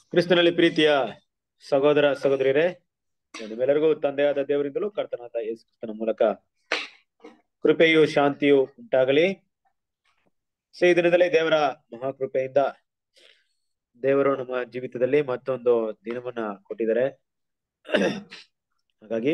ಕ್ರಿಸ್ತನಲ್ಲಿ ಪ್ರೀತಿಯ ಸಹೋದರ ಸಹೋದರಿಯರೇ ನಿಮ್ಮೆಲ್ಲರಿಗೂ ತಂದೆಯಾದ ದೇವರಿಂದಲೂ ಕರ್ತನಾದ ಯೇಸು ಕ್ರಿಸ್ತನ ಮೂಲಕ ಕೃಪೆಯು ಶಾಂತಿಯು ಉಂಟಾಗಲಿ ಸೊ ಈ ದಿನದಲ್ಲಿ ದೇವರ ಮಹಾಕೃಪೆಯಿಂದ ದೇವರು ನಮ್ಮ ಜೀವಿತದಲ್ಲಿ ಮತ್ತೊಂದು ದಿನವನ್ನ ಕೊಟ್ಟಿದ್ದಾರೆ ಹಾಗಾಗಿ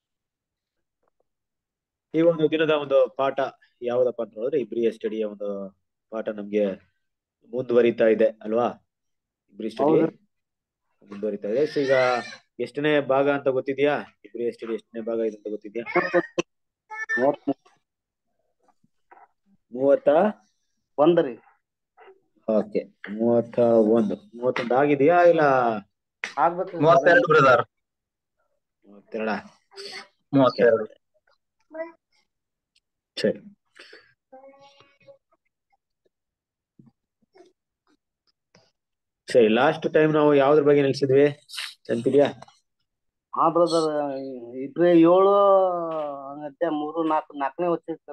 ಈ ಒಂದು ದಿನದ ಒಂದು ಪಾಠ ಯಾವುದಪ್ಪ ಅಂತ ನೋಡಿದ್ರೆ ಇಬ್ರಿಯ ಸ್ಟಡಿಯ ಒಂದು ಪಾಠ ನಮ್ಗೆ ಮುಂದುವರಿತಾ ಇದೆ ಅಲ್ವಾ ಇಬ್ರಿ ಸ್ಟಡಿ ಹೌದು. ಮುಂದುವರಿತಾ ಇದೆ ಸೊ ಈಗ ಎಷ್ಟನೇ ಭಾಗ ಅಂತ ಗೊತ್ತಿದ್ಯಾ ಇಬ್ರಿಯ ಸ್ಟಡಿ ಎಷ್ಟನೇ ಭಾಗ ಇದೆ ಅಂತ ಗೊತ್ತಿದ್ಯಾ ಮೂವತ್ತ ಒಂದರಿ ಓಕೆ ಮೂವತ್ತ ಒಂದು ಮೂವತ್ತೊಂದು ಆಗಿದೆಯಾ ಇಲ್ಲ ಆಗ್ಬೇಕು ಮೂವತ್ತೆರಡು ಬ್ರದರ್ ಮೂವತ್ತೆರಡ ಮೂವತ್ತೆರಡು ಸರಿ ಸರಿ ಲಾಸ್ಟ್ ಟೈಮ್ ನಾವು ಯಾವ್ದ್ರ ಬಗ್ಗೆ ನಿಲ್ಸಿದ್ವಿ ನೆನ್ಪಿದ್ಯಾ ಹಾ ಬ್ರದರ್ ಇಬ್ರೇ ಏಳು ಹಂಗತ್ತೆ ಮೂರು ನಾಲ್ಕು ನಾಲ್ಕನೇ ವರ್ಷ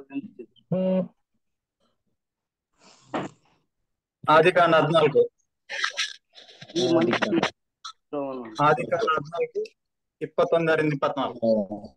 ಆದಿಕಾಂಡ ಹದಿನಾಲ್ಕು ಈ ಮಂದಿ ಆದಿಕಾಂಡ ಹದಿನಾಲ್ಕು ಇಪ್ಪತ್ತೊಂದರಿಂದ ಇಪ್ಪತ್ನಾಲ್ಕು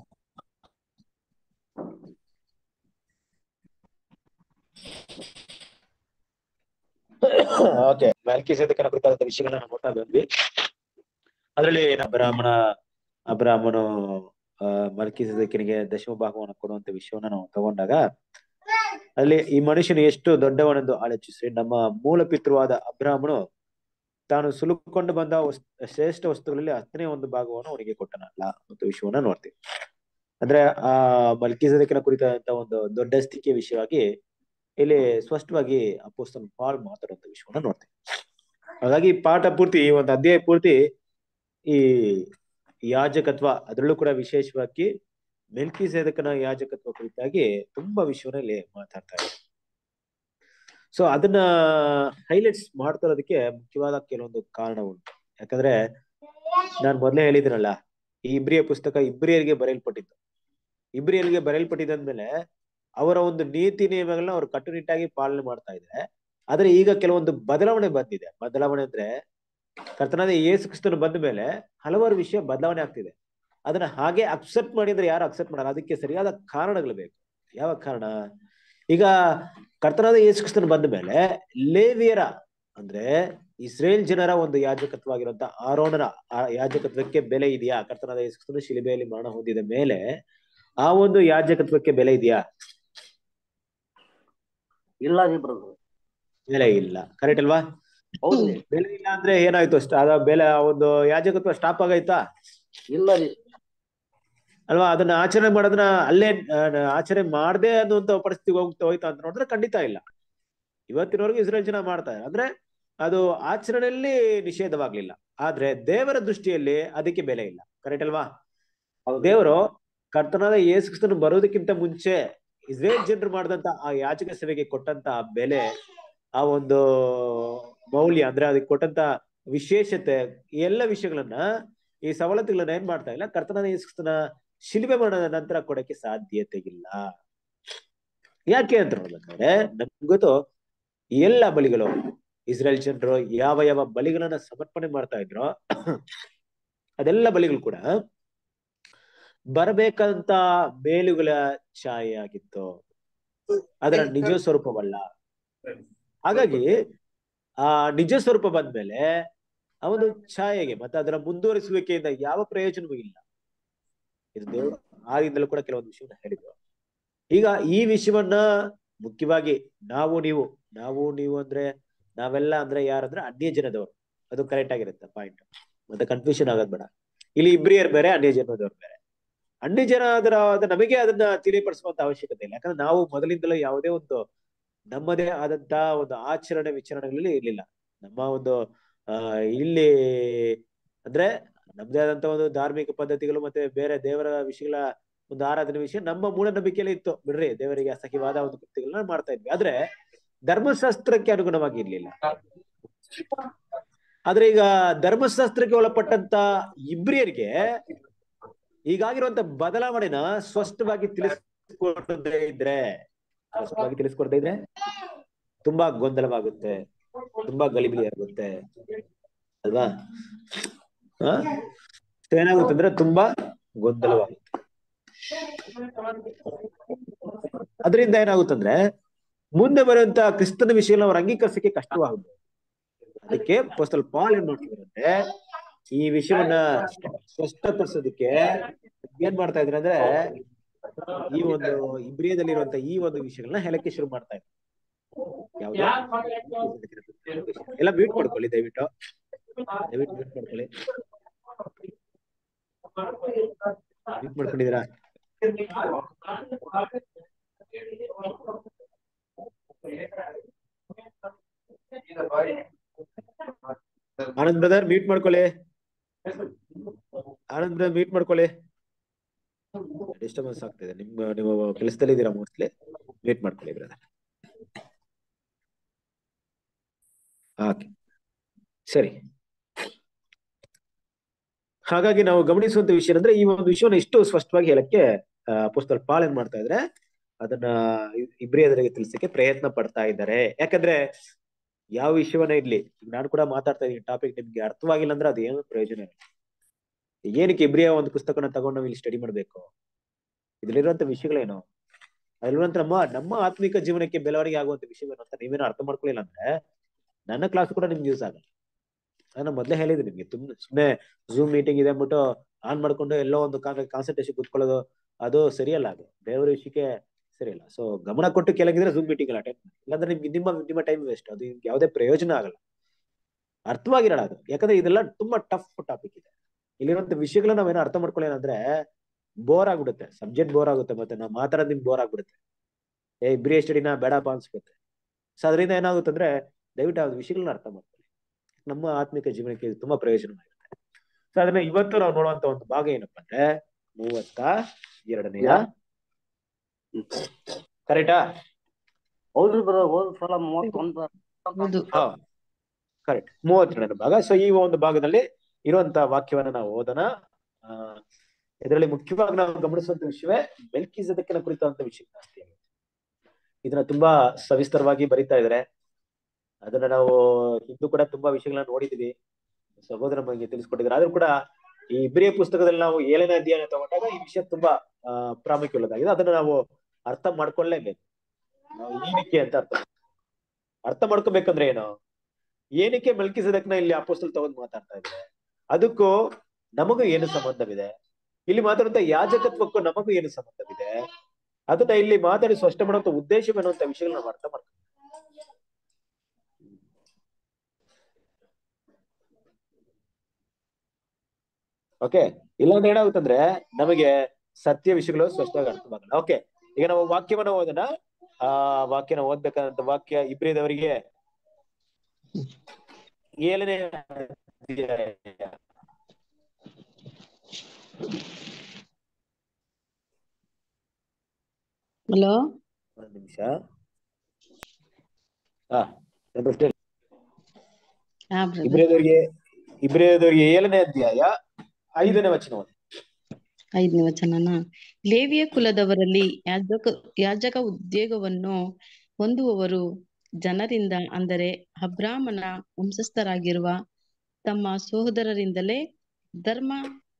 ಓಕೆ ಮ್ಯಾಲ್ಕಿ ಸೇದಕನ ಕುರಿತಾದಂತ ವಿಷಯಗಳನ್ನ ನಾವು ನೋಡ್ತಾ ಬಂದ್ವಿ ಅದರಲ್ಲಿ ಅಬ್ರಾಹ್ಮಣ ಅಬ್ರಾಹ್ಮನು ಆ ಮಲ್ಕಿ ಸೇದಕನಿಗೆ ದಶಮ ಭಾಗವನ್ನು ಕೊಡುವಂತ ವಿಷಯವನ್ನ ನಾವು ತಗೊಂಡಾಗ ಅಲ್ಲಿ ಈ ಮನುಷ್ಯನು ಎಷ್ಟು ದೊಡ್ಡವನೆಂದು ಆಲೋಚಿಸಿ ನಮ್ಮ ಮೂಲ ಪಿತೃವಾದ ಅಬ್ರಾಹ್ಮನು ತಾನು ಸುಲುಕೊಂಡು ಬಂದ ವಸ್- ಶ್ರೇಷ್ಠ ವಸ್ತುಗಳಲ್ಲಿ ಹತ್ತನೇ ಒಂದು ಭಾಗವನ್ನು ಅವನಿಗೆ ಕೊಟ್ಟನಲ್ಲ ಅಂತ ವಿಷಯವನ್ನ ನೋಡ್ತೀವಿ ಅಂದ್ರೆ ಆ ಮಲ್ಕಿ ಸದಕಿನ ಕುರಿತಾದಂತ ಒಂದು ದೊಡ್ಡಸ್ತಿಕೆ ವಿಷಯವಾಗಿ ಇಲ್ಲಿ ಸ್ಪಷ್ಟವಾಗಿ ಅಪೋಸ್ತಲ ಪಾಲ್ ಮಾತಾಡುವಂತ ವಿಷಯವನ್ನ ನೋಡ್ತೀವಿ ಹಾಗಾಗಿ ಈ ಪಾಠ ಪೂರ್ತಿ ಈ ಒಂದು ಅಧ್ಯಾಯ ಪೂರ್ತಿ ಈ ಯಾಜಕತ್ವ ಅದರಲ್ಲೂ ಕೂಡ ವಿಶೇಷವಾಗಿ ಮೆಲ್ಕಿ ಸೇದಕನ ಯಾಜಕತ್ವ ಕುರಿತಾಗಿ ತುಂಬಾ ವಿಷಯವನ್ನ ಇಲ್ಲಿ ಮಾತಾಡ್ತಾ ಇದೆ ಸೊ ಅದನ್ನ ಹೈಲೈಟ್ಸ್ ಮಾಡ್ತಾ ಇರೋದಕ್ಕೆ ಮುಖ್ಯವಾದ ಕೆಲವೊಂದು ಕಾರಣ ಉಂಟು ಯಾಕಂದ್ರೆ ನಾನು ಮೊದಲೇ ಹೇಳಿದಿನಲ್ಲ ಈ ಇಬ್ರಿಯ ಪುಸ್ತಕ ಇಬ್ರಿಯರಿಗೆ ಬರೆಯಲ್ಪಟ್ಟಿದ್ದು ಇಬ್ರಿಯರಿಗೆ ಬರೆಯಲ್ಪಟ್ಟಿದ್ಮೇಲೆ ಅವರ ಒಂದು ನೀತಿ ನಿಯಮಗಳನ್ನ ಅವರು ಕಟ್ಟುನಿಟ್ಟಾಗಿ ಪಾಲನೆ ಮಾಡ್ತಾ ಇದ್ದಾರೆ ಆದ್ರೆ ಈಗ ಕೆಲವೊಂದು ಬದಲಾವಣೆ ಬಂದಿದೆ ಬದಲಾವಣೆ ಅಂದ್ರೆ ಕರ್ತನಾದ ಯೇಸು ಕ್ರಿಸ್ತನು ಬಂದ ಮೇಲೆ ಹಲವಾರು ವಿಷಯ ಬದಲಾವಣೆ ಆಗ್ತಿದೆ ಅದನ್ನ ಹಾಗೆ ಅಕ್ಸೆಪ್ಟ್ ಮಾಡಿದ್ರೆ ಯಾರು ಅಕ್ಸೆಪ್ಟ್ ಮಾಡಲ್ಲ ಅದಕ್ಕೆ ಸರಿಯಾದ ಕಾರಣಗಳು ಬೇಕು ಯಾವ ಕಾರಣ ಈಗ ಕರ್ತನಾದ ಯೇಸು ಕ್ರಿಸ್ತನು ಬಂದ ಮೇಲೆ ಲೇವಿಯರ ಅಂದ್ರೆ ಇಸ್ರೇಲ್ ಜನರ ಒಂದು ಯಾಜಕತ್ವ ಆಗಿರುವಂತ ಆರೋಣರ ಆ ಯಾಜಕತ್ವಕ್ಕೆ ಬೆಲೆ ಇದೆಯಾ ಕರ್ತನಾದ ಯೇಸು ಕ್ರಿಸ್ತನು ಶಿಲುಬೆಯಲ್ಲಿ ಮರಣ ಹೊಂದಿದ ಮೇಲೆ ಆ ಒಂದು ಯಾಜಕತ್ವಕ್ಕೆ ಬೆಲೆ ಇದೆಯಾ ಇಲ್ಲ ರೀ ಬ್ರದರ್ ಬೆಲೆ ಇಲ್ಲ ಕರೆಕ್ಟ್ ಅಲ್ವಾ ಹೌದ್ರಿ ಬೆಲೆ ಇಲ್ಲ ಅಂದ್ರೆ ಏನಾಯ್ತು ಅಷ್ಟ ಅದ ಬೆಲೆ ಆ ಒಂದು ಯಾಜಕತ್ವ ಸ್ಟಾಪ್ ಆಗೈತಾ ಇಲ್ಲ ರೀ ಅಲ್ವಾ ಅದನ್ನ ಆಚರಣೆ ಮಾಡೋದನ್ನ ಅಲ್ಲೇ ಆ, ಆಚರಣೆ ಮಾಡದೆ ಅನ್ನುವಂತ ಪರಿಸ್ಥಿತಿಗೆ ಹೋಗ್ತಾ ಹೋಯ್ತಾ ಅಂತ ನೋಡಿದ್ರೆ ಖಂಡಿತ ಇಲ್ಲ ಇವತ್ತಿನವರೆಗೂ ಇಸ್ರೇಲ್ ಜನ ಮಾಡ್ತಾರೆ ಅಂದ್ರೆ ಅದು ಆಚರಣೆಯಲ್ಲಿ ನಿಷೇಧವಾಗ್ಲಿಲ್ಲ ಆದ್ರೆ ದೇವರ ದೃಷ್ಟಿಯಲ್ಲಿ ಅದಕ್ಕೆ ಬೆಲೆ ಇಲ್ಲ ಕರೆಕ್ಟ್ ಅಲ್ವಾ ಹೌದು. ದೇವರು ಕರ್ತನಾದ ಯೇಸು ಕ್ರಿಸ್ತನು ಬರೋದಕ್ಕಿಂತ ಮುಂಚೆ ಇಸ್ರೇಲ್ ಜನರು ಮಾಡಿದಂತ ಆ ಯಾಚಕ ಸೇವೆಗೆ ಕೊಟ್ಟಂತ ಆ ಬೆಲೆ ಆ ಒಂದು ಮೌಲ್ಯ ಅಂದ್ರೆ ಅದಕ್ಕೆ ಕೊಟ್ಟಂತ ವಿಶೇಷತೆ ಈ ಎಲ್ಲ ವಿಷಯಗಳನ್ನ ಈ ಸವಲತ್ತುಗಳನ್ನ ಏನ್ ಮಾಡ್ತಾ ಇಲ್ಲ ಕರ್ತನಾದ ಯೇಸು ಕ್ರಿಸ್ತನ ಶಿಲ್ಬೆ ಮರಣದ ನಂತರ ಕೊಡಕ್ಕೆ ಸಾಧ್ಯತೆ ಇಲ್ಲ ಯಾಕೆ ಅಂತ ನೋಡಿದ್ರೆ ನಮ್ಗೆ ಗೊತ್ತು ಈ ಎಲ್ಲ ಬಲಿಗಳು ಇಸ್ರೇಲ್ ಜನರು ಯಾವ ಯಾವ ಬಲಿಗಳನ್ನ ಸಮರ್ಪಣೆ ಮಾಡ್ತಾ ಇದ್ರೋ ಅದೆಲ್ಲ ಬಲಿಗಳು ಕೂಡ ಬರಬೇಕಂತ ಬೇಲುಗಳ ಛಾಯೆ ಆಗಿತ್ತು ಅದರ ನಿಜ ಸ್ವರೂಪವಲ್ಲ ಹಾಗಾಗಿ ಆ ನಿಜ ಸ್ವರೂಪ ಬಂದ್ಮೇಲೆ ಆ ಒಂದು ಛಾಯೆಗೆ ಮತ್ತೆ ಅದರ ಮುಂದುವರಿಸುವಿಕೆಯಿಂದ ಯಾವ ಪ್ರಯೋಜನವೂ ಇಲ್ಲ ಇದು ದೇವರು ಆದಿಂದಲೂ ಕೂಡ ಕೆಲವೊಂದು ವಿಷಯವನ್ನ ಹೇಳಿದ್ರು ಈಗ ಈ ವಿಷಯವನ್ನ ಮುಖ್ಯವಾಗಿ ನಾವು ನೀವು ನಾವು ನೀವು ಅಂದ್ರೆ ನಾವೆಲ್ಲ ಅಂದ್ರೆ ಯಾರಂದ್ರೆ ಅನ್ಯ ಜನದವರು ಅದು ಕರೆಕ್ಟ್ ಆಗಿರುತ್ತೆ ಪಾಯಿಂಟ್ ಮತ್ತೆ ಕನ್ಫ್ಯೂಷನ್ ಆಗೋದ್ ಬೇಡ ಇಲ್ಲಿ ಇಬ್ರಿಯರ್ ಬೇರೆ ಅನ್ಯ ಜನದವ್ರು ಬೇರೆ ಅನ್ಯ ಜನ ಅದರ ಅದ- ನಮಗೆ ಅದನ್ನ ತಿಳಿಪಡಿಸುವಂತ ಅವಶ್ಯಕತೆ ಇಲ್ಲ ಯಾಕಂದ್ರೆ ನಾವು ಮೊದಲಿಂದಲೂ ಯಾವುದೇ ಒಂದು ನಮ್ಮದೇ ಆದಂತ ಒಂದು ಆಚರಣೆ ವಿಚಾರಣೆಗಳಲ್ಲಿ ಇರ್ಲಿಲ್ಲ ನಮ್ಮ ಒಂದು ಆ ಇಲ್ಲಿ ಅಂದ್ರೆ ನಮ್ದೇ ಆದಂತ ಒಂದು ಧಾರ್ಮಿಕ ಪದ್ಧತಿಗಳು ಮತ್ತೆ ಬೇರೆ ದೇವರ ವಿಷಯಗಳ ಒಂದು ಆರಾಧನೆ ವಿಷಯ ನಮ್ಮ ಮೂಢನಂಬಿಕೆಯಲ್ಲಿ ಇತ್ತು ಬಿಡ್ರಿ ದೇವರಿಗೆ ಅಸಹ್ಯವಾದ ಒಂದು ಕೃತ್ಯಗಳನ್ನ ಮಾಡ್ತಾ ಇದ್ವಿ ಆದ್ರೆ ಧರ್ಮಶಾಸ್ತ್ರಕ್ಕೆ ಅನುಗುಣವಾಗಿ ಇರ್ಲಿಲ್ಲ ಆದ್ರೆ ಈಗ ಧರ್ಮಶಾಸ್ತ್ರಕ್ಕೆ ಒಳಪಟ್ಟಂತ ಇಬ್ರಿಯರಿಗೆ ಈಗಾಗಿರುವಂತ ಬದಲಾವಣೆನ ಸ್ಪಷ್ಟವಾಗಿ ತಿಳಿಸ್ಕೊಡದೇ ಇದ್ರೆ ಸ್ಪಷ್ಟವಾಗಿ ತಿಳಿಸ್ಕೊಡದೇ ಇದ್ರೆ ತುಂಬಾ ಗೊಂದಲವಾಗುತ್ತೆ ತುಂಬಾ ಗಲಿಬಿಲಿ ಆಗುತ್ತೆ ಅಲ್ವಾ ಆ? So ಏನಾಗುತ್ತೆ ಅಂದ್ರೆ ತುಂಬಾ ಗೊಂದಲವಾಗುತ್ತೆ ಅದರಿಂದ ಏನಾಗುತ್ತಂದ್ರೆ ಮುಂದೆ ಬರುವಂತ ಕ್ರಿಸ್ತನ ವಿಷಯನ ಅವ್ರು ಅಂಗೀಕರಿಸಕ್ಕೆ ಕಷ್ಟವಾಗುತ್ತೆ ಅದಕ್ಕೆ ಪೋಸ್ಟಲ್ ಪಾಲ್ ಏನ್ ಮಾಡ್ತಿದಾರಂದ್ರೆ ಈ ವಿಷಯವನ್ನ ಸ್ಪಷ್ಟಪಡಿಸೋದಕ್ಕೆ ಏನ್ ಮಾಡ್ತಾ ಇದ್ರು ಅಂದ್ರೆ ಈ ಒಂದು ಇಬ್ರಿಯದಲ್ಲಿರುವಂತ ಈ ಒಂದು ವಿಷಯಗಳನ್ನ ಹೇಳಕ್ಕೆ ಶುರು ಮಾಡ್ತಾ ಇದ್ರು ಯಾವ್ದು ಎಲ್ಲ ಮ್ಯೂಟ್ ಮಾಡ್ಕೊಳ್ಳಿ ದಯವಿಟ್ಟು ದಯವಿಟ್ಟು ಮ್ಯೂಟ್ ಮಾಡ್ಕೊಳ್ಳಿ ಮ್ಯೂಟ್ ಮಾಡ್ಕೊಂಡಿದ್ದೀರಾ ಆನಂದ್ ಬ್ರದರ್ ಮ್ಯೂಟ್ ಮಾಡ್ಕೊಳ್ಳಿ ಆನಂದ್ ಬ್ರದರ್ ಮ್ಯೂಟ್ ಮಾಡ್ಕೊಳ್ಳಿ ಡಿಸ್ಟರ್ಬೆನ್ಸ್ ಆಗ್ತಿದೆ ನಿಮ್ಮ ನೀವು ಕೆಲಸದಲ್ಲಿ ಇದ್ದೀರಾ ಮೋಸ್ಟ್ಲಿ ಮ್ಯೂಟ್ ಮಾಡ್ಕೊಳ್ಳಿ ಬ್ರದರ್ ಓಕೆ ಸರಿ ಹಾಗಾಗಿ ನಾವು ಗಮನಿಸುವಂತ ವಿಷಯ ಅಂದ್ರೆ ಈ ಒಂದು ವಿಷಯವನ್ನ ಇಷ್ಟು ಸ್ಪಷ್ಟವಾಗಿ ಹೇಳಕ್ಕೆ ಪುಸ್ತಕ ಪಾಲ್ ಏನ್ ಮಾಡ್ತಾ ಇದ್ರೆ ಅದನ್ನ ಇ- ಇಬ್ರಿಯದರಿಗೆ ತಿಳಿಸಕ್ಕೆ ಪ್ರಯತ್ನ ಪಡ್ತಾ ಇದ್ದಾರೆ ಯಾಕಂದ್ರೆ ಯಾವ ವಿಷಯವನ್ನ ಇರ್ಲಿ ಈಗ ನಾನು ಕೂಡ ಮಾತಾಡ್ತಾ ಇದೀನಿ ಟಾಪಿಕ್ ನಿಮ್ಗೆ ಅರ್ಥವಾಗಿಲ್ಲ ಅಂದ್ರೆ ಅದು ಏನು ಪ್ರಯೋಜನ ಇಲ್ಲ ಏನಕ್ಕೆ ಇಬ್ರಿಯ ಒಂದು ಪುಸ್ತಕನ ತಗೊಂಡು ನಾವು ಇಲ್ಲಿ ಸ್ಟಡಿ ಮಾಡ್ಬೇಕು ಇದ್ರಲ್ಲಿರುವಂತ ವಿಷಯಗಳೇನು ಅದ್ರಲ್ಲಿರುವಂತ ನಮ್ಮ ನಮ್ಮ ಆತ್ಮಿಕ ಜೀವನಕ್ಕೆ ಬೆಳವಣಿಗೆ ಆಗುವಂತ ವಿಷಯವೇನು ಅಂತ ನೀವೇನು ಅರ್ಥ ಮಾಡ್ಕೊಳ್ಳಿಲ್ಲ ಅಂದ್ರೆ ನನ್ನ ಕ್ಲಾಸ್ ಕೂಡ ನಿಮ್ಗೆ ಯೂಸ್ ಆಗಲ್ಲ ನಾನು ಮೊದ್ಲೇ ಹೇಳಿದೆ ನಿಮ್ಗೆ ತುಂಬ ಸುಮ್ಮನೆ ಝೂಮ್ ಮೀಟಿಂಗ್ ಇದೆ ಅಂದ್ಬಿಟ್ಟು ಆನ್ ಮಾಡ್ಕೊಂಡು ಎಲ್ಲೋ ಒಂದು ಕಾನ್ಸಂಟ್ರೇಷನ್ ಕುತ್ಕೊಳ್ಳೋದು ಅದು ಸರಿಯಲ್ಲ ಅದು ದೇವರ ವಿಷಯಕ್ಕೆ ಸರಿಯಲ್ಲ ಸೊ ಗಮನ ಕೊಟ್ಟು ಕೆಲಗಿದ್ರೆ ಝೂಮ್ ಮೀಟಿಂಗ್ ಎಲ್ಲ ಅಟೆಂಡ್ ಇಲ್ಲಾಂದ್ರೆ ನಿಮ್ಗೆ ನಿಮ್ಮ ನಿಮ್ಮ ಟೈಮ್ ವೇಸ್ಟ್ ಅದು ನಿಮ್ಗೆ ಯಾವುದೇ ಪ್ರಯೋಜನ ಆಗಲ್ಲ ಅರ್ಥವಾಗಿರಲ್ಲ ಅದು ಯಾಕಂದ್ರೆ ಇದೆಲ್ಲ ತುಂಬಾ ಟಫ್ ಟಾಪಿಕ್ ಇದೆ ಇಲ್ಲಿರುವಂತ ವಿಷಯಗಳನ್ನ ನಾವೇನೋ ಅರ್ಥ ಮಾಡ್ಕೊಳ್ಳೋಣ ಅಂದ್ರೆ ಬೋರ್ ಆಗ್ಬಿಡುತ್ತೆ ಸಬ್ಜೆಕ್ಟ್ ಬೋರ್ ಆಗುತ್ತೆ ಮತ್ತೆ ನಾವು ಮಾತಾಡೋದ್ ನಿಮ್ಗೆ ಬೋರ್ ಆಗ್ಬಿಡುತ್ತೆ ಏ ಇಬ್ರಿ ಸ್ಟಡಿನ ಬೇಡಪ್ಪ ಅನ್ಸ್ಬಿಡುತ್ತೆ ಸೊ ಅದರಿಂದ ಏನಾಗುತ್ತೆ ಅಂದ್ರೆ ದಯವಿಟ್ಟು ಆ ವಿಷಯಗಳನ್ನ ಅರ್ಥ ಮಾಡ್ಕೊಳ್ಳಿ ನಮ್ಮ ಆತ್ಮಿಕ ಜೀವನಕ್ಕೆ ಇದು ತುಂಬಾ ಪ್ರಯೋಜನವಾಗಿರುತ್ತೆ ಸೊ ಅದನ್ನ ಇವತ್ತು ನಾವು ನೋಡುವಂತ ಒಂದು ಭಾಗ ಏನಪ್ಪಾ ಅಂದ್ರೆ ಮೂವತ್ತ ಎರಡನೆಯ ಕರೆಕ್ಟಾ ಹೌದ್ರಿ ಬ್ರ ಹೋದ್ ಸಲ ಮೂವತ್ತೊಂದು ಹೌದು ಹಾ ಕರೆಕ್ಟ್ ಮೂವತ್ತೆರಡನೇ ಭಾಗ ಸೊ ಈ ಒಂದು ಭಾಗದಲ್ಲಿ ಇರುವಂತ ವಾಕ್ಯವನ್ನ ನಾವು ಓದೋಣ ಆ ಇದರಲ್ಲಿ ಮುಖ್ಯವಾಗಿ ನಾವು ಗಮನಿಸುವಂತ ವಿಷಯವೇ ಮೆಲ್ಕಿಸದಕ್ಕಿನ ಕುರಿತಂತ ವಿಷಯ ಜಾಸ್ತಿ ಆಗಿದೆ ಇದನ್ನ ತುಂಬಾ ಸವಿಸ್ತರವಾಗಿ ಬರಿತಾ ಇದ್ದಾರೆ ಅದನ್ನ ನಾವು ಹಿಂದೂ ಕೂಡ ತುಂಬಾ ವಿಷಯಗಳನ್ನ ನೋಡಿದೀವಿ ಸಹೋದರ ಬಗ್ಗೆ ತಿಳಿಸ್ಕೊಟ್ಟಿದ್ದಾರೆ ಆದ್ರೂ ಕೂಡ ಈ ಇಬ್ರಿಯ ಪುಸ್ತಕದಲ್ಲಿ ನಾವು ಏಳನೇ ಅಧ್ಯಾಯ ತಗೊಂಡಾಗ ಈ ವಿಷಯ ತುಂಬಾ ಆ ಪ್ರಾಮುಖ್ಯವಾಗಿದೆ ಅದನ್ನ ನಾವು ಅರ್ಥ ಮಾಡ್ಕೊಳ್ಳೇಬೇಕು ನಾವು ಏನಕ್ಕೆ ಅಂತ ಅರ್ಥ ಅರ್ಥ ಮಾಡ್ಕೋಬೇಕಂದ್ರೆ ಏನು ಏನಕ್ಕೆ ಮೆಲ್ಕಿಸದಕ್ನ ಇಲ್ಲಿ ಅಪೋಸ್ತಲ್ ತಗೊಂಡ್ ಮಾತಾಡ್ತಾ ಇದ್ದಾರೆ ಅದಕ್ಕೂ ನಮಗೂ ಏನು ಸಂಬಂಧವಿದೆ ಇಲ್ಲಿ ಮಾತಾಡುವಂತ ಯಾಜಕತ್ವಕ್ಕೂ ನಮಗೂ ಏನು ಸಂಬಂಧವಿದೆ ಅದನ್ನ ಇಲ್ಲಿ ಮಾತಾಡಿ ಸ್ಪಷ್ಟ ಮಾಡುವಂತ ಉದ್ದೇಶವೇನುವಂತ ವಿಷಯಗಳನ್ನ ನಾವು ಅರ್ಥ ಮಾಡ್ತೀವಿ ಓಕೆ ಇಲ್ಲಾಂದ್ರೆ ಏನಾಗುತ್ತಂದ್ರೆ ನಮಗೆ ಸತ್ಯ ವಿಷಯಗಳು ಸ್ಪಷ್ಟವಾಗಿ ಅರ್ಥವಾಗಲ್ಲ ಓಕೆ ಈಗ ನಾವು ವಾಕ್ಯವನ್ನ ಓದೋಣ ಆ ವಾಕ್ಯನ ಓದ್ಬೇಕಾದಂತ ವಾಕ್ಯ ಇಬ್ರಿದವರಿಗೆ ಏಳನೇ ಅಧ್ಯಾಯ. ಹಲೋ ಒಂದ್ ನಿಮಿಷ ಹಾ understand? ಹಾ ಬ್ರದರ್ ಇಬ್ರಿಯದವರಿಗೆ ಇಬ್ರಿಯದವರಿಗೆ ಏಳನೇ ಅಧ್ಯಾಯ ಐದನೇ ವಚನ ಓದಿ. ಐದನೇ ವಚನನ ಲೇವಿಯ ಕುಲದವರಲ್ಲಿ ಯಾಜಕ ಯಾಜಕ ಉದ್ಯೋಗವನ್ನು ಹೊಂದುವವರು ಜನರಿಂದ ಅಂದರೆ ಅಬ್ರಾಮನ ವಂಶಸ್ಥರಾಗಿರುವ ತಮ್ಮ ಸಹೋದರರಿಂದಲೇ ಧರ್ಮ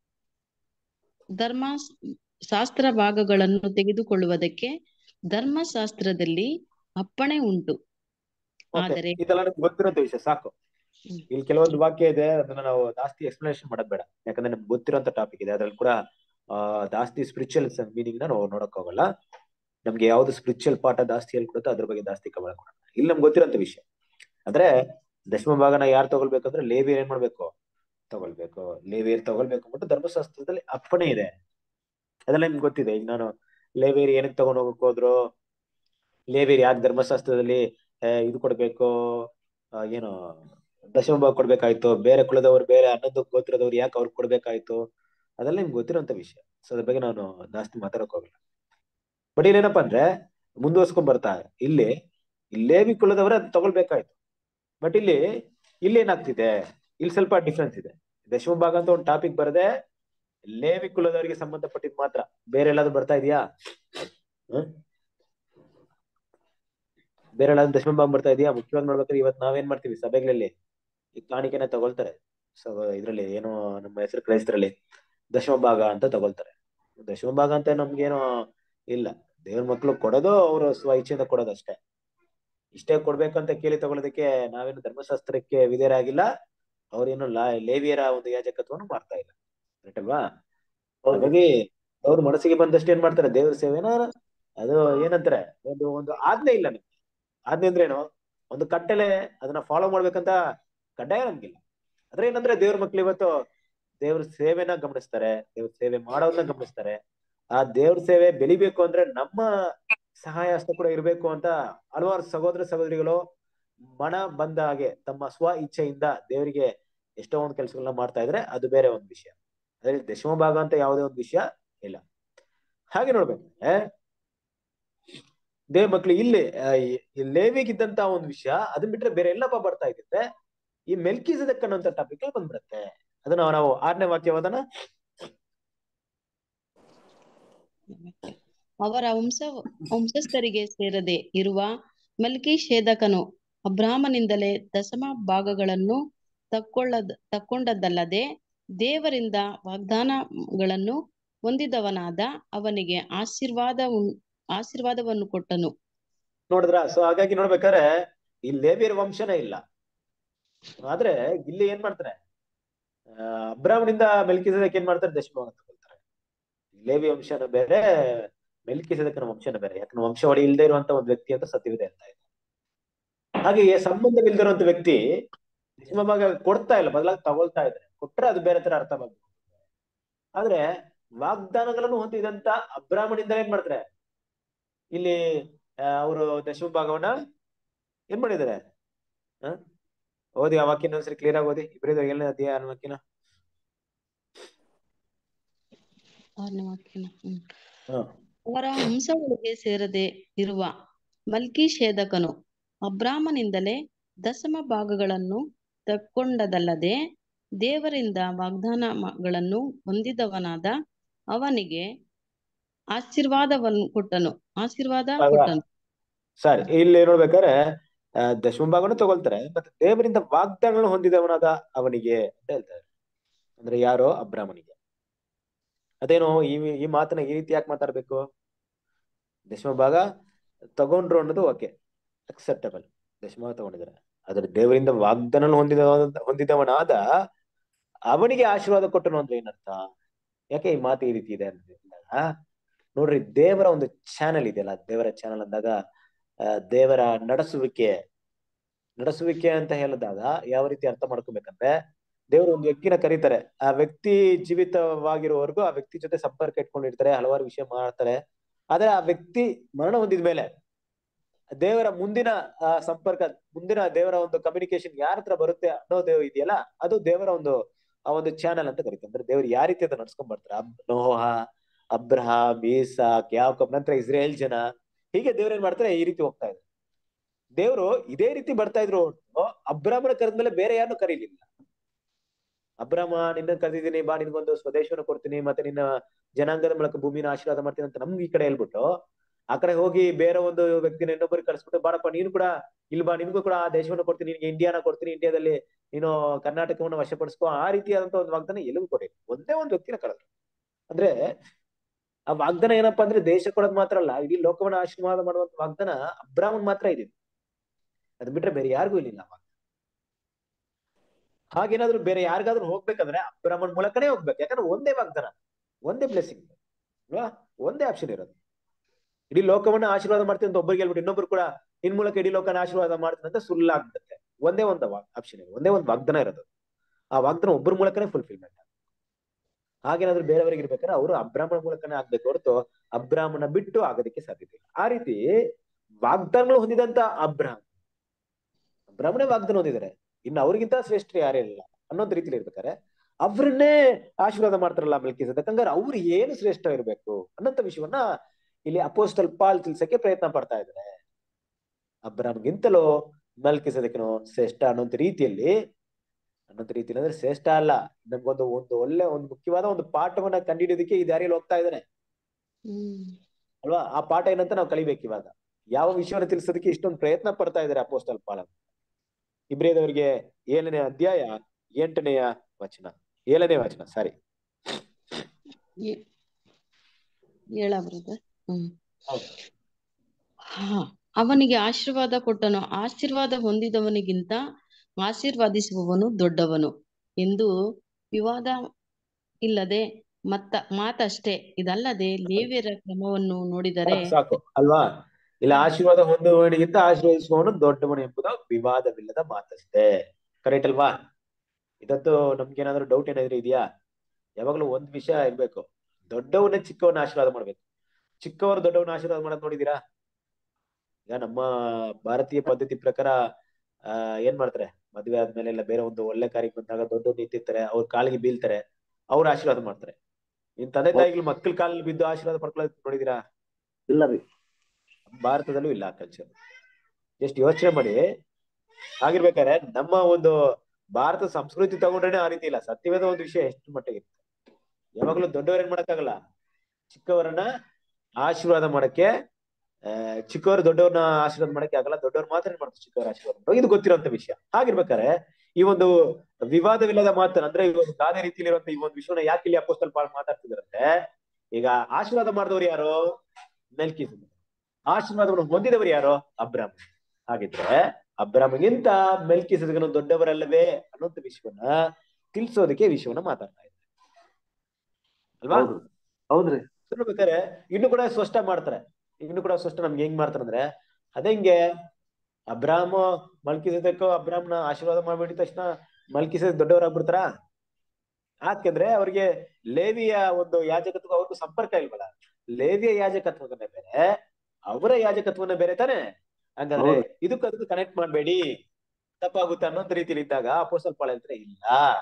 ಧರ್ಮ ಶಾಸ್ತ್ರ ಭಾಗಗಳನ್ನು ತೆಗೆದುಕೊಳ್ಳುವುದಕ್ಕೆ ಧರ್ಮಶಾಸ್ತ್ರದಲ್ಲಿ ಅಪ್ಪಣೆ ಉಂಟು Okay, ಆದರೆ ಇದೆಲ್ಲ ನಮ್ಗೆ ಗೊತ್ತಿರೋಂತ ವಿಷಯ ಸಾಕು ಹ್ಮ್. ಇಲ್ಲಿ ಕೆಲವೊಂದು ವಾಕ್ಯ ಇದೆ ಅದನ್ನ ನಾವು ಜಾಸ್ತಿ ಎಕ್ಸ್ಪ್ಲನೇಷನ್ ಮಾಡೋದ್ ಬೇಡ ಯಾಕಂದ್ರೆ ನಮ್ಗೆ ಗೊತ್ತಿರೋಂತ ಟಾಪಿಕ್ ಇದೆ ಅದ್ರಲ್ಲಿ ಕೂಡ ಆ ಜಾಸ್ತಿ ಸ್ಪಿರಿಚುವಲ್ ಮೀನಿಂಗ್ ನಾವು ನೋಡಕ್ ಹೋಗಲ್ಲ ನಮ್ಗೆ ಯಾವ್ದು ಸ್ಪಿರಿಚುವಲ್ ಪಾಠ ಜಾಸ್ತಿ ಹೇಳ್ಕೊಡುತ್ತೋ ಅದ್ರ ಬಗ್ಗೆ ಜಾಸ್ತಿ ಗಮನ ಕೊಡೋಣ ಇಲ್ಲಿ ನಮ್ಗೆ ಗೊತ್ತಿರೋಂತ ವಿಷಯ ಅಂದ್ರೆ ದಶಮ ಭಾಗನ ಯಾರು ತಗೊಳ್ಬೇಕಂದ್ರೆ ಲೇವಿಯರ್ ಏನ್ ಮಾಡ್ಬೇಕು ತಗೊಳ್ಬೇಕು ಲೇವಿಯರ್ ತಗೊಳ್ಬೇಕು ಅಂದ್ಬಿಟ್ಟು ಧರ್ಮಶಾಸ್ತ್ರದಲ್ಲಿ ಅಪ್ಪಣೆ ಇದೆ ಅದೆಲ್ಲ ನಿಮ್ಗೆ ಗೊತ್ತಿದೆ ಈಗ ನಾನು ಲೇವಿಯರ್ ಏನಕ್ಕೆ ತಗೊಂಡ್ ಹೋಗಕ್ ಹೋದ್ರು ಲೇವಿಯರ್ ಯಾಕೆ ಧರ್ಮಶಾಸ್ತ್ರದಲ್ಲಿ ಆ, ಇದು ಕೊಡ್ಬೇಕು ಆ, ಏನು ದಶಮ ಭಾಗ ಕೊಡ್ಬೇಕಾಯ್ತು ಬೇರೆ ಕುಲದವ್ರು ಬೇರೆ ಹನ್ನೊಂದು ಗೋತ್ರದವ್ರು ಯಾಕೆ ಅವ್ರಿಗೆ ಕೊಡ್ಬೇಕಾಯ್ತು ಅದೆಲ್ಲ ನಿಮ್ಗೆ ಗೊತ್ತಿರೋಂತ ವಿಷಯ ಸೊ ಅದ್ರ ಬಗ್ಗೆ ನಾನು ಜಾಸ್ತಿ ಮಾತಾಡಕ್ ಹೋಗಲ್ಲ ಬಟ್ ಇಲ್ಲೇನಪ್ಪ ಅಂದ್ರೆ ಮುಂದುವರ್ಸ್ಕೊಂಡ್ ಬರ್ತಾ ಇಲ್ಲಿ ಲೇವಿ ಕುಲದವರೇ ಅದ್ ತಗೊಳ್ಬೇಕಾಯ್ತು ಬಟ್ ಇಲ್ಲಿ ಇಲ್ಲಿ ಏನಾಗ್ತಿದೆ ಇಲ್ಲಿ ಸ್ವಲ್ಪ ಡಿಫ್ರೆನ್ಸ್ ಇದೆ ದಶಮ ಭಾಗ ಅಂತ ಒಂದು ಟಾಪಿಕ್ ಬರದೆ ಲೇವಿ ಕುಲದವರಿಗೆ ಸಂಬಂಧಪಟ್ಟಿದ್ ಮಾತ್ರ ಬೇರೆ ಎಲ್ಲಾದ್ರೂ ಬರ್ತಾ ಇದೆಯಾ ಹ್ಮ್ ಬೇರೆ ಎಲ್ಲಾದ್ರೂ ದಶಮ ಭಾಗ ಬರ್ತಾ ಇದೆಯಾ ಮುಖ್ಯವಾಗಿ ನೋಡ್ಬೇಕಾದ್ರೆ ಇವತ್ತು ನಾವೇನ್ ಮಾಡ್ತೀವಿ ಸಭೆಗಳಲ್ಲಿ ಈ ಕಾಣಿಕೆನ ತಗೊಳ್ತಾರೆ ಸೊ ಇದ್ರಲ್ಲಿ ಏನು ನಮ್ಮ ಹೆಸರು ಕ್ರೈಸ್ತರಲ್ಲಿ ದಶಮ ಭಾಗ ಅಂತ ತಗೊಳ್ತಾರೆ ದಶಮ ಭಾಗ ಅಂತ ನಮ್ಗೇನು ಇಲ್ಲ ದೇವ್ರ ಮಕ್ಳು ಕೊಡೋದು ಅವರು ಸ್ವ ಇಚ್ಛೆಯಿಂದ ಕೊಡೋದಷ್ಟೇ ಇಷ್ಟೇ ಕೊಡ್ಬೇಕಂತ ಕೇಳಿ ತಗೊಳ್ಳೋದಕ್ಕೆ ನಾವೇನು ಧರ್ಮಶಾಸ್ತ್ರಕ್ಕೆ ವಿಧೇಯರಾಗಿಲ್ಲ ಅವ್ರೇನು ಲಾ ಲೇವಿಯರ ಒಂದು ಯಾಜಕತ್ವವನ್ನು ಮಾಡ್ತಾ ಇಲ್ಲ ಕರೆಕ್ಟ್ ಅಲ್ವಾ ಹಾಗಾಗಿ ಅವ್ರ ಮನಸ್ಸಿಗೆ ಬಂದಷ್ಟು ಏನ್ ಮಾಡ್ತಾರೆ ದೇವ್ರ ಸೇವೆನ ಅದು ಏನಂತಾರೆ ಒಂದು ಒಂದು ಆಜ್ಞೆ ಇಲ್ಲ ನಮ್ಗೆ ಆಜ್ಞೆ ಅಂದ್ರೆ ಏನು ಒಂದು ಕಟ್ಟಲೆ ಅದನ್ನ ಫಾಲೋ ಮಾಡ್ಬೇಕಂತ ಕಡ್ಡಾಯ ನಮ್ಗಿಲ್ಲ ಆದ್ರೆ ಏನಂದ್ರೆ ದೇವ್ರ ಮಕ್ಳು ಇವತ್ತು ದೇವ್ರ ಸೇವೆನ ಗಮನಿಸ್ತಾರೆ ದೇವ್ರ ಸೇವೆ ಮಾಡೋದನ್ನ ಗಮನಿಸ್ತಾರೆ ಆ ದೇವ್ರ ಸೇವೆ ಬೆಳಿಬೇಕು ಅಂದ್ರೆ ನಮ್ಮ ಸಹಾಯ ಹಸ್ತ ಕೂಡ ಇರ್ಬೇಕು ಅಂತ ಹಲವಾರು ಸಹೋದರ ಸಹೋದರಿಗಳು ಮನ ಬಂದ ಹಾಗೆ ತಮ್ಮ ಸ್ವ ಇಚ್ಛೆಯಿಂದ ದೇವರಿಗೆ ಎಷ್ಟೋ ಒಂದು ಕೆಲಸಗಳನ್ನ ಮಾಡ್ತಾ ಇದ್ರೆ ಅದು ಬೇರೆ ಒಂದು ವಿಷಯ ಅದ್ರಲ್ಲಿ ದಶಮ ಭಾಗ ಅಂತ ಯಾವುದೇ ಒಂದು ವಿಷಯ ಇಲ್ಲ ಹಾಗೆ ನೋಡ್ಬೇಕಂದ್ರೆ ದೇವ್ ಮಕ್ಳು ಇಲ್ಲಿ ಆ, ಈ- ಈ ಲೇವಿಗಿದ್ದಂತ ಒಂದು ವಿಷಯ ಅದನ್ನ ಬಿಟ್ರೆ ಬೇರೆ ಎಲ್ಲಪ್ಪ ಬರ್ತಾ ಇದ್ದಿದ್ರೆ ಈ ಮೆಲ್ಕಿಸದಕ್ ಅನ್ನೋಂತ ಟಾಪಿಕ್ ಬಂದ್ಬಿಡುತ್ತೆ ಅದನ್ನ ನಾವು ಆರನೇ ವಾಕ್ಯವದನ ಅವರ ವಂಶ ವಂಶಸ್ಥರಿಗೆ ಸೇರದೆ ಇರುವ ಮಲ್ಕಿ ಶೇದಕನು ಅಬ್ರಾಹ್ಮನಿಂದಲೇ ದಶಮ ಭಾಗಗಳನ್ನು ತಕ್ಕೊಳ್ಳದ ತಕ್ಕೊಂಡದ್ದಲ್ಲದೆ ದೇವರಿಂದ ವಾಗ್ದಾನಗಳನ್ನು ಹೊಂದಿದವನಾದ ಅವನಿಗೆ ಆಶೀರ್ವಾದ ಆಶೀರ್ವಾದವನ್ನು ಕೊಟ್ಟನು ನೋಡಿದ್ರ ಸೊ ಹಾಗಾಗಿ ನೋಡ್ಬೇಕಾದ್ರೆ ಈ ಲೇವಿಯರ್ ವಂಶನೇ ಇಲ್ಲ ಆದ್ರೆ ಇಲ್ಲಿ ಏನ್ ಮಾಡ್ತಾರೆ ಆ ಅಬ್ರಾಹ್ಮನಿಂದ ಮೆಲ್ಕಿಸದಕ್ಕೆ ಏನ್ ಮಾಡ್ತಾರೆ ದಶಭಾಗ ತಗೊಳ್ತಾರೆ ಲೇವಿ ವಂಶನ ಬೇರೆ ಮೆಲ್ಕಿಸದಕ್ಕನ ವಂಶನ ಬೇರೆ ಯಾಕಂದ್ರೆ ವಂಶವಾಡಿ ಇಲ್ಲದೆ ಇರುವಂತ ಒಂದು ವ್ಯಕ್ತಿ ಅಂತ ಸತ್ಯವಿದೆ ಅಂತ ಇದೆ ಹಾಗೆ ಸಂಬಂಧವಿಲ್ದಿರುವಂತ ವ್ಯಕ್ತಿ ದಶಮ ಭಾಗ ಕೊಡ್ತಾ ಇಲ್ಲ ಬದಲಾಗಿ ತಗೊಳ್ತಾ ಇದ್ದಾರೆ ಕೊಟ್ರೆ ಅದು ಬೇರೆ ತರ ಅರ್ಥ ಮಾಡ್ಬೇಕು ಆದ್ರೆ ವಾಗ್ದಾನಗಳನ್ನು ಹೊಂದಿದಂತ ಅಬ್ರಾಹ್ಮಣಿಂದ ಏನ್ ಮಾಡ್ತಾರೆ ಇಲ್ಲಿ ಅವರು ದಶಮ ಭಾಗವನ್ನ ಏನ್ ಮಾಡಿದ್ದಾರೆ ಹ ಓದಿ ಆ ವಾಕ್ಯನ ಒಂದ್ಸರಿ ಕ್ಲಿಯರ್ ಆಗಿ ಓದಿ ಇಬ್ಬರಿದ ಏಳನೇ ಅಧ್ಯಾಯ ಆರನೇ ವಾಕ್ಯನ ಆರನೇ ವಾಕ್ಯನ ಹ್ಮ್ ಹ ಅವರ ವಂಶಗಳಿಗೆ ಸೇರದೆ ಇರುವ ಮಲ್ಕಿ ಶೇದಕನು ಅಬ್ರಾಹ್ಮನಿಂದಲೇ ದಶಮ ಭಾಗಗಳನ್ನು ತಕ್ಕೊಂಡದಲ್ಲದೆ ದೇವರಿಂದ ವಾಗ್ದಾನಗಳನ್ನು ಹೊಂದಿದವನಾದ ಅವನಿಗೆ ಆಶೀರ್ವಾದವನ್ನು ಕೊಟ್ಟನು ಆಶೀರ್ವಾದ ಅಲ್ವಾ? ಕೊಟ್ಟನು ಸರಿ ಇಲ್ಲಿ ನೋಡ್ಬೇಕಾದ್ರೆ ಆ, ದಶಮ ಭಾಗವನ್ನು ತಗೊಳ್ತಾರೆ ಮತ್ತೆ ದೇವರಿಂದ ವಾಗ್ದಾನಗಳನ್ನು ಹೊಂದಿದವನಾದ ಅವನಿಗೆ ಅಂತ ಹೇಳ್ತಾರೆ ಅಂದ್ರೆ ಯಾರೋ ಅಬ್ರಾಹ್ಮನಿಗೆ ಅದೇನೋ ಈ ಈ ಮಾತನ್ನ ಈ ರೀತಿ ಯಾಕೆ ಮಾತಾಡ್ಬೇಕು ದಶಮ ಭಾಗ ತಗೊಂಡ್ರು ಅನ್ನೋದು ಓಕೆ ಅಕ್ಸೆಪ್ಟಬಲ್ ದಶಮ ಭಾಗ ತಗೊಂಡಿದ್ದಾರೆ ಆದ್ರೆ ದೇವರಿಂದ ವಾಗ್ದಾನ ಹೊಂದಿದ ಹೊಂದಿದವನಾದ ಅವನಿಗೆ ಆಶೀರ್ವಾದ ಕೊಟ್ಟನು ಅಂದ್ರೆ ಏನರ್ಥ ಯಾಕೆ ಈ ಮಾತು ಈ ರೀತಿ ಇದೆ ಅಂದಾಗ ನೋಡ್ರಿ ದೇವರ ಒಂದು ಚಾನೆಲ್ ಇದೆಯಲ್ಲ ದೇವರ ಚಾನೆಲ್ ಅಂದಾಗ ಆ, ದೇವರ ನಡೆಸುವಿಕೆ ನಡೆಸುವಿಕೆ ಅಂತ ಹೇಳಿದಾಗ ಯಾವ ರೀತಿ ಅರ್ಥ ಮಾಡ್ಕೊಬೇಕಂದ್ರೆ ದೇವರು ಒಂದು ವ್ಯಕ್ತಿನ ಕರೀತಾರೆ ಆ ವ್ಯಕ್ತಿ ಜೀವಿತವಾಗಿರುವವರೆಗೂ ಆ ವ್ಯಕ್ತಿ ಜೊತೆ ಸಂಪರ್ಕ ಇಟ್ಕೊಂಡಿರ್ತಾರೆ ಹಲವಾರು ವಿಷಯ ಮಾಡ್ತಾರೆ ಆದ್ರೆ ಆ ವ್ಯಕ್ತಿ ಮರಣ ಹೊಂದಿದ ಮೇಲೆ ದೇವರ ಮುಂದಿನ ಆ ಸಂಪರ್ಕ ಮುಂದಿನ ದೇವರ ಒಂದು ಕಮ್ಯುನಿಕೇಶನ್ ಯಾರ ಹತ್ರ ಬರುತ್ತೆ ಅನ್ನೋದು ಇದೆಯಲ್ಲ ಅದು ದೇವರ ಒಂದು ಆ ಒಂದು ಚಾನಲ್ ಅಂತ ಕರೀತಾರೆ ಅಂದ್ರೆ ದೇವ್ರು ಯಾವ ರೀತಿ ಅದನ್ನ ನಡ್ಸ್ಕೊಂಡ್ ಬರ್ತಾರೆ ಅಬ್ ನೋಹ ಅಬ್ರಹಾಮ್ ಈಸಾಕ್ ಯಾಕಬ್ ನಂತರ ಇಸ್ರೇಲ್ ಜನ ಹೀಗೆ ದೇವ್ರ ಏನ್ ಮಾಡ್ತಾರೆ ಈ ರೀತಿ ಹೋಗ್ತಾ ಇದ್ರು ದೇವ್ರು ಇದೇ ರೀತಿ ಬರ್ತಾ ಇದ್ರು ಹೊರ್ತು ಅಬ್ರಾಹ್ಮಣ ಕರೆದ್ಮೇಲೆ ಬೇರೆ ಯಾರನ್ನು ಕರೀಲಿಲ್ಲ ಅಬ್ರಾಹ್ಮ ನಿನ್ನ ಕರೆದಿದ್ದೀನಿ ಬಾ ನಿನ್ಗೊಂದು ಸ್ವದೇಶವನ್ನು ಕೊಡ್ತೀನಿ ಮತ್ತೆ ನಿನ್ನ ಜನಾಂಗದ ಮೂಲಕ ಭೂಮಿನ ಆಶೀರ್ವಾದ ಮಾಡ್ತೀನಿ ಅಂತ ನಮ್ಗೆ ಈ ಕಡೆ ಹೇಳ್ಬಿಟ್ಟು ಆ ಕಡೆ ಹೋಗಿ ಬೇರೆ ಒಂದು ವ್ಯಕ್ತಿನ ಇನ್ನೊಬ್ಬರಿಗೆ ಕಳಿಸ್ಬಿಟ್ಟು ಬಾರಪ್ಪ ನೀನು ಕೂಡ ಇಲ್ಲಿ ಬಾ ನಿನ್ಗೂ ಕೂಡ ಆ ದೇಶವನ್ನು ಕೊಡ್ತೀನಿ ನಿನ್ಗೆ ಇಂಡಿಯಾನ ಕೊಡ್ತೀನಿ ಇಂಡಿಯಾದಲ್ಲಿ ನೀನು ಕರ್ನಾಟಕವನ್ನು ವಶಪಡಿಸ್ಕೊ ಆ ರೀತಿಯಾದಂತ ಒಂದು ವಾಗ್ದಾನ ಎಲ್ಲವೂ ಕೊಡಿ ಒಂದೇ ಒಂದು ವ್ಯಕ್ತಿನ ಕಳೆದ್ರು ಅಂದ್ರೆ ಆ ವಾಗ್ದಾನ ಏನಪ್ಪಾ ಅಂದ್ರೆ ದೇಶ ಕೊಡೋದ್ ಮಾತ್ರ ಅಲ್ಲ ಇಡೀ ಲೋಕವನ್ನ ಆಶೀರ್ವಾದ ಮಾಡುವಂತ ವಾಗ್ದಾನ ಅಬ್ರಾಹ್ಮನ್ ಮಾತ್ರ ಇದೆ ಅದ್ ಬಿಟ್ರೆ ಬೇರೆ ಯಾರಿಗೂ ಇಲ್ಲ ಆ ವಾಗ್ದಾನ. ಹಾಗೇನಾದ್ರೂ ಬೇರೆ ಯಾರಿಗಾದ್ರೂ ಹೋಗ್ಬೇಕಂದ್ರೆ ಅಬ್ರಾಹ್ಮನ್ ಮೂಲಕನೇ ಹೋಗ್ಬೇಕು ಯಾಕಂದ್ರೆ ಒಂದೇ ವಾಗ್ದಾನ ಒಂದೇ ಬ್ಲೆಸ್ಸಿಂಗ್ ಅಲ್ವಾ ಒಂದೇ ಆಪ್ಷನ್ ಇರೋದು ಇಡೀ ಲೋಕವನ್ನ ಆಶೀರ್ವಾದ ಮಾಡ್ತೀನಿ ಅಂತ ಒಬ್ಬರಿಗೆ ಹೇಳ್ಬಿಟ್ಟು ಇನ್ನೊಬ್ರು ಕೂಡ ನಿನ್ ಮೂಲಕ ಇಡೀ ಲೋಕನ ಆಶೀರ್ವಾದ ಮಾಡ್ತೀನಿ ಅಂತ ಸುಳ್ಳಾಗ್ಬಿಡುತ್ತೆ ಒಂದೇ ಒಂದು ಆಪ್ಷನ್ ಇದೆ ಒಂದೇ ಒಂದು ವಾಗ್ದಾನ ಇರೋದು ಆ ವಾಗ್ದಾನ ಒಬ್ಬರ ಮೂಲಕನೇ ಫುಲ್ಫಿಲ್ಮೆಂಟ್ ಹಾಗೇನಾದ್ರೂ ಬೇರೆಯವರಿಗೆ ಇರ್ಬೇಕಾದ್ರೆ ಅವರು ಅಬ್ರಾಹ್ಮಣ ಮೂಲಕನೇ ಆಗ್ಬೇಕು ಹೊರತು ಅಬ್ರಾಹ್ಮಣ ಬಿಟ್ಟು ಆಗೋದಕ್ಕೆ ಸಾಧ್ಯತೆ ಇಲ್ಲ ಆ ರೀತಿ ವಾಗ್ದಾನಗಳು ಹೊಂದಿದಂತ ಅಬ್ರಾಹ್ಮ ಅಬ್ರಾಹ್ಮಣೇ ವಾಗ್ದಾನ ಹೊಂದಿದ್ದಾರೆ ಇನ್ನು ಅವ್ರಿಗಿಂತ ಶ್ರೇಷ್ಠರು ಯಾರೇ ಇಲ್ಲ ಅನ್ನೋದ್ ರೀತಿಲಿ ಇರ್ಬೇಕಾರೆ ಅವ್ರನ್ನೇ ಆಶೀರ್ವಾದ ಮಾಡ್ತಾರಲ್ಲ ಮೆಲ್ಕಿಸದಕ್ಕೆ ಹಂಗಾರೆ ಅವ್ರು ಏನು ಶ್ರೇಷ್ಠ ಇರ್ಬೇಕು ಅನ್ನೋಂಥ ವಿಷಯವನ್ನ ಇಲ್ಲಿ ಅಪೋಸ್ಟಲ್ ಪಾಲ್ ತಿಳ್ಸಕ್ಕೆ ಪ್ರಯತ್ನ ಪಡ್ತಾ ಇದ್ದಾರೆ ಅಬ್ರಾಹ್ಮಗಿಂತಲೂ ಮಲ್ಕಿಸದಕ್ಕನು ಶ್ರೇಷ್ಠ ಅನ್ನೋಂಥ ರೀತಿಯಲ್ಲಿ ಅನ್ನೋಂಥ ರೀತಿಯಲ್ಲಿ ಅಂದ್ರೆ ಶ್ರೇಷ್ಠ ಅಲ್ಲ ನಮ್ಗೊಂದು ಒಂದು ಒಳ್ಳೆ ಒಂದು ಮುಖ್ಯವಾದ ಒಂದು ಪಾಠವನ್ನ ಕಂಡುಹಿಡಿಯೋದಕ್ಕೆ ಈ ದಾರಿಯಲ್ಲಿ ಹೋಗ್ತಾ ಇದ್ದಾನೆ ಹ್ಮ್ ಅಲ್ವಾ ಆ ಪಾಠ ಏನಂತ ನಾವು ಕಲಿಬೇಕು ಇವಾಗ ಯಾವ ವಿಷಯವನ್ನ ತಿಳಿಸೋದಕ್ಕೆ ಇಷ್ಟೊಂದು ಪ್ರಯತ್ನ ಪಡ್ತಾ ಇದ್ದಾರೆ ಅಪೋಸ್ಟಲ್ ಪಾಲ ಇಬ್ರಿಯದವರಿಗೆ ಏಳನೇ ಅಧ್ಯಾಯ ಎಂಟನೆಯ ವಚನ ಏಳನೇ ವಚನ ಸಾರಿ ಏ- ಹೇಳ ಬ್ರದರ್ ಹ್ಮ್ ಹೌದು. ಹಾ ಅವನಿಗೆ ಆಶೀರ್ವಾದ ಕೊಟ್ಟನು ಆಶೀರ್ವಾದ ಹೊಂದಿದವನಿಗಿಂತ ಆಶೀರ್ವಾದಿಸುವವನು ದೊಡ್ಡವನು ಎಂದು ವಿವಾದ ಇಲ್ಲದೆ ಮತ್ತ ಮಾತಷ್ಟೇ ಇದಲ್ಲದೆ ಲೇವಿಯರ ಕ್ರಮವನ್ನು ನೋಡಿದರೆ ಸಾಕು, ಸಾಕು ಅಲ್ವಾ ಇಲ್ಲ ಆಶೀರ್ವಾದ ಹೊಂದುವವನಿಗಿಂತ ಆಶೀರ್ವದಿಸುವವನು ದೊಡ್ಡವನು ಎಂಬುದು ವಿವಾದವಿಲ್ಲದ ಮಾತಷ್ಟೇ ಕರೆಕ್ಟ್ ಅಲ್ವಾ ಇದತ್ತು ನಮ್ಗೆ ಏನಾದ್ರು ಡೌಟ್ ಏನಾದ್ರು ಇದೆಯಾ ಯಾವಾಗ್ಲೂ ಒಂದ್ ವಿಷಯ ಇರ್ಬೇಕು ದೊಡ್ಡವನ್ನೇ ಚಿಕ್ಕವನ್ನ ಆಶೀರ್ವಾದ ಮಾಡ್ಬೇಕು ಚಿಕ್ಕವರು ದೊಡ್ಡವನ್ನ ಆಶೀರ್ವಾದ ಮಾಡೋದ್ ನೋಡಿದೀರಾ ಈಗ ನಮ್ಮ ಭಾರತೀಯ ಪದ್ಧತಿ ಪ್ರಕಾರ ಆ ಏನ್ ಮಾಡ್ತಾರೆ ಮದ್ವೆ ಆದ್ಮೇಲೆ ಇಲ್ಲ ಬೇರೆ ಒಂದು ಒಳ್ಳೆ ಕಾರ್ಯಕ್ಕೆ ಬಂದಾಗ ದೊಡ್ಡವ್ರು ನಿಂತಿರ್ತಾರೆ ಅವ್ರ ಕಾಲಿಗೆ ಬೀಳ್ತಾರೆ ಅವ್ರ ಆಶೀರ್ವಾದ ಮಾಡ್ತಾರೆ ಇನ್ ತಂದೆ ತಾಯಿಗಳು ಮಕ್ಕಳ ಕಾಲಲ್ಲಿ ಬಿದ್ದು ಆಶೀರ್ವಾದ ಪಡ್ಕೊಳ್ಳೋದು ನೋಡಿದೀರಾ ಇಲ್ಲ ರೀ ಭಾರತದಲ್ಲೂ ಇಲ್ಲ ಕಲ್ಚರ್ ಜಸ್ಟ್ ಯೋಚನೆ ಮಾಡಿ ಆಗಿರ್ಬೇಕಾದ್ರೆ ನಮ್ಮ ಒಂದು ಭಾರತ ಸಂಸ್ಕೃತಿ ತಗೊಂಡ್ರೇನೆ ಆ ರೀತಿ ಇಲ್ಲ ಸತ್ಯವೇದ ಒಂದು ವಿಷಯ ಎಷ್ಟು ಮಟ್ಟಿಗೆ ಇರುತ್ತೆ ಯಾವಾಗ್ಲೂ ದೊಡ್ಡವರು ಏನ್ ಮಾಡಕ್ಕಾಗಲ್ಲ ಚಿಕ್ಕವರನ್ನ ಆಶೀರ್ವಾದ ಮಾಡಕ್ಕೆ ಆ, ಚಿಕ್ಕವರು ದೊಡ್ಡವ್ರನ್ನ ಆಶೀರ್ವಾದ ಮಾಡಕ್ಕೆ ಆಗಲ್ಲ ದೊಡ್ಡವ್ರು ಮಾತ್ರ ಏನ್ ಮಾಡ್ತಾರೆ ಚಿಕ್ಕವರ ಆಶೀರ್ವಾದ ಮಾಡೋದು. ಇದು ಗೊತ್ತಿರೋಂತ ವಿಷಯ ಹಾಗಿರ್ಬೇಕಾದ್ರೆ ಈ ಒಂದು ವಿವಾದವಿಲ್ಲದ ಮಾತನ್ನ ಅಂದ್ರೆ ಈ ಒಂದು ಗಾದೆ ರೀತಿಲಿರುವಂತ ಈ ಒಂದು ವಿಷಯನ ಯಾಕೆ ಇಲ್ಲಿ ಅಪೋಸ್ತಲ್ ಪಾಲ್ ಮಾತಾಡ್ತಿದಾರಂದ್ರೆ ಈಗ ಆಶೀರ್ವಾದ ಮಾಡಿದವರು ಯಾರು ಮೆಲ್ಕಿ ಆಶೀರ್ವಾದವನ್ನು ಹೊಂದಿದವರು ಯಾರು ಅಬ್ರಾಮ್ ಹಾಗಿದ್ರೆ ಅಬ್ರಾಮ್ಗಿಂತ ಮೆಲ್ಕಿಸದಗನು ದೊಡ್ಡವರಲ್ಲವೇ ಅನ್ನೋಂಥ ವಿಷಯವನ್ನ ತಿಳಿಸೋದಕ್ಕೆ ಈ ವಿಷಯವನ್ನ ಮಾತಾಡ್ತಾ ಇದ್ದಾರೆ ಅಲ್ವಾ ಹೌದು ಹೌದ್ರಿ ನೋಡ್ಬೇಕಾದ್ರೆ ಇನ್ನು ಕೂಡ ಸ್ಪಷ್ಟ ಮಾಡ್ತಾರೆ ಇನ್ನು ಕೂಡ ಸ್ಪಷ್ಟ ನಮ್ಗೆ ಹೆಂಗ್ ಮಾಡ್ತಾರೆ ಅಂದ್ರೆ ಅದಂಗೆ ಅಬ್ರಾಮ್ ಮಲ್ಕಿಸದಕ್ಕೂ ಅಬ್ರಾಮ್ನ ಆಶೀರ್ವಾದ ಮಾಡ್ಬಿಟ್ಟಿದ ತಕ್ಷಣ ಮಲ್ಕಿಸದ ದೊಡ್ಡವರಾಗ್ಬಿಡ್ತಾರ ಯಾಕೆಂದ್ರೆ ಅವ್ರಿಗೆ ಲೇವಿಯ ಒಂದು ಯಾಜಕತ್ವ ಅವ್ರಿಗೂ ಸಂಪರ್ಕ ಇಲ್ವಲ್ಲ ಲೇವಿಯ ಯಾಜಕತ್ವನೇ ಬೇರೆ ಅವರ ಯಾಜಕತ್ವನೇ ಬೇರೆ ತಾನೆ ಹಂಗಂದ್ರೆ ಹೌದು. ಇದಕ್ಕೂ ಅದಕ್ಕೂ ಕನೆಕ್ಟ್ ಮಾಡ್ಬೇಡಿ ತಪ್ಪಾಗುತ್ತೆ ಅನ್ನೋದ್ ರೀತಿಲಿ ಇದ್ದಾಗ ಅಪೋಸ್ತಲ ಪಾಳ ಹೇಳ್ತಾರೆ ಇಲ್ಲ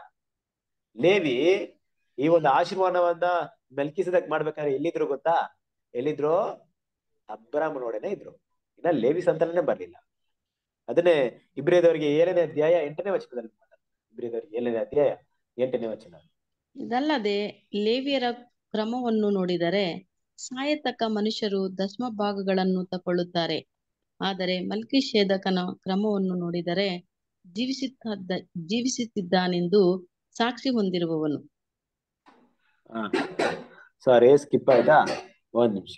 ಲೇವಿ ಈ ಒಂದು ಆಶೀರ್ವಾದವನ್ನ ಮೆಲ್ಕಿಸದಕ್ ಮಾಡ್ಬೇಕಾದ್ರೆ ಎಲ್ಲಿದ್ರು ಗೊತ್ತಾ ಎಲ್ಲಿದ್ರು ಅಬ್ರಾಮನೊಡನೆ ಇದ್ರು ಇನ್ನ ಲೇವಿ ಸಂತಾನನೇ ಬರ್ಲಿಲ್ಲ ಅದನ್ನೇ ಇಬ್ರಿಯದವರಿಗೆ ಏಳನೇ ಅಧ್ಯಾಯ ಎಂಟನೇ ವಚನದಲ್ಲಿ ಮಾತಾಡ್ತಾರೆ ಇಬ್ರಿಯದವರಿಗೆ ಏಳನೇ ಅಧ್ಯಾಯ ಎಂಟನೇ ವಚನ ಇದಲ್ಲದೆ ಲೇವಿಯರ ಕ್ರಮವನ್ನು ನೋಡಿದರೆ ಸಾಯತಕ್ಕ ಮನುಷ್ಯರು ದಶಮ ಭಾಗಗಳನ್ನು ತಕೊಳ್ಳುತ್ತಾರೆ ಆದರೆ ಮಲ್ಕಿಶೇದಕನ ಕ್ರಮವನ್ನು ನೋಡಿದರೆ ಜೀವಿಸುತ್ತ ಜೀವಿಸುತ್ತಿದ್ದಾನೆಂದು ಸಾಕ್ಷಿ ಹೊಂದಿರುವವನು ಸಾರಿ ಸ್ಕಿಪ್ ಆಯ್ತಾ ಒಂದ್ ನಿಮಿಷ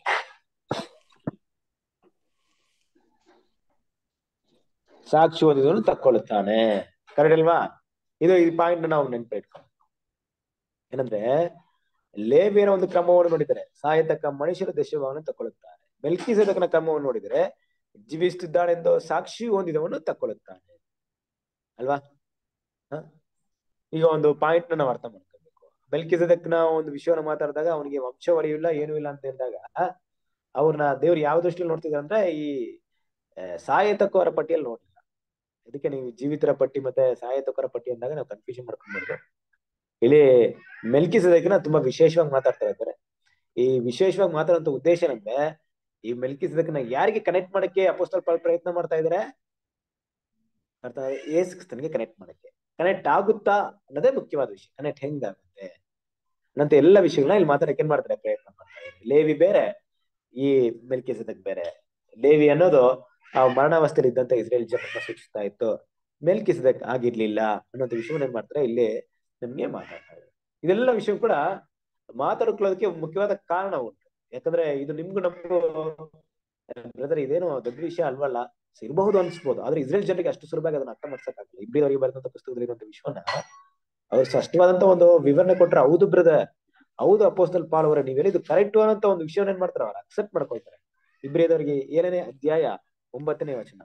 ಸಾಕ್ಷಿ ಓದಿದವನು ತಕ್ಕೊಳ್ಳುತ್ತಾನೆ ಕರೆಕ್ಟ್ ಅಲ್ವಾ ಇದು ಈ ಪಾಯಿಂಟ್ ನಾವು ನೆನ್ಪಿಟ್ಕೊ ಏನಂದ್ರೆ ಲೇವಿಯರ ಒಂದು ಕ್ರಮವನ್ನು ನೋಡಿದರೆ ಸಾಯತಕ್ಕ ಮನುಷ್ಯರ ದಶಭಾವನೆ ತಕ್ಕೊಳ್ಳುತ್ತಾನೆ ಮೆಲ್ಕಿಸದಕನ ಕ್ರಮವನ್ನು ನೋಡಿದರೆ ಜೀವಿಸುತ್ತಿದ್ದಾನೆಂದು ಸಾಕ್ಷಿ ಹೊಂದಿದವನು ತಕ್ಕೊಳ್ಳುತ್ತಾನೆ ಅಲ್ವಾ ಹ? ಈಗ ಒಂದು ಪಾಯಿಂಟ್ ನಾವು ಅರ್ಥ ಮಾಡ್ಕೋಬೇಕು ಬೆಲ್ಕಿಸದಕ್ನ ಒಂದು ವಿಷಯವನ್ನ ಮಾತಾಡಿದಾಗ ಅವನಿಗೆ ವಂಶಾವಳಿ ಇಲ್ಲ ಏನೂ ಇಲ್ಲ ಅಂತ ಹೇಳಿದಾಗ ಅವ್ರನ್ನ ದೇವ್ರು ಯಾವ ದೃಷ್ಟಿಯಲ್ಲಿ ನೋಡ್ತಿದ್ದಾರೆ ಅಂದ್ರೆ ಈ ಆ, ಸಾಯತಕ್ಕವರ ಪಟ್ಟಿಯಲ್ಲಿ ನೋಡಿಲ್ಲ ಅದಕ್ಕೆ ನೀವು ಜೀವಿತರ ಪಟ್ಟಿ ಮತ್ತೆ ಸಾಯತಕ್ಕವರ ಪಟ್ಟಿ ಅಂದಾಗ ನಾವು ಕನ್ಫ್ಯೂಷನ್ ಮಾಡ್ಕೊಂಡ್ಬಾರ್ದು ಇಲ್ಲಿ ಮೆಲ್ಕಿಸದಕ್ಕಿನ ತುಂಬಾ ವಿಶೇಷವಾಗಿ ಮಾತಾಡ್ತಾ ಇದ್ದಾರೆ ಈ ವಿಶೇಷವಾಗಿ ಮಾತಾಡುವಂತ ಉದ್ದೇಶ ಏನಂದ್ರೆ ಈ ಮೆಲ್ಕಿಸದಕ್ನ ಯಾರಿಗೆ ಕನೆಕ್ಟ್ ಮಾಡಕ್ಕೆ ಅಪೋಸ್ತಲ್ ಪಾಲ್ ಪ್ರಯತ್ನ ಮಾಡ್ತಾ ಇದಾರೆ ಅರ್ಥ ಏಸು ಕ್ರಿಸ್ತನಿಗೆ ಕನೆಕ್ಟ್ ಮಾಡಕ್ಕೆ ಕನೆಕ್ಟ್ ಆಗುತ್ತಾ ಅನ್ನೋದೇ ಮುಖ್ಯವಾದ ವಿಷಯ ಕನೆಕ್ಟ್ ಹೆಂಗಾಗುತ್ತೆ ಅನ್ನಂತ ಎಲ್ಲ ವಿಷಯಗಳನ್ನ ಇಲ್ಲಿ ಮಾತಾಡಕ್ಕೆ ಏನ್ ಮಾಡ್ತಾರೆ ಪ್ರಯತ್ನ ಮಾಡ್ತಾ ಇದ್ದಾರೆ ಲೇವಿ ಬೇರೆ ಈ ಮೆಲ್ಕಿಸದಕ್ ಬೇರೆ ಲೇವಿ ಅನ್ನೋದು ಆ ಮರಣಾವಸ್ಥೆಯಲ್ಲಿ ಇದ್ದಂತ ಇಸ್ರೇಲ್ ಜನರನ್ನ ಸೂಚಿಸ್ತಾ ಇತ್ತು ಮೆಲ್ಕಿಸದಕ್ ಆಗಿರ್ಲಿಲ್ಲ ಅನ್ನೋಂಥ ವಿಷಯವನ್ನ ಏನ್ ಮಾಡ್ತಾರೆ ಇಲ್ಲಿ ನಮ್ಗೆ ಮಾತಾಡ್ತಾ ಇದ್ದಾರೆ ಇದೆಲ್ಲ ವಿಷಯ ಕೂಡ ಮಾತಾಡ್ಕೊಳ್ಳೋದಕ್ಕೆ ಮುಖ್ಯವಾದ ಕಾರಣ ಉಂಟು ಯಾಕಂದ್ರೆ ಇದು ನಿಮ್ಗೂ ನಮಗೂ ಬ್ರದರ್ ಇದೇನು ದೊಡ್ಡ ವಿಷಯ ಅಲ್ವಲ್ಲ ಸೊ ಇರಬಹುದು ಅನ್ಸ್ಬೋದು ಆದ್ರೆ ಇಸ್ರೇಲ್ ಜನರಿಗೆ ಅಷ್ಟು ಸುಲಭವಾಗಿ ಅದನ್ನ ಅರ್ಥ ಮಾಡ್ಸಕ್ಕಾಗಲ್ಲ ಇಬ್ಬರಿವರೆಗೆ ಬರೆದಂತ ಪುಸ್ತಕದಲ್ಲಿ ಇರುವಂತ ವಿಷಯವನ್ನ ಅವ್ರು ಸ್ಪಷ್ಟವಾದಂತ ಒಂದು ವಿವರಣೆ ಕೊಟ್ರೆ ಹೌದು ಬ್ರದರ್ ಹೌದು ಅಪೋಸ್ತಲ್ ಪಾಲ್ ಅವರ ನೀವೇನು ಇದು ಕರೆಕ್ಟ್ ಅನ್ನೋಂತ ಒಂದು ವಿಷಯವನ್ನ ಏನ್ ಮಾಡ್ತಾರೆ ಅವ್ರು ಅಕ್ಸೆಪ್ಟ್ ಮಾಡ್ಕೊಳ್ತಾರೆ ಇಬ್ರಿಯದವರಿಗೆ ಏಳನೇ ಅಧ್ಯಾಯ ಒಂಬತ್ತನೇ ವಚನ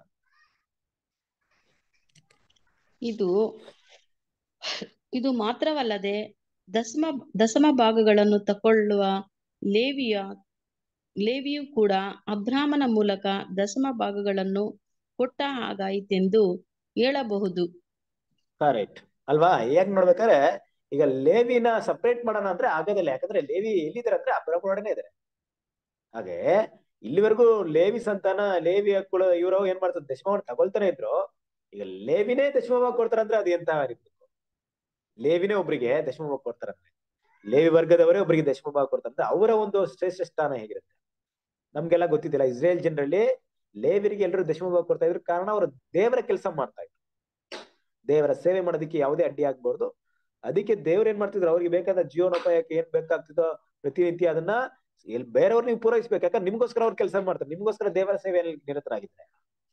ಇದು ಇದು ಮಾತ್ರವಲ್ಲದೆ ದಶಮ ದಶಮ ಭಾಗಗಳನ್ನು ತಕೊಳ್ಳುವ ಲೇವಿಯ ಲೇವಿಯು ಕೂಡ ಅಬ್ರಾಮನ ಮೂಲಕ ದಶಮ ಭಾಗಗಳನ್ನು ಕೊಟ್ಟ ಹಾಗಾಯಿತೆಂದು ಹೇಳಬಹುದು ಕರೆಕ್ಟ್ ಅಲ್ವಾ ಹೇಗ್ ನೋಡ್ಬೇಕಾದ್ರೆ ಈಗ ಲೇವಿನ ಸಪರೇಟ್ ಮಾಡೋಣ ಅಂದ್ರೆ ಆಗೋದಿಲ್ಲ ಯಾಕಂದ್ರೆ ಲೇವಿ ಎಲ್ಲಿದ್ದಾರೆ ಅಂದ್ರೆ ಅಬ್ರಹ್ಮನೊಡನೆ ಇದಾರೆ ಹಾಗೆ ಇಲ್ಲಿವರೆಗೂ ಲೇವಿ ಸಂತಾನ ಲೇವಿ ಕುಳ ಇವರು ಏನ್ ಮಾಡ್ತಾರೆ ದಶಮವನ್ನು ತಗೊಳ್ತಾನೆ ಇದ್ರು ಈಗ ಲೇವಿನೇ ದಶಮಭಾಗ ಕೊಡ್ತಾರಂದ್ರೆ ಅದು ಎಂತ ಇರ್ಬೇಕು ಲೇವಿನೇ ಒಬ್ರಿಗೆ ದಶಮಭಾಗ ಕೊಡ್ತಾರಂದ್ರೆ ಲೇವಿ ವರ್ಗದವರೇ ಒಬ್ರಿಗೆ ದಶಮಭಾಗ ಕೊಡ್ತಾರಂದ್ರೆ ಅವರ ಒಂದು ಶ್ರೇಷ್ಠ ಸ್ಥಾನ ಹೇಗಿರುತ್ತೆ ನಮ್ಗೆಲ್ಲ ಗೊತ್ತಿದ್ದಿಲ್ಲ ಇಸ್ರೇಲ್ ಜನರಲ್ಲಿ ಲೇವಿರಿಗೆ ಎಲ್ಲರೂ ದಶಮಭಾಗ ಕೊಡ್ತಾ ಇದ್ರು ಕಾರಣ ಅವರು ದೇವರ ಕೆಲಸ ಮಾಡ್ತಾ ಇದ್ರು ದೇವರ ಸೇವೆ ಮಾಡೋದಕ್ಕೆ ಯಾವುದೇ ಅಡ್ಡಿ ಆಗ್ಬಾರ್ದು ಅದಕ್ಕೆ ದೇವ್ರು ಏನ್ ಮಾಡ್ತಿದ್ರು ಅವ್ರಿಗೆ ಬೇಕಾದ ಜೀವನೋಪಾಯಕ್ಕೆ ಏನ್ ಬೇಕಾಗ್ತಿದೋ ಪ್ರತಿನಿತ್ಯ ಅದನ್ನ ಎಲ್ ಬೇರೆಯವ್ರು ನೀವು ಪೂರೈಸ್ಬೇಕು ಯಾಕಂದ್ರೆ ನಿಮ್ಗೋಸ್ಕರ ಅವ್ರು ಕೆಲಸ ಮಾಡ್ತಾರೆ ನಿಮ್ಗೋಸ್ಕರ ದೇವರ ಸೇವೆಯಲ್ಲಿ ನಿರತರಾಗಿದ್ದಾರೆ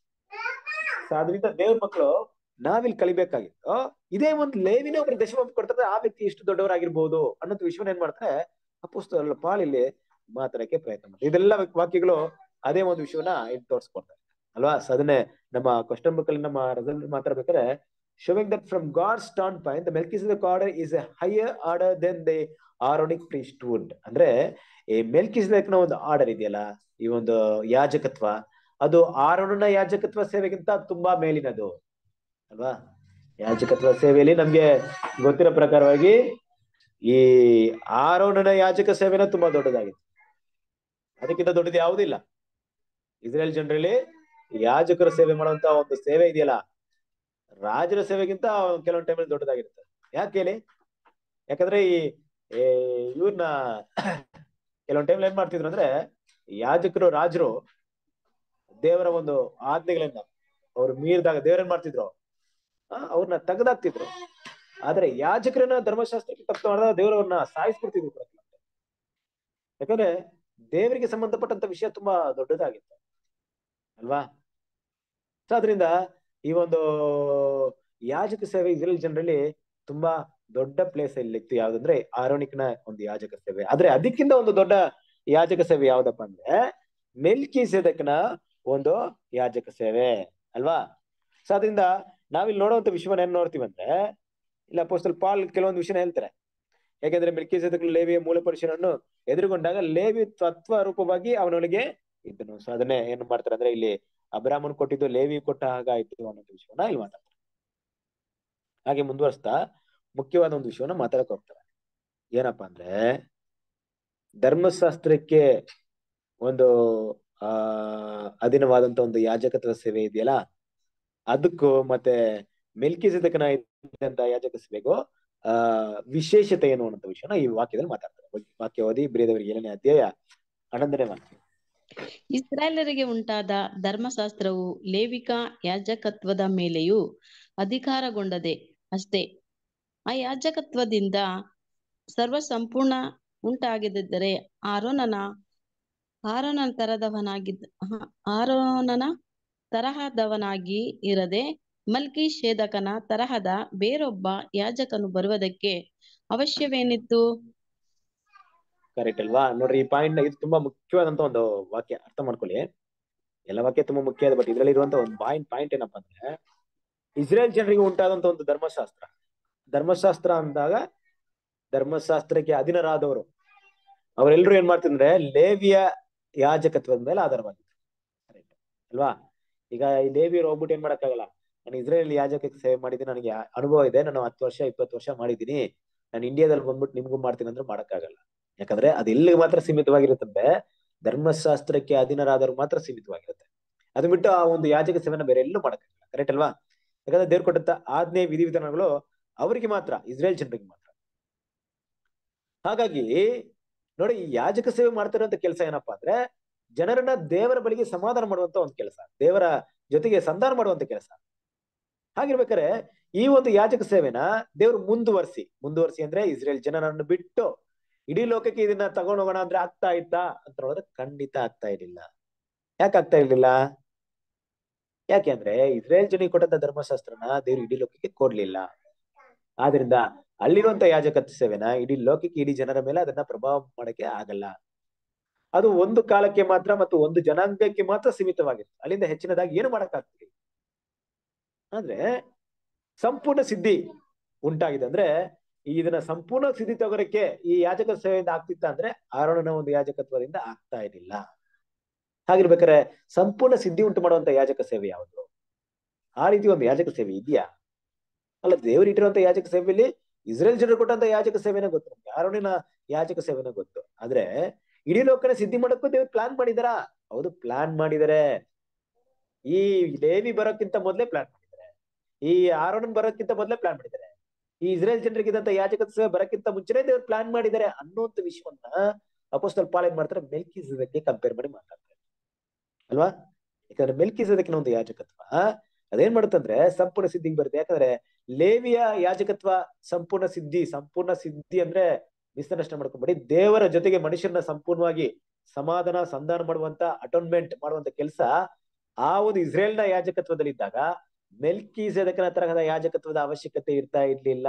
So ಅದರಿಂದ ದೇವ್ರ ಮಕ್ಕಳು ನಾವಿಲ್ಲಿ ಕಲಿಬೇಕಾಗಿತ್ತು ಇದೇ ಒಂದು ಲೇವಿನೇ ಒಬ್ರು ದಶಮ ಕೊಡ್ತಾರೆ ಆ ವ್ಯಕ್ತಿ ಎಷ್ಟು ದೊಡ್ಡವರಾಗಿರ್ಬೋದು ಅನ್ನೋದು ವಿಶ್ವನ ಏನ್ ಮಾಡ್ತಾರೆ ಅಪುಸ್ತಕ ಪಾಲ್ ಇಲ್ಲಿ ಮಾತಾಡಕ್ಕೆ ಪ್ರಯತ್ನ ಮಾಡ್ತಾರೆ ಇದೆಲ್ಲ ವಾಕ್ಯಗಳು ಅದೇ ಒಂದು ವಿಷಯವನ್ನ ಇಲ್ಲಿ ತೋರಿಸ್ಕೊಡ್ತಾರೆ ಅಲ್ವಾ ಸೊ ಅದನ್ನೇ ನಮ್ಮ ಕ್ವಶನ್ ಬುಕ್ ಅಲ್ಲಿ ನಮ್ಮ ರಿಸಲ್ಟ್ ಮಾತಾಡ್ಬೇಕಾದ್ರೆ showing that from God standpoint the Melchizedek order is a higher order then the Aaronic priesthood ಅಂದ್ರೆ ಈ ಮೆಲ್ಕಿಸಿದಕ್ನ ಒಂದು ಆರ್ಡರ್ ಇದೆಯಲ್ಲ ಈ ಒಂದು ಯಾಜಕತ್ವ ಅದು ಆರೋಣನ ಯಾಜಕತ್ವ ಸೇವೆಗಿಂತ ತುಂಬಾ ಮೇಲಿನದು ಅಲ್ವಾ ಯಾಜಕತ್ವ ಸೇವೆಯಲ್ಲಿ ನಮ್ಗೆ ಗೊತ್ತಿರೋ ಪ್ರಕಾರವಾಗಿ ಈ ಆರೋಣನ ಯಾಜಕ ಸೇವೆನ ತುಂಬಾ ದೊಡ್ಡದಾಗಿದೆ ಅದಕ್ಕಿಂತ ದೊಡ್ಡದು ಯಾವುದಿಲ್ಲ ಇಸ್ರೇಲ್ ಜನರಲ್ಲಿ ಯಾಜಕರ ಸೇವೆ ಮಾಡುವಂತ ಒಂದು ಸೇವೆ ಇದೆಯಲ್ಲ ರಾಜರ ಸೇವೆಗಿಂತ ಕೆಲವೊಂದು ಟೈಮಲ್ಲಿ ದೊಡ್ಡದಾಗಿರುತ್ತೆ ಯಾಕೆ ಹೇಳಿ ಯಾಕಂದ್ರೆ ಈ ಇವ್ರನ್ನ ಕೆಲವೊಂದು ಟೈಮ್ ಏನ್ ಮಾಡ್ತಿದ್ರು ಅಂದ್ರೆ ಯಾಜಕರು ರಾಜರು ದೇವರ ಒಂದು ಆಜ್ಞೆಗಳನ್ನ ಅವ್ರು ಮೀರಿದಾಗ ದೇವ್ರೇನ್ ಮಾಡ್ತಿದ್ರು ಅವ್ರನ್ನ ತೆಗೆದಾಕ್ತಿದ್ರು ಆದ್ರೆ ಯಾಜಕರನ್ನ ಧರ್ಮಶಾಸ್ತ್ರಕ್ಕೆ ತಪ್ಪು ಮಾಡಿದಾಗ ದೇವರವ್ರನ್ನ ಸಾಯಿಸ್ಬಿಡ್ತಿದ್ರು ಪ್ರತಿ ಯಾಕಂದ್ರೆ ದೇವರಿಗೆ ಸಂಬಂಧಪಟ್ಟಂತ ವಿಷಯ ತುಂಬಾ ದೊಡ್ಡದಾಗಿತ್ತು ಅಲ್ವಾ ಸೊ ಅದರಿಂದ ಈ ಒಂದು ಯಾಜಕ ಸೇವೆ ಇಸ್ರೇಲ್ ಜನರಲ್ಲಿ ತುಂಬಾ ದೊಡ್ಡ ಪ್ಲೇಸ್ ಇತ್ತು ಯಾವ್ದಂದ್ರೆ ಆರೋಣಿಕ್ನ ಒಂದು ಯಾಜಕ ಸೇವೆ ಆದ್ರೆ ಅದಕ್ಕಿಂತ ಒಂದು ದೊಡ್ಡ ಯಾಜಕ ಸೇವೆ ಯಾವ್ದಪ್ಪ ಅಂದ್ರೆ ಮೆಲ್ಕಿ ಸೇದಕ್ನ ಒಂದು ಯಾಜಕ ಸೇವೆ ಅಲ್ವಾ ಸೊ ಅದರಿಂದ ನಾವಿಲ್ಲಿ ನೋಡುವಂತ ವಿಷಯವನ್ನ ಏನ್ ನೋಡ್ತೀವಿ ಅಂದ್ರೆ ಇಲ್ಲ ಪೋಸ್ಟಲ್ ಪಾಲ್ ಕೆಲವೊಂದು ವಿಷಯನ ಹೇಳ್ತಾರೆ ಯಾಕೆಂದ್ರೆ ಮೆಲ್ಕಿ ಸೇದಕ್ ಲೇವಿಯ ಮೂಲ ಪುರುಷನನ್ನು ಎದುರುಗೊಂಡಾಗ ಲೇವಿ ತತ್ವ ರೂಪವಾಗಿ ಅವನೊಳಗೆ ಇದ್ದನು ಸೊ ಅದನ್ನೇ ಏನ್ ಮಾಡ್ತಾರೆ ಅಂದ್ರೆ ಇಲ್ಲಿ ಅಬ್ರಾಹ್ಮನ್ ಕೊಟ್ಟಿದ್ದು ಲೇವಿ ಕೊಟ್ಟ ಹಾಗಾಯ್ತು ಅನ್ನೋ ವಿಷಯವನ್ನ ಇಲ್ಲಿ ಮಾತಾಡ್ತಾರೆ ಹಾಗೆ ಮುಂದುವರಿಸ್ತಾ ಮುಖ್ಯವಾದ ಒಂದು ವಿಷಯವನ್ನ ಮಾತಾಡಕ್ ಹೋಗ್ತಾರೆ ಏನಪ್ಪಾ ಅಂದ್ರೆ ಧರ್ಮಶಾಸ್ತ್ರಕ್ಕೆ ಒಂದು ಆ ಅಧೀನವಾದಂತ ಒಂದು ಯಾಜಕತ್ವ ಸೇವೆ ಇದೆಯಲ್ಲ ಅದಕ್ಕೂ ಮತ್ತೆ ಮೆಲ್ಕಿಸದಕನ ಇದ್ದಂತ ಯಾಜಕ ಸೇವೆಗೂ ಆ ವಿಶೇಷತೆ ಏನು ಅನ್ನೋ ವಿಷಯನ ಈ ವಾಕ್ಯದಲ್ಲಿ ಮಾತಾಡ್ತಾರೆ ವಾಕ್ಯ ಓದಿ ಬೇರೆದವರಿಗೆ ಏಳನೇ ಅಧ್ಯಾಯ ಹನ್ನೊಂದನೇ ವಾಕ್ಯ ಇಸ್ರಾಯೇಲರಿಗೆ ಉಂಟಾದ ಧರ್ಮಶಾಸ್ತ್ರವು ಲೇವಿಕ ಯಾಜಕತ್ವದ ಮೇಲೆಯೂ ಅಧಿಕಾರಗೊಂಡದೆ ಅಷ್ಟೇ ಆ ಯಾಜಕತ್ವದಿಂದ ಸರ್ವ ಸಂಪೂರ್ಣ ಉಂಟಾಗಿದ್ದರೆ ಆರೋನನ ಆರೋನನ ತರದವನಾಗಿದ್ದ ಆರೋನನ ತರಹದವನಾಗಿ ಇರದೆ ಮಲ್ಕಿ ಶೇದಕನ ತರಹದ ಬೇರೊಬ್ಬ ಯಾಜಕನು ಬರುವುದಕ್ಕೆ ಅವಶ್ಯವೇನಿತ್ತು ಕರೆಕ್ಟ್ ಅಲ್ವಾ ನೋಡ್ರಿ ಈ ಪಾಯಿಂಟ್ ಇದು ತುಂಬಾ ಮುಖ್ಯವಾದಂತ ಒಂದು ವಾಕ್ಯ ಅರ್ಥ ಮಾಡ್ಕೊಳ್ಳಿ ಎಲ್ಲ ವಾಕ್ಯ ತುಂಬಾ ಮುಖ್ಯ ಇದೆ ಬಟ್ ಇದ್ರಲ್ಲಿ ಇರುವಂತ ಒಂದು ಪಾಯಿಂಟ್ ಪಾಯಿಂಟ್ ಏನಪ್ಪಾ ಅಂದ್ರೆ ಇಸ್ರೇಲ್ ಜನರಿಗೆ ಉಂಟಾದಂತ ಒಂದು ಧರ್ಮಶಾಸ್ತ್ರ ಧರ್ಮಶಾಸ್ತ್ರ ಅಂದಾಗ ಧರ್ಮಶಾಸ್ತ್ರಕ್ಕೆ ಅಧೀನರಾದವರು ಅವರೆಲ್ಲರೂ ಏನ್ ಮಾಡ್ತಿದ್ರೆ ಲೇವಿಯ ಯಾಜಕತ್ವದ ಮೇಲೆ ಆಧಾರವಾಗಿತ್ತು ಕರೆಕ್ಟ್ ಅಲ್ವಾ ಈಗ ಈ ಲೇವಿಯರು ಹೋಗ್ಬಿಟ್ಟು ಏನ್ ಮಾಡಕ್ಕಾಗಲ್ಲ ನಾನು ಇಸ್ರೇಲ್ ಯಾಜಕಕ್ಕೆ ಸೇವೆ ಮಾಡಿದ್ದೀನಿ ನನಗೆ ಅನುಭವ ಇದೆ ನಾನು ಹತ್ತು ವರ್ಷ ಇಪ್ಪತ್ತು ವರ್ಷ ಮಾಡಿದ್ದೀನಿ ನಾನು ಇಂಡಿಯಾದಲ್ಲಿ ಬಂದ್ಬಿಟ್ಟು ನಿಮ್ಗೂ ಮಾಡ್ತೀನಿ ಅಂದ್ರೆ ಮಾಡಕ್ಕಾಗಲ್ಲ ಯಾಕಂದ್ರೆ ಅದು ಎಲ್ಲಿಗೆ ಮಾತ್ರ ಸೀಮಿತವಾಗಿರುತ್ತಂದ್ರೆ ಧರ್ಮಶಾಸ್ತ್ರಕ್ಕೆ ಅಧೀನರಾದವ್ರು ಮಾತ್ರ ಸೀಮಿತವಾಗಿರುತ್ತೆ ಅದು ಬಿಟ್ಟು ಆ ಒಂದು ಯಾಜಕ ಸೇವೆನ ಬೇರೆ ಎಲ್ಲೂ ಮಾಡಕ್ಕಾಗಲ್ಲ ಕರೆಕ್ಟ್ ಅಲ್ವಾ ಯಾಕಂದ್ರೆ ದೇವ್ರು ಕೊಟ್ಟಂತ ಆಜ್ಞೆ ವಿಧಿವಿಧಾನಗಳು ಅವರಿಗೆ ಮಾತ್ರ ಇಸ್ರೇಲ್ ಜನರಿಗೆ ಮಾತ್ರ ಹಾಗಾಗಿ ನೋಡಿ ಈ ಯಾಜಕ ಸೇವೆ ಮಾಡ್ತಿರೋಂತ ಕೆಲಸ ಏನಪ್ಪಾ ಅಂದ್ರೆ ಜನರನ್ನ ದೇವರ ಬಳಿಗೆ ಸಮಾಧಾನ ಮಾಡುವಂತ ಒಂದು ಕೆಲಸ ದೇವರ ಜೊತೆಗೆ ಸಂಧಾನ ಮಾಡುವಂತ ಕೆಲಸ ಹಾಗಿರ್ಬೇಕಾದ್ರೆ ಈ ಒಂದು ಯಾಜಕ ಸೇವೆನ ದೇವರು ಮುಂದುವರಿಸಿ ಮುಂದುವರಿಸಿ ಅಂದ್ರೆ ಇಸ್ರೇಲ್ ಜನರನ್ನು ಬಿಟ್ಟು ಇಡೀ ಲೋಕಕ್ಕೆ ಇದನ್ನ ತಗೊಂಡ್ ಹೋಗೋಣ ಅಂದ್ರೆ ಆಗ್ತಾ ಇತ್ತಾ ಅಂತ ನೋಡಿದ್ರೆ ಖಂಡಿತ ಆಗ್ತಾ ಇರ್ಲಿಲ್ಲ ಯಾಕೆ ಆಗ್ತಾ ಇರ್ಲಿಲ್ಲ ಯಾಕೆ ಅಂದ್ರೆ ಇಸ್ರೇಲ್ ಜನಿಗೆ ಕೊಟ್ಟಂತ ಧರ್ಮಶಾಸ್ತ್ರನ ದೇವ್ರು ಇಡೀ ಲೋಕಕ್ಕೆ ಕೊಡ್ಲಿಲ್ಲ ಆದ್ರಿಂದ ಅಲ್ಲಿರುವಂತ ಯಾಜಕತ್ವ ಸೇವೆನ ಇಡೀ ಲೋಕಕ್ಕೆ ಇಡೀ ಜನರ ಮೇಲೆ ಅದನ್ನ ಪ್ರಭಾವ ಮಾಡಕ್ಕೆ ಆಗಲ್ಲ ಅದು ಒಂದು ಕಾಲಕ್ಕೆ ಮಾತ್ರ ಮತ್ತು ಒಂದು ಜನಾಂಗಕ್ಕೆ ಮಾತ್ರ ಸೀಮಿತವಾಗಿರುತ್ತೆ ಅಲ್ಲಿಂದ ಹೆಚ್ಚಿನದಾಗಿ ಏನು ಮಾಡಕ್ಕಾಗ್ತದೆ ಆದ್ರೆ ಸಂಪೂರ್ಣ ಸಿದ್ಧಿ ಉಂಟಾಗಿದೆ ಅಂದ್ರೆ ಇದನ್ನ ಸಂಪೂರ್ಣ ಸಿದ್ಧಿ ತಗೋರಕ್ಕೆ ಈ ಯಾಜಕ ಸೇವೆಯಿಂದ ಆಗ್ತಿತ್ತ ಅಂದ್ರೆ ಆರೋಣನ ಒಂದು ಯಾಜಕತ್ವದಿಂದ ಆಗ್ತಾ ಇರಲಿಲ್ಲ ಹಾಗಿರ್ಬೇಕಾದ್ರೆ ಸಂಪೂರ್ಣ ಸಿದ್ಧಿ ಉಂಟು ಮಾಡುವಂತ ಯಾಜಕ ಸೇವೆ ಯಾವುದು ಆ ರೀತಿ ಒಂದು ಯಾಜಕ ಸೇವೆ ಇದೆಯಾ ಅಲ್ಲ ದೇವರು ಇಟ್ಟಿರುವಂತ ಯಾಜಕ ಸೇವೆಯಲ್ಲಿ ಇಸ್ರೇಲ್ ಜನರು ಕೊಟ್ಟಂತ ಯಾಜಕ ಸೇವೆನ ಗೊತ್ತು ನಮ್ಗೆ ಆರೋಣಿನ ಯಾಜಕ ಸೇವೆನ ಗೊತ್ತು ಆದ್ರೆ ಇಡೀ ಲೋಕನ ಸಿದ್ಧಿ ಮಾಡಕ್ಕೂ ದೇವ್ರು ಪ್ಲಾನ್ ಮಾಡಿದಾರಾ ಹೌದು ಪ್ಲಾನ್ ಮಾಡಿದಾರೆ ಈ ಲೇವಿ ಬರೋಕ್ಕಿಂತ ಮೊದ್ಲೇ ಪ್ಲಾನ್ ಮಾಡಿದ್ದಾರೆ ಈ ಆರೋಣನ್ ಬರೋಕ್ಕಿಂತ ಮೊದ್ಲೇ ಪ್ಲಾನ್ ಮಾಡಿದ್ದಾರೆ ಈ ಇಸ್ರೇಲ್ ಜನರಿಗೆ ಇದ್ದಂತ ಯಾಜಕ ಸೇವೆ ಬರೋಕ್ಕಿಂತ ಮುಂಚೆನೆ ದೇವ್ರು ಪ್ಲಾನ್ ಮಾಡಿದ್ದಾರೆ ಅನ್ನುವಂತ ವಿಷಯವನ್ನ ಅಪೋಸ್ತಲ್ ಪಾಲ್ ಏನ್ ಮಾಡ್ತಾರೆ ಮೆಲ್ಕಿಸದಕ್ಕೆ ಕಂಪೇರ್ ಮಾಡಿ ಮಾತಾಡ್ತಾರೆ ಅಲ್ವಾ ಯಾಕಂದ್ರೆ ಮೆಲ್ಕಿಸದಕ್ಕಿನ ಒಂದು ಯಾಜಕತ್ವ ಅದೇನ್ ಮಾಡುತ್ತಂದ್ರೆ ಸಂಪೂರ್ಣ ಸಿದ್ಧಿಗೆ ಬರುತ್ತೆ ಯಾಕಂದ್ರೆ ಲೇವಿಯ ಯಾಜಕತ್ವ ಸಂಪೂರ್ಣ ಸಿದ್ಧಿ ಸಂಪೂರ್ಣ ಸಿದ್ಧಿ ಅಂದ್ರೆ ಮಿಸ್ಅಂಡರ್ಸ್ಟ್ಯಾಂಡ್ ಮಾಡ್ಕೊಂಬೇಡಿ ದೇವರ ಜೊತೆಗೆ ಮನುಷ್ಯರನ್ನ ಸಂಪೂರ್ಣವಾಗಿ ಸಮಾಧಾನ ಸಂಧಾನ ಮಾಡುವಂತ ಅಟೋನ್ಮೆಂಟ್ ಮಾಡುವಂತ ಕೆಲಸ ಆ ಒಂದು ಇಸ್ರೇಲ್ನ ಯಾಜಕತ್ವದಲ್ಲಿದ್ದಾಗ ಮೆಲ್ಕಿ ಸೆದಕನ ತರಹದ ಯಾಜಕತ್ವದ ಅವಶ್ಯಕತೆ ಇರ್ತಾ ಇರ್ಲಿಲ್ಲ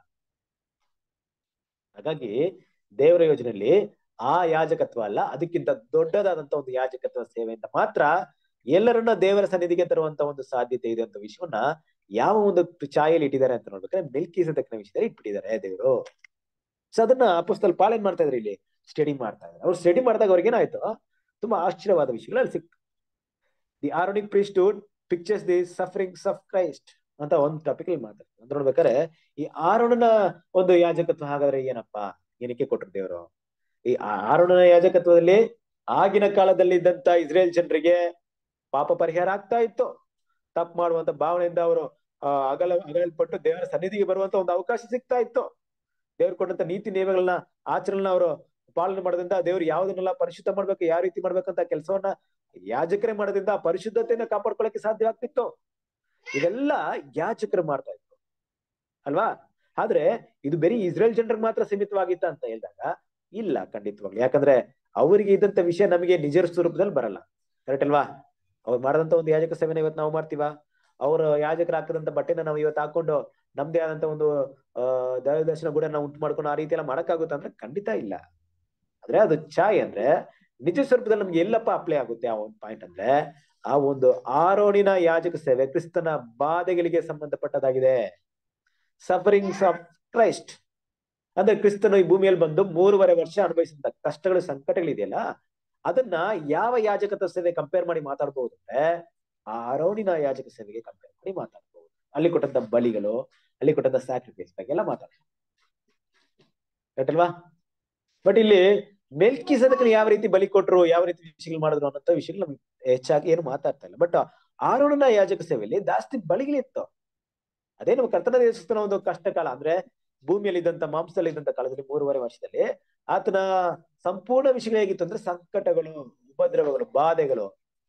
ಹಾಗಾಗಿ ದೇವರ ಯೋಜನೆಯಲ್ಲಿ ಆ ಯಾಜಕತ್ವ ಅಲ್ಲ ಅದಕ್ಕಿಂತ ದೊಡ್ಡದಾದಂತ ಒಂದು ಯಾಜಕತ್ವ ಸೇವೆಯಿಂದ ಮಾತ್ರ ಎಲ್ಲರನ್ನ ದೇವರ ಸನ್ನಿಧಿಗೆ ತರುವಂತ ಒಂದು ಸಾಧ್ಯತೆ ಇದೆ ಅಂತ ವಿಷಯವನ್ನ ಯಾವ ಒಂದು ಛಾಯೆಯಲ್ಲಿ ಇಟ್ಟಿದ್ದಾರೆ ಅಂತ ನೋಡ್ಬೇಕಾದ್ರೆ ಮೆಲ್ಕಿ ಸದಕನ ವಿಷಯದಲ್ಲಿ ಇಟ್ಬಿಟ್ಟಿದ್ದಾರೆ ದೇವರು ಸೊ ಅದನ್ನ ಪುಸ್ತಕ ಪಾಲನೆ ಮಾಡ್ತಾ ಇದ್ರು ಇಲ್ಲಿ ಸ್ಟಡಿ ಮಾಡ್ತಾ ಇದ್ದಾರೆ ಅವ್ರು ಸ್ಟಡಿ ಮಾಡಿದಾಗ ಅವ್ರಿಗೆ ಏನಾಯ್ತು ತುಂಬಾ ಆಶ್ಚರ್ಯವಾದ ವಿಷಯಗಳು ಅಲ್ಲಿ ಸಿಕ್ತು the Aaronic priesthood pictures the sufferings of Christ ಅಂತ ಒಂದು ಟಾಪಿಕ್ ಅಲ್ಲಿ ಮಾತಾಡ್ತಾರೆ ಅಂತ ನೋಡ್ಬೇಕಾದ್ರೆ ಈ ಆರೋಣನ ಒಂದು ಯಾಜಕತ್ವ ಹಾಗಾದ್ರೆ ಏನಪ್ಪಾ ಏನಕ್ಕೆ ಕೊಟ್ರು ದೇವರು ಈ ಆರೋಣನ ಯಾಜಕತ್ವದಲ್ಲಿ ಆಗಿನ ಕಾಲದಲ್ಲಿ ಇದ್ದಂತ ಇಸ್ರೇಲ್ ಜನರಿಗೆ ಪಾಪ ಪರಿಹಾರ ಆಗ್ತಾ ಇತ್ತು ತಪ್ಪು ಮಾಡುವಂತ ಭಾವನೆಯಿಂದ ಅವರು ಅಗಲ ಅಗಲಲ್ಪಟ್ಟು ದೇವರ ಸನ್ನಿಧಿಗೆ ಬರುವಂತ ಒಂದು ಅವಕಾಶ ಸಿಗ್ತಾ ಇತ್ತು ದೇವ್ರು ಕೊಟ್ಟಂತ ನೀತಿ ನಿಯಮಗಳನ್ನ ಆಚರಣೆನ ಅವರು ಪಾಲನೆ ಮಾಡೋದ್ರಿಂದ ದೇವ್ರು ಯಾವ್ದನ್ನೆಲ್ಲ ಪರಿಶುದ್ಧ ಮಾಡ್ಬೇಕು ಯಾವ ರೀತಿ ಮಾಡ್ಬೇಕಂತ ಕೆಲಸವನ್ನ ಯಾಜಕರೇ ಮಾಡೋದ್ರಿಂದ ಆ ಪರಿಶುದ್ಧತೆಯನ್ನ ಕಾಪಾಡ್ಕೊಳ್ಳಕ್ಕೆ ಸಾಧ್ಯ ಆಗ್ತಿತ್ತು ಇದೆಲ್ಲ ಯಾಜಕರು ಮಾಡ್ತಾ ಇದ್ರು ಅಲ್ವಾ ಆದ್ರೆ ಇದು ಬರೀ ಇಸ್ರೇಲ್ ಜನರಿಗೆ ಮಾತ್ರ ಸೀಮಿತವಾಗಿತ್ತ ಅಂತ ಹೇಳಿದಾಗ ಇಲ್ಲ ಖಂಡಿತವಾಗ್ಲು ಯಾಕಂದ್ರೆ ಅವರಿಗೆ ಇದ್ದಂತ ವಿಷಯ ನಮಗೆ ನಿಜ ಸ್ವರೂಪದಲ್ಲಿ ಬರಲ್ಲ ಕರೆಕ್ಟ್ ಅಲ್ವಾ ಅವ್ರು ಮಾಡಿದಂತ ಒಂದು ಯಾಜಕ ಸೇವೆನ ಇವತ್ತು ನಾವು ಮಾಡ್ತೀವ ಅವ್ರ ಯಾಜಕರು ಹಾಕದಂತ ಬಟ್ಟೆನ ನಾವು ಇವತ್ತು ಹಾಕೊಂಡು ನಮ್ದೇ ಆದಂತ ಒಂದು ಅಹ್ ದೈವದರ್ಶನ ಕೂಡ ನಾವು ಉಂಟು ಮಾಡ್ಕೊಂಡು ಆ ರೀತಿ ಎಲ್ಲ ಮಾಡಕ್ಕಾಗುತ್ತೆ ಅಂದ್ರೆ ಖಂಡಿತ ಇಲ್ಲ ಆದ್ರೆ ಅದು ಛಾಯ್ ಅಂದ್ರೆ ನಿಜ ಸ್ವರೂಪದಲ್ಲಿ ನಮ್ಗೆ ಎಲ್ಲಪ್ಪ ಅಪ್ಲೈ ಆಗುತ್ತೆ ಆ ಒಂದು ಪಾಯಿಂಟ್ ಅಂದ್ರೆ ಆ ಒಂದು ಆರೋಣಿನ ಯಾಜಕ ಸೇವೆ ಕ್ರಿಸ್ತನ ಬಾಧೆಗಳಿಗೆ ಸಂಬಂಧಪಟ್ಟದಾಗಿದೆ ಸಫರಿಂಗ್ಸ್ ಆಫ್ ಕ್ರೈಸ್ಟ್ ಅಂದ್ರೆ ಕ್ರಿಸ್ತನು ಈ ಭೂಮಿಯಲ್ಲಿ ಬಂದು ಮೂರುವರೆ ವರ್ಷ ಅನುಭವಿಸಿದ ಕಷ್ಟಗಳು ಸಂಕಟಗಳಿದೆಯಲ್ಲ ಅದನ್ನ ಯಾವ ಯಾಜಕತ್ವ ಸೇವೆ ಕಂಪೇರ್ ಮಾಡಿ ಮಾತಾಡ್ಬಹುದು ಅಂದ್ರೆ ಆ ಅರೋಣಿನ ಯಾಜಕ ಸೇವೆಗೆ ಕಂಪೇರ್ ಮಾಡಿ ಮಾತಾಡ್ಬಹುದು ಅಲ್ಲಿ ಕೊಟ್ಟಂತ ಬಲಿಗಳು ಅಲ್ಲಿ ಕೊಟ್ಟಂತ ಸ್ಯಾಕ್ರಿಫೈಸ್ ಬಗ್ಗೆ ಎಲ್ಲ ಮಾತಾಡ್ಬೋದು ಅಲ್ವಾ ಬಟ್ ಇಲ್ಲಿ ಮೆಲ್ಕಿ ಸದಕನ ಯಾವ ರೀತಿ ಬಲಿ ಕೊಟ್ರು ಯಾವ ರೀತಿ ವಿಷಯಗಳು ಮಾಡಿದ್ರು ಅನ್ನೋ ವಿಷಯಗಳು ನಮ್ಗೆ ಹೆಚ್ಚಾಗಿ ಏನು ಮಾತಾಡ್ತಾ ಇಲ್ಲ ಬಟ್ ಆರೋಣನ ಯಾಜಕ ಸೇವೆಯಲ್ಲಿ ಜಾಸ್ತಿ ಬಲಿಗಳಿತ್ತು ಅದೇ ನಮ್ಮ ಕರ್ತನ ದೇಶಸ್ಥನ ಒಂದು ಕಷ್ಟ ಕಾಲ ಅಂದ್ರೆ ಭೂಮಿಯಲ್ಲಿ ಇದ್ದಂತ ಮಾಂಸದಲ್ಲಿ ಇದ್ದಂತ ಕಾಲದಲ್ಲಿ ಮೂರುವರೆ ವರ್ಷದಲ್ಲಿ ಆತನ ಸಂಪೂರ್ಣ ವಿಷಯಗಳು ಹೇಗಿತ್ತು ಅಂದ್ರೆ ಸಂಕಟಗಳು ಉಪದ್ರವಗಳು ಬಾಧೆಗಳು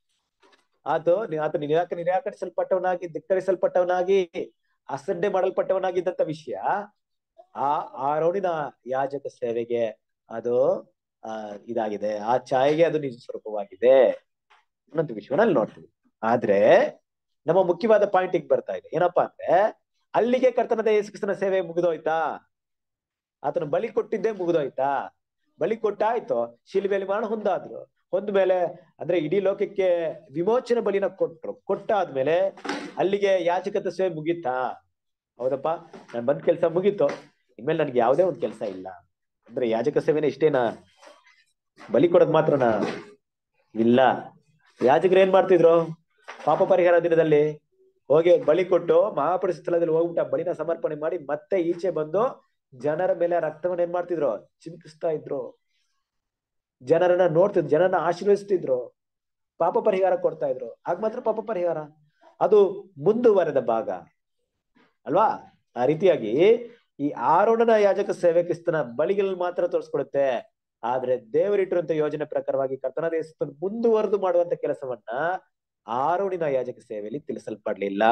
ಆತ ಆತ ನಿರಾಕ ನಿರಾಕರಿಸಲ್ಪಟ್ಟವನಾಗಿ ಧಿಕ್ಕರಿಸಲ್ಪಟ್ಟವನಾಗಿ ಅಸಡ್ಡೆ ಮಾಡಲ್ಪಟ್ಟವನಾಗಿದ್ದಂತ ವಿಷಯ ಆ ಆರೋಣಿನ ಯಾಜಕ ಸೇವೆಗೆ ಅದು ಆ ಇದಾಗಿದೆ ಆ ಛಾಯೆಗೆ ಅದು ನಿಜ ಸ್ವರೂಪವಾಗಿದೆ ಅನ್ನೋಂಥ ವಿಷಯವನ್ನ ಅಲ್ಲಿ ನೋಡ್ತೀವಿ ಆದ್ರೆ ನಮ್ಮ ಮುಖ್ಯವಾದ ಪಾಯಿಂಟ್ ಈಗ ಬರ್ತಾ ಇದೆ ಏನಪ್ಪಾ ಅಂದ್ರೆ ಅಲ್ಲಿಗೆ ಕರ್ತನದ ಯೇಸುಕ್ರಿಸ್ತನ ಸೇವೆ ಮುಗಿದೋಯ್ತಾ ಆತನ ಬಲಿ ಕೊಟ್ಟಿದ್ದೇ ಮುಗಿದೋಯ್ತಾ ಬಲಿ ಕೊಟ್ಟಾಯ್ತು ಶಿಲ್ಬೆಯಲ್ಲಿ ಮರಣ ಹೊಂದಾದ್ರು ಹೊಂದ ಮೇಲೆ ಅಂದ್ರೆ ಇಡೀ ಲೋಕಕ್ಕೆ ವಿಮೋಚನೆ ಬಲಿನ ಕೊಟ್ರು ಕೊಟ್ಟಾದ್ಮೇಲೆ ಅಲ್ಲಿಗೆ ಯಾಚಕತ ಸೇವೆ ಮುಗೀತಾ ಹೌದಪ್ಪ ನಾನ್ ಬಂದ್ ಕೆಲ್ಸ ಮುಗೀತು ಇನ್ಮೇಲೆ ನನ್ಗೆ ಯಾವುದೇ ಒಂದ್ ಕೆಲ್ಸ ಇಲ್ಲ ಅಂದ್ರೆ ಯಾಜಕ ಸೇವೆನ ಇಷ್ಟೇನಾ ಬಲಿ ಕೊಡೋದ್ ಮಾತ್ರನಾ ಇಲ್ಲ ಯಾಜಕರು ಏನ್ ಮಾಡ್ತಿದ್ರು ಪಾಪ ಪರಿಹಾರ ದಿನದಲ್ಲಿ ಹೋಗಿ ಬಲಿ ಕೊಟ್ಟು ಮಹಾಪುರುಷ ಸ್ಥಳದಲ್ಲಿ ಹೋಗ್ಬಿಟ್ಟು ಆ ಬಲಿನ ಸಮರ್ಪಣೆ ಮಾಡಿ ಮತ್ತೆ ಈಚೆ ಬಂದು ಜನರ ಮೇಲೆ ರಕ್ತವನ್ನ ಏನ್ ಮಾಡ್ತಿದ್ರು ಚಿಂತಿಸ್ತಾ ಇದ್ರು ಜನರನ್ನ ನೋಡ್ತಿದ್ರು ಜನರನ್ನ ಆಶೀರ್ವದಿಸ್ತಿದ್ರು ಪಾಪ ಪರಿಹಾರ ಕೊಡ್ತಾ ಇದ್ರು ಆಗ ಮಾತ್ರ ಪಾಪ ಪರಿಹಾರ ಅದು ಮುಂದುವರೆದ ಭಾಗ ಅಲ್ವಾ ಆ ರೀತಿಯಾಗಿ ಈ ಆರೋಣನ ಯಾಜಕ ಸೇವೆ ಕ್ರಿಸ್ತನ ಬಲಿಗಳಲ್ಲಿ ಮಾತ್ರ ತೋರಿಸ್ಕೊಡುತ್ತೆ ಆದ್ರೆ ದೇವರಿಟ್ಟಿರುವಂತ ಯೋಜನೆ ಪ್ರಕಾರವಾಗಿ ಕರ್ತನ ದೇಶ ಮುಂದುವರೆದು ಮಾಡುವಂತ ಕೆಲಸವನ್ನ ಆರೋಣಿನ ಯಾಜಕ ಸೇವೆಯಲ್ಲಿ ತಿಳಿಸಲ್ಪಡ್ಲಿಲ್ಲ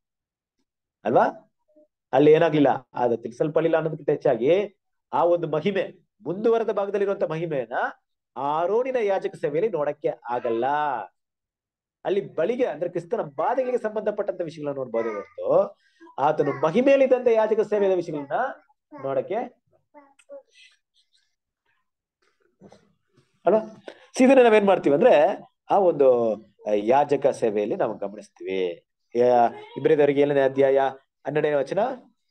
ಅಲ್ವಾ ಅಲ್ಲಿ ಏನಾಗ್ಲಿಲ್ಲ ಅದು ತಿಳಿಸಲ್ಪಡ್ಲಿಲ್ಲ ಅನ್ನೋದಕ್ಕಿಂತ ಹೆಚ್ಚಾಗಿ ಆ ಒಂದು ಮಹಿಮೆ ಮುಂದುವರೆದ ಭಾಗದಲ್ಲಿರುವಂತ ಮಹಿಮೆಯನ್ನ ಆರೋಣಿನ ಯಾಜಕ ಸೇವೆಯಲ್ಲಿ ನೋಡಕ್ಕೆ ಆಗಲ್ಲ ಅಲ್ಲಿ ಬಳಿಗೆ ಅಂದ್ರೆ ಕ್ರಿಸ್ತನ ಬಾಧೆಗಳಿಗೆ ಸಂಬಂಧಪಟ್ಟಂತ ವಿಷಯಗಳನ್ನ ನೋಡ್ಬೋದು ಹೊರತು ಆತನು ಮಹಿಮೆಯಲ್ಲಿದ್ದಂತ ಯಾಜಕ ಸೇವೆಯ ವಿಷಯಗಳನ್ನ ನೋಡಕ್ಕೆ ಅಲ್ವಾ ಇದನ್ನ ನಾವೇನ್ ಮಾಡ್ತೀವಿ ಅಂದ್ರೆ ಆ ಒಂದು ಯಾಜಕ ಸೇವೆಯಲ್ಲಿ ನಾವು ಗಮನಿಸ್ತೀವಿ ಇಬ್ಬರಿದವರಿಗೆ ಏಳನೇ ಅಧ್ಯಾಯ ಹನ್ನೆರಡನೇ ವಚನ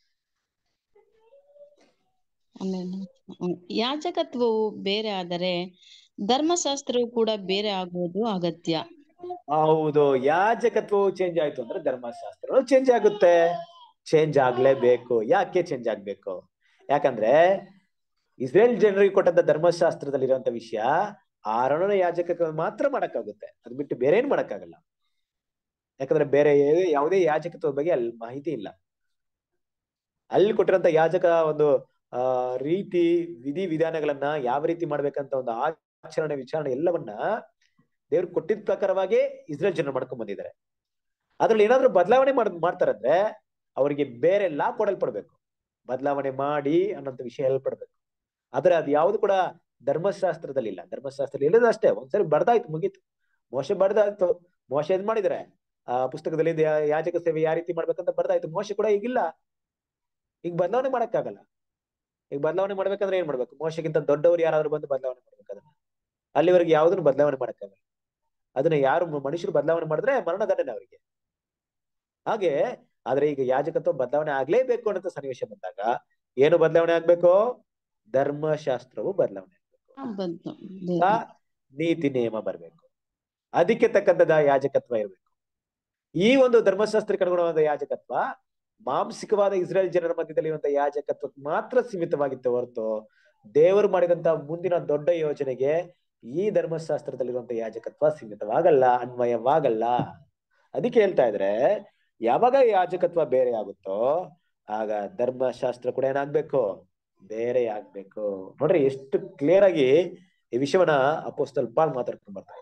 ಯಾಜಕತ್ವವು ಬೇರೆ ಆದರೆ ಧರ್ಮಶಾಸ್ತ್ರವು ಕೂಡ ಬೇರೆ ಆಗುವುದು ಅಗತ್ಯ ಹೌದು ಯಾಜಕತ್ವವು ಚೇಂಜ್ ಆಯ್ತು ಅಂದ್ರೆ ಧರ್ಮಶಾಸ್ತ್ರ ಚೇಂಜ್ ಆಗುತ್ತೆ ಚೇಂಜ್ ಆಗ್ಲೇಬೇಕು ಯಾಕೆ ಚೇಂಜ್ ಆಗ್ಬೇಕು ಯಾಕಂದ್ರೆ ಇಸ್ರೇಲ್ ಜನರಿಗೆ ಕೊಟ್ಟಂತ ಧರ್ಮಶಾಸ್ತ್ರದಲ್ಲಿರುವಂತ ವಿಷಯ ಆರೋಣ ಯಾಜಕ ಮಾತ್ರ ಮಾಡಕ್ಕಾಗುತ್ತೆ ಅದ್ ಬಿಟ್ಟು ಬೇರೆ ಏನ್ ಮಾಡಕ್ಕಾಗಲ್ಲ ಯಾಕಂದ್ರೆ ಬೇರೆ ಯಾವುದೇ ಯಾಜಕತ್ವದ ಬಗ್ಗೆ ಅಲ್ಲಿ ಮಾಹಿತಿ ಇಲ್ಲ ಅಲ್ಲಿ ಕೊಟ್ಟಿರೋಂತ ಯಾಜಕ ಒಂದು ಆ ರೀತಿ ವಿಧಿ ವಿಧಾನಗಳನ್ನ ಯಾವ ರೀತಿ ಮಾಡ್ಬೇಕಂತ ಒಂದು ಆಚರಣೆ ವಿಚಾರಣೆ ಎಲ್ಲವನ್ನ ದೇವ್ರು ಕೊಟ್ಟಿದ್ದ ಪ್ರಕಾರವಾಗಿ ಇಸ್ರೇಲ್ ಜನರು ಮಾಡ್ಕೊಂಡ್ ಬಂದಿದ್ದಾರೆ ಅದ್ರಲ್ಲಿ ಏನಾದ್ರೂ ಬದಲಾವಣೆ ಮಾಡ್ ಮಾಡ್ತಾರಂದ್ರೆ ಅವರಿಗೆ ಬೇರೆ ಲಾ ಕೊಡಲ್ಪಡ್ಬೇಕು ಬದಲಾವಣೆ ಮಾಡಿ ಅನ್ನೋಂಥ ವಿಷಯ ಹೇಳ್ಪಡ್ಬೇಕು ಆದ್ರೆ ಅದು ಯಾವ್ದು ಕೂಡ ಧರ್ಮಶಾಸ್ತ್ರದಲ್ಲಿ ಇಲ್ಲ ಧರ್ಮಶಾಸ್ತ್ರದಲ್ಲಿ ಇಲ್ಲದ ಅಷ್ಟೇ ಒಂದ್ಸರಿ ಬರ್ದಾಯ್ತು ಮುಗೀತು ಮೋಶೆ ಬರ್ದಾಯ್ತು ಮೋಶೆ ಇದ್ ಮಾಡಿದ್ರೆ ಆ ಪುಸ್ತಕದಲ್ಲಿ ಇದು ಯಾ- ಯಾಜಕ ಸೇವೆ ಯಾವ ರೀತಿ ಮಾಡ್ಬೇಕಂತ ಬರ್ದಾಯ್ತು ಮೋಶೆ ಕೂಡ ಈಗಿಲ್ಲ ಈಗ ಬದಲಾವಣೆ ಮಾಡಕ್ಕಾಗಲ್ಲ ಈಗ ಬದಲಾವಣೆ ಮಾಡ್ಬೇಕಂದ್ರೆ ಏನ್ ಮಾಡ್ಬೇಕು ಮೋಶೆಗಿಂತ ದೊಡ್ಡವರು ಯಾರಾದ್ರೂ ಬಂದು ಬದಲಾವಣೆ ಮಾಡ್ಬೇಕು ಅದನ್ನ ಅಲ್ಲಿವರೆಗೆ ಯಾವ್ದನ್ನು ಬದಲಾವಣೆ ಮಾಡಕ್ಕಾಗಲ್ಲ ಅದನ್ನ ಯಾರು ಮ- ಮನುಷ್ಯರು ಬದಲಾವಣೆ ಮಾಡಿದ್ರೆ ಮರಣದಂಡನೆ ಅವರಿಗೆ ಹಾಗೆ ಆದ್ರೆ ಈಗ ಯಾಜಕತ್ವ ಬದಲಾವಣೆ ಆಗ್ಲೇಬೇಕು ಅನ್ನೋ ಸನ್ನಿವೇಶ ಬಂದಾಗ ಏನು ಬದಲಾವಣೆ ಆಗ್ಬೇಕು ಧರ್ಮಶಾಸ್ತ್ರವು ಬದಲಾವಣೆ ಆಗ್ಬೇಕು ಆ, ಬಂತು. ಆ ನೀತಿ ನಿಯಮ ಬರ್ಬೇಕು ಅದಕ್ಕೆ ತಕ್ಕಂತದ ಯಾಜಕತ್ವ ಇರಬೇಕು ಈ ಒಂದು ಧರ್ಮಶಾಸ್ತ್ರಕ್ಕೆ ಅನುಗುಣವಾದ ಯಾಜಕತ್ವ ಮಾಂಸಿಕವಾದ ಇಸ್ರೇಲ್ ಜನರ ಮಧ್ಯದಲ್ಲಿ ಇರುವಂತಹ ಯಾಜಕತ್ವಕ್ಕೆ ಮಾತ್ರ ಸೀಮಿತವಾಗಿತ್ತು ಹೊರತು ದೇವರು ಮಾಡಿದಂತ ಮುಂದಿನ ದೊಡ್ಡ ಯೋಜನೆಗೆ ಈ ಧರ್ಮಶಾಸ್ತ್ರದಲ್ಲಿರುವಂತಹ ಯಾಜಕತ್ವ ಸೀಮಿತವಾಗಲ್ಲ ಅನ್ವಯವಾಗಲ್ಲ ಅದಕ್ಕೆ ಹೇಳ್ತಾ ಇದ್ರೆ ಯಾವಾಗ ಯಾಜಕತ್ವ ಬೇರೆ ಆಗುತ್ತೋ ಆಗ ಧರ್ಮಶಾಸ್ತ್ರ ಕೂಡ ಏನಾಗ್ಬೇಕು ಬೇರೆ ಆಗ್ಬೇಕು ನೋಡ್ರಿ ಎಷ್ಟು ಕ್ಲಿಯರ್ ಆಗಿ ಈ ವಿಷಯವನ್ನ ಅಪೋಸ್ತಲ್ ಪಾಲ್ ಮಾತಾಡ್ಕೊಂಡ್ ಬರ್ತಾರೆ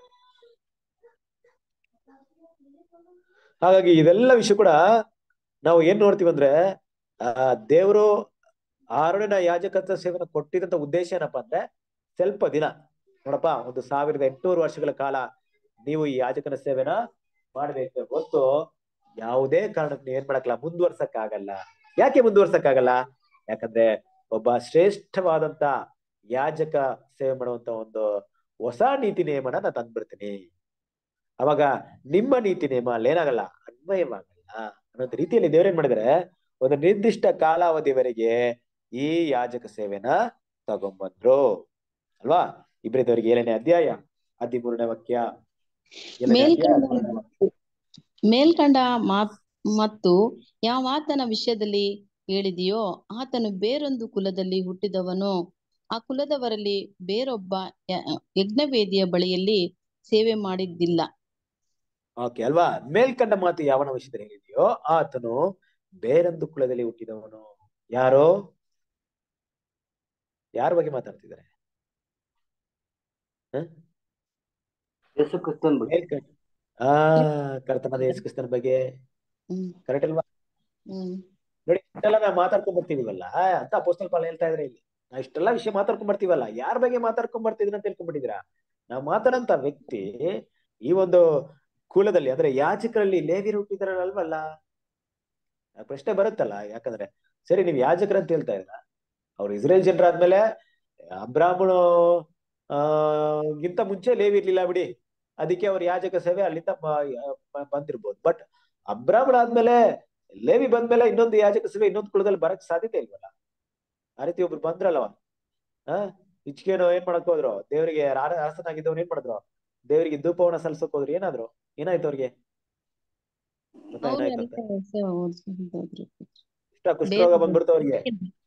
ಹಾಗಾಗಿ ಇದೆಲ್ಲ ವಿಷಯ ಕೂಡ ನಾವು ಏನ್ ನೋಡ್ತೀವಿ ಅಂದ್ರೆ ಆ ದೇವರು ಆರುಣಿನ ಯಾಜಕತ್ವ ಸೇವೆನ ಕೊಟ್ಟಿದಂತ ಉದ್ದೇಶ ಏನಪ್ಪಾ ಅಂದ್ರೆ ಸ್ವಲ್ಪ ದಿನ ನೋಡಪ್ಪ ಒಂದು ಸಾವಿರದ ಎಂಟುನೂರು ವರ್ಷಗಳ ಕಾಲ ನೀವು ಈ ಯಾಜಕನ ಸೇವೆನ ಮಾಡ್ಬೇಕು ಹೊತ್ತು ಯಾವುದೇ ಕಾರಣಕ್ಕೆ ಏನ್ ಮಾಡಕ್ಲ ಮುಂದುವರ್ಸಕ್ ಆಗಲ್ಲ ಯಾಕೆ ಮುಂದುವರ್ಸಕ್ ಆಗಲ್ಲ ಯಾಕಂದ್ರೆ ಒಬ್ಬ ಶ್ರೇಷ್ಠವಾದಂತ ಯಾಜಕ ಸೇವೆ ಮಾಡುವಂತ ಒಂದು ಹೊಸ ನೀತಿ ನಿಯಮನ ನಾನು ತಂದ್ಬಿಡ್ತೀನಿ ಅವಾಗ ನಿಮ್ಮ ನೀತಿ ನಿಯಮ ಅಲ್ಲಿ ಏನಾಗಲ್ಲ ಅನ್ವಯವಾಗಲ್ಲ ಅನ್ನೋ ರೀತಿಯಲ್ಲಿ ದೇವ್ರೇನ್ ಮಾಡಿದ್ರೆ ಒಂದು ನಿರ್ದಿಷ್ಟ ಕಾಲಾವಧಿವರೆಗೆ ಈ ಯಾಜಕ ಸೇವೆನ ತಗೊಂಬಂದ್ರು ಅಲ್ವಾ ಇಬ್ಬರಿದವರಿಗೆ ಏಳನೇ ಅಧ್ಯಾಯ ಹದಿಮೂರನೇ ವಾಕ್ಯ ಏಳನೇ ಅಧ್ಯಾಯ ಮೇಲ್ಕಂಡ ಹದಿಮೂರನೇ ವಾಕ್ಯ. ಮೇಲ್ಕಂಡ ಮಾತ್ ಮತ್ತು ಯಾವಾತನ ವಿಷಯದಲ್ಲಿ ಹೇಳಿದೆಯೋ ಆತನು ಬೇರೊಂದು ಕುಲದಲ್ಲಿ ಹುಟ್ಟಿದವನು ಆ ಕುಲದವರಲ್ಲಿ ಬೇರೊಬ್ಬ ಯ- ಯಜ್ಞವೇದಿಯ ಬಳಿಯಲ್ಲಿ ಸೇವೆ ಮಾಡಿದ್ದಿಲ್ಲ ಓಕೆ ಅಲ್ವಾ ಮೇಲ್ಕಂಡ ಮಾತು ಯಾವನ ವಿಷಯದಲ್ಲಿ ಹೇಳಿದೆಯೋ ಆತನು ಬೇರೊಂದು ಕುಲದಲ್ಲಿ ಹುಟ್ಟಿದವನು ಯಾರೋ ಯಾರ ಬಗ್ಗೆ ಮಾತಾಡ್ತಿದ್ದಾರೆ ಹ? ಯೇಸು ಕ್ರಿಸ್ತನ್ ಬಗ್ಗೆ ಮೇಲ್ಕಂಡ ಆ ಕರ್ತನಾದ ಯೇಸು ಕ್ರಿಸ್ತನ ಬಗ್ಗೆ ಹ್ಮ್ ಕರೆಕ್ಟ್ ಅಲ್ವಾ ಹ್ಮ್ ನೋಡಿ ಇಷ್ಟೆಲ್ಲ ನಾವು ಮಾತಾಡ್ಕೊಂಡ್ ಬರ್ತೀವಲ್ಲ ಅಂತ ಅಪೋಸ್ತಲ್ ಪಾಲ್ ಹೇಳ್ತಾ ಇದ್ರೆ ಇಲ್ಲಿ ನಾವು ಇಷ್ಟೆಲ್ಲ ವಿಷಯ ಮಾತಾಡ್ಕೊಂಡ್ ಬರ್ತೀವಲ್ಲ ಯಾರ ಬಗ್ಗೆ ಮಾತಾಡ್ಕೊಂಡ್ ಬರ್ತಿದ್ರ ಅಂತ ತಿಳ್ಕೊಂಡ್ಬಿಟ್ಟಿದ್ದೀರಾ ನಾವು ಮಾತಾಡಂತ ವ್ಯಕ್ತಿ ಈ ಒಂದು ಕುಲದಲ್ಲಿ ಅಂದ್ರೆ ಯಾಜಕರಲ್ಲಿ ಲೇವಿಯರು ಹುಟ್ಟಿದಾರಲ್ವಲ್ಲ ಆ ಪ್ರಶ್ನೆ ಬರುತ್ತಲ್ಲ ಯಾಕಂದ್ರೆ ಸರಿ ನೀವು ಯಾಜಕರು ಅಂತ ಹೇಳ್ತಾ ಇದ್ರ ಅವ್ರು ಇಸ್ರೇಲ್ ಜನರಾದ್ಮೇಲೆ ಅಬ್ರಾಹ್ಮಣು ಆ ಗಿಂತ ಮುಂಚೆ ಲೇವಿ ಇರ್ಲಿಲ್ಲ ಬಿಡಿ ಅದಕ್ಕೆ ಅವ್ರ ಯಾಜಕ ಸೇವೆ ಅಲ್ಲಿಂದ ಬ- ಬ- ಬಂದಿರ್ಬೋದು ಬಟ್ ಅಬ್ರಾಹ್ಮಣ ಆದ್ಮೇಲೆ ಲೇವಿ ಬಂದ್ಮೇಲೆ ಇನ್ನೊಂದು ಯಾಜಕ ಸೇವೆ ಇನ್ನೊಂದು ಕುಲದಲ್ಲಿ ಬರಕ್ ಸಾಧ್ಯತೆ ಇಲ್ವಲ್ಲ ಆ ರೀತಿ ಒಬ್ರು ಬಂದ್ರಲ್ವ ಆ ಇಚ್ಕೇನು ಏನ್ ಮಾಡಕ್ ಹೋದ್ರು ದೇವರಿಗೆ ಅರಸನಾಗಿದ್ದವ್ರು ಏನ್ ಮಾಡಿದ್ರು ದೇವರಿಗೆ ಧೂಪವನ್ನ ಸಲ್ಸಕ್ ಹೋದ್ರು ಏನಾದ್ರು ಏನಾಯ್ತು ಅವ್ರಿಗೆ ಗೊತ್ತಾ ಅವ್ರು ಏನಾಯ್ತು ಅಂತ ಎಲ್ಲ ಸೇವೆ ಓಡ್ಸ್ಕೊಂಡ್ ಹೋದ್ರು. ಇಷ್ಟ ಕುಷ್ಠರೋಗ ಬೇರೆ- ಬಂದ್ಬಿಡ್ತು ಅವ್ರಿಗೆ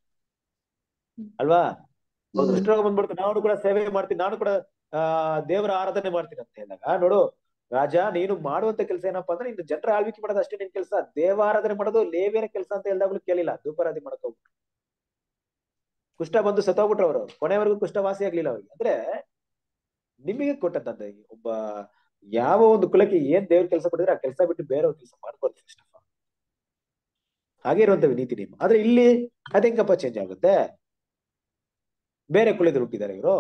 ಅಲ್ವಾ ಹೌದು, ಹ್ಮ್. ಕುಷ್ಠರೋಗ ಬಂದ್ಬಿಡ್ತು ನಾನು ಕೂಡ ಸೇವೆ ಮಾಡ್ತೀನಿ ನಾನು ಕೂಡ ಆ ದೇವರ ಆರಾಧನೆ ಮಾಡ್ತೀನಿ ಅಂತ ಹೇಳಿದಾಗ ನೋಡು ರಾಜ ನೀನು ಮಾಡುವಂತ ಕೆಲಸ ಏನಪ್ಪಾ ಅಂದ್ರೆ ಇನ್ನು ಜನರ ಆಳ್ವಿಕೆ ಮಾಡೋದು ಅಷ್ಟೇ ನಿನ್ ಕೆಲಸ ದೇವಾರಾಧನೆ ಮಾಡೋದು ಲೇವಿಯರ ಕೆಲಸ ಅಂತ ಹೇಳಿದಾಗ್ಲೂ ಕೇಳಿಲ್ಲ ಧೂಪಾರಾಧನೆ ಮಾಡಕ್ ಹೋಗ್ಬಿಟ್ರು ಕುಷ್ಠ ಬಂದು ಸತ್ತೋಗ್ಬಿಟ್ರು ಅವರು ಕೊನೆವರೆಗೂ ಕುಷ್ಠ ವಾಸಿ ಆಗ್ಲಿಲ್ಲ ಅವ್ರಿಗೆ ಅಂದ್ರೆ ನಿಮಗೆ ಕೊಟ್ಟಂತದ್ದು ಒಬ್ಬ ಯಾವ ಒಂದು ಕುಲಕ್ಕೆ ಏನ್ ದೇವ್ರ ಕೆಲಸ ಕೊಟ್ಟಿದ್ರೆ ಆ ಕೆಲಸ ಬಿಟ್ಟು ಬೇರೆ ಕೆಲಸ ಮಾಡ್ಬೋದು ಫಸ್ಟ್ ಆಫ್ ಆಲ್ ಹಾಗೆ ಇರುವಂತ ನೀತಿ ನಿಯಮ ಆದ್ರೆ ಇಲ್ಲಿ ಅದೇಂಗಪ್ಪ ಚೇಂಜ್ ಆಗುತ್ತೆ ಬೇರೆ ಕುಲದಲ್ಲಿ ಹುಟ್ಟಿದ್ದಾರೆ ಇವರು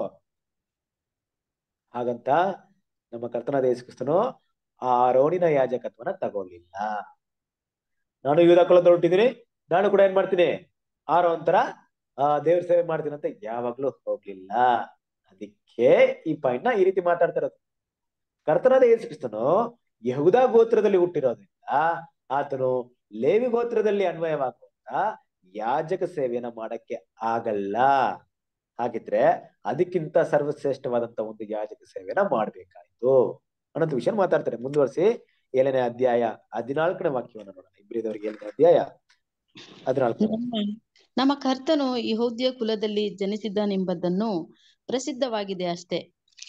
ಹಾಗಂತ ನಮ್ಮ ಕರ್ತನಾದ ಯೇಸು ಕ್ರಿಸ್ತನು ಆ ರೋಣಿನ ಯಾಜಕತ್ವನ ತಗೊಳ್ಳಿಲ್ಲ ನಾನು ಯೂದ ಕುಲದಲ್ಲಿ ಹುಟ್ಟಿದೀನಿ ನಾನು ಕೂಡ ಏನ್ ಮಾಡ್ತೀನಿ ಆರೋ ಒಂಥರ ಆ ದೇವ್ರ ಸೇವೆ ಮಾಡ್ತೀನಿ ಅಂತ ಯಾವಾಗ್ಲೂ ಹೋಗ್ಲಿಲ್ಲ ಅದಕ್ಕೆ ಈ ಪಾಯಿಂಟ್ ನ ಈ ರೀತಿ ಮಾತಾಡ್ತಾ ಇರೋದು ಕರ್ತನಾದ ಯೇಸು ಕ್ರಿಸ್ತನು ಯಹುದ ಗೋತ್ರದಲ್ಲಿ ಹುಟ್ಟಿರೋದ್ರಿಂದ ಆತನು ಲೇವಿ ಗೋತ್ರದಲ್ಲಿ ಅನ್ವಯವಾಗುವಂತ ಯಾಜಕ ಸೇವೆಯನ್ನ ಮಾಡಕ್ಕೆ ಆಗಲ್ಲ ಹಾಗಿದ್ರೆ ಅದಕ್ಕಿಂತ ಸರ್ವಶ್ರೇಷ್ಠವಾದಂತ ಒಂದು ಯಾಜಕ ಸೇವೆನ ಮಾಡ್ಬೇಕಾಯ್ತು ಅನ್ನೋದು ವಿಷಯ ಮಾತಾಡ್ತಾರೆ ಮುಂದುವರಿಸಿ ಏಳನೇ ಅಧ್ಯಾಯ ಹದಿನಾಲ್ಕನೇ ವಾಕ್ಯವನ್ನು ನೋಡೋಣ ಇಬ್ಬರಿದವರಿಗೆ ಏಳನೇ ಅಧ್ಯಾಯ ಹದಿನಾಲ್ಕು ನಮ್ಮ ನಮ್ಮ ಕರ್ತನು ಯಹೂದ್ಯ ಕುಲದಲ್ಲಿ ಜನಿಸಿದ್ದಾನೆಂಬುದನ್ನು ಪ್ರಸಿದ್ಧವಾಗಿದೆ ಅಷ್ಟೇ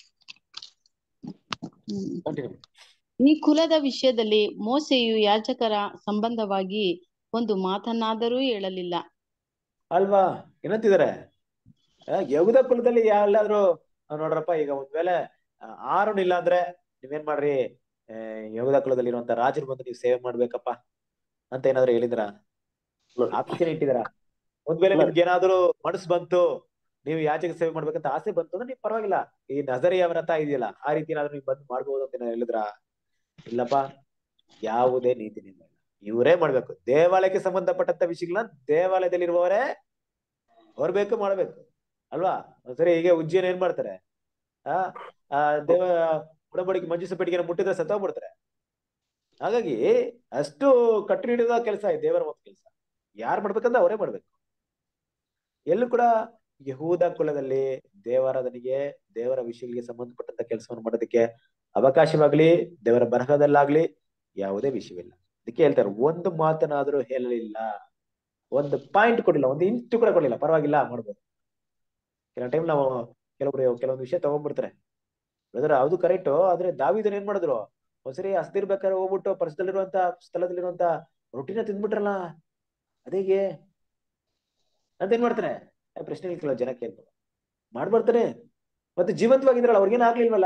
ಹ್ಮ್. ಕಂಟಿನ್ಯೂ ಈ ಕುಲದ ವಿಷಯದಲ್ಲಿ ಮೋಸೆಯು ಯಾಜಕರ ಸಂಬಂಧವಾಗಿ ಒಂದು ಮಾತನ್ನಾದರೂ ಹೇಳಲಿಲ್ಲ ಅಲ್ವಾ ಏನಂತಿದ್ದಾರೆ ಆ, ಯಹೂದ ಕುಲದಲ್ಲಿ ಎಲ್ಲಾದ್ರೂ ಆ, ನೋಡ್ರಪ್ಪ ಈಗ ಒಂದ್ ವೇಳೆ ಆರುನ್ ಇಲ್ಲ ಅಂದ್ರೆ ನೀವೇನ್ ಮಾಡ್ರಿ ಯೋಗದ ಕುಲದಲ್ಲಿರುವಂತ ರಾಜರು ಬಂದು ನೀವು ಸೇವೆ ಮಾಡ್ಬೇಕಪ್ಪ ಅಂತ ಏನಾದ್ರು ಹೇಳಿದ್ರ ಆಪ್ಷನ್ ಇಟ್ಟಿದಾರ ಒಂದ್ ವೇಳೆ ನಿಮ್ಗೆ ಏನಾದ್ರು ಮನಸ್ಸು ಬಂತು ನೀವು ಯಾಚಕ ಸೇವೆ ಮಾಡ್ಬೇಕಂತ ಆಸೆ ಬಂತು ಅಂದ್ರೆ ನೀವು ಪರವಾಗಿಲ್ಲ ಈ ನಜರಿಯ ವ್ರತ ಇದೆಯಲ್ಲ ಆ ರೀತಿ ಏನಾದ್ರು ನೀವು ಬಂದ್ ಮಾಡ್ಬೋದು ಅಂತ ಏನಾದ್ರು ಹೇಳಿದ್ರ ಇಲ್ಲಪ್ಪ ಯಾವುದೇ ನೀತಿ ನಿಯಮ ಇಲ್ಲ ಇವರೇ ಮಾಡ್ಬೇಕು ದೇವಾಲಯಕ್ಕೆ ಸಂಬಂಧಪಟ್ಟಂತ ವಿಷಯಗಳನ್ನ ದೇವಾಲಯದಲ್ಲಿರುವವರೇ ಹೊರಬೇಕು ಮಾಡ್ಬೇಕು ಅಲ್ವಾ ಸರಿ ಹೀಗೆ ಉಜ್ಜಯನ್ ಏನ್ ಮಾಡ್ತಾರೆ ಆ ಆ ದೇವ ಉಡಂಬಡಿಕೆ ಮಂಜುಸ ಪೆಟ್ಟಿಗೆನ ಮುಟ್ಟಿದ್ರೆ ಸತ್ತೋಗ್ಬಿಡ್ತಾರೆ ಹಾಗಾಗಿ ಅಷ್ಟು ಕಟ್ಟುನಿಟ್ಟಿದ ಕೆಲಸ ಇದೆ ದೇವರ ಒಂದು ಕೆಲಸ ಯಾರು ಮಾಡ್ಬೇಕಂದ್ರೆ ಅವರೇ ಮಾಡ್ಬೇಕು ಎಲ್ಲೂ ಕೂಡ ಯಹೂದ ಕುಲದಲ್ಲಿ ದೇವರಾಧನೆಗೆ ದೇವರ ವಿಷಯಗಳಿಗೆ ಸಂಬಂಧಪಟ್ಟಂತ ಕೆಲಸವನ್ನು ಮಾಡೋದಕ್ಕೆ ಅವಕಾಶವಾಗ್ಲಿ ದೇವರ ಬರಹದಲ್ಲಾಗ್ಲಿ ಯಾವುದೇ ವಿಷಯವಿಲ್ಲ ಅದಕ್ಕೆ ಹೇಳ್ತಾರೆ ಒಂದು ಮಾತನಾದ್ರೂ ಹೇಳಲಿಲ್ಲ ಒಂದು ಪಾಯಿಂಟ್ ಕೊಡಿಲ್ಲ ಒಂದು ಇಂಚು ಕೂಡ ಕೊಡಲಿಲ್ಲ ಪರವಾಗಿಲ್ಲ ಮಾಡ್ಬೋದು ಕೆಲವು ಟೈಮ್ ನಾವು ಕೆಲವೊಬ್ರು ಕೆಲವೊಂದು ವಿಷಯ ತಗೊಂಡ್ಬಿಡ್ತಾರೆ ಬ್ರದರ್ ಅದು ಕರೆಕ್ಟ್ ಆದ್ರೆ ದಾವಿದನ್ ಏನ್ ಮಾಡಿದ್ರು ಒಂದ್ಸರಿ ಹಸ್ತಿರ್ಬೇಕಾದ್ರೆ ಹೋಗ್ಬಿಟ್ಟು ಪರಿಸರದಲ್ಲಿರುವಂತ ಸ್ಥಳದಲ್ಲಿರುವಂತ ರೊಟ್ಟಿನ ತಿಂದ್ಬಿಟ್ರಲ್ಲ ಅದೇಗೆ ಅಂತ ಏನ್ ಮಾಡ್ತಾರೆ ಆ ಪ್ರಶ್ನೆ ಕೇಳೋ ಜನ ಕೇಳ್ತಾರೆ ಮಾಡ್ಬರ್ತಾರೆ ಮತ್ತೆ ಜೀವಂತವಾಗಿದ್ರಲ್ಲ ಅವ್ರಿಗೇನ್ ಆಗ್ಲಿಲ್ವಲ್ಲ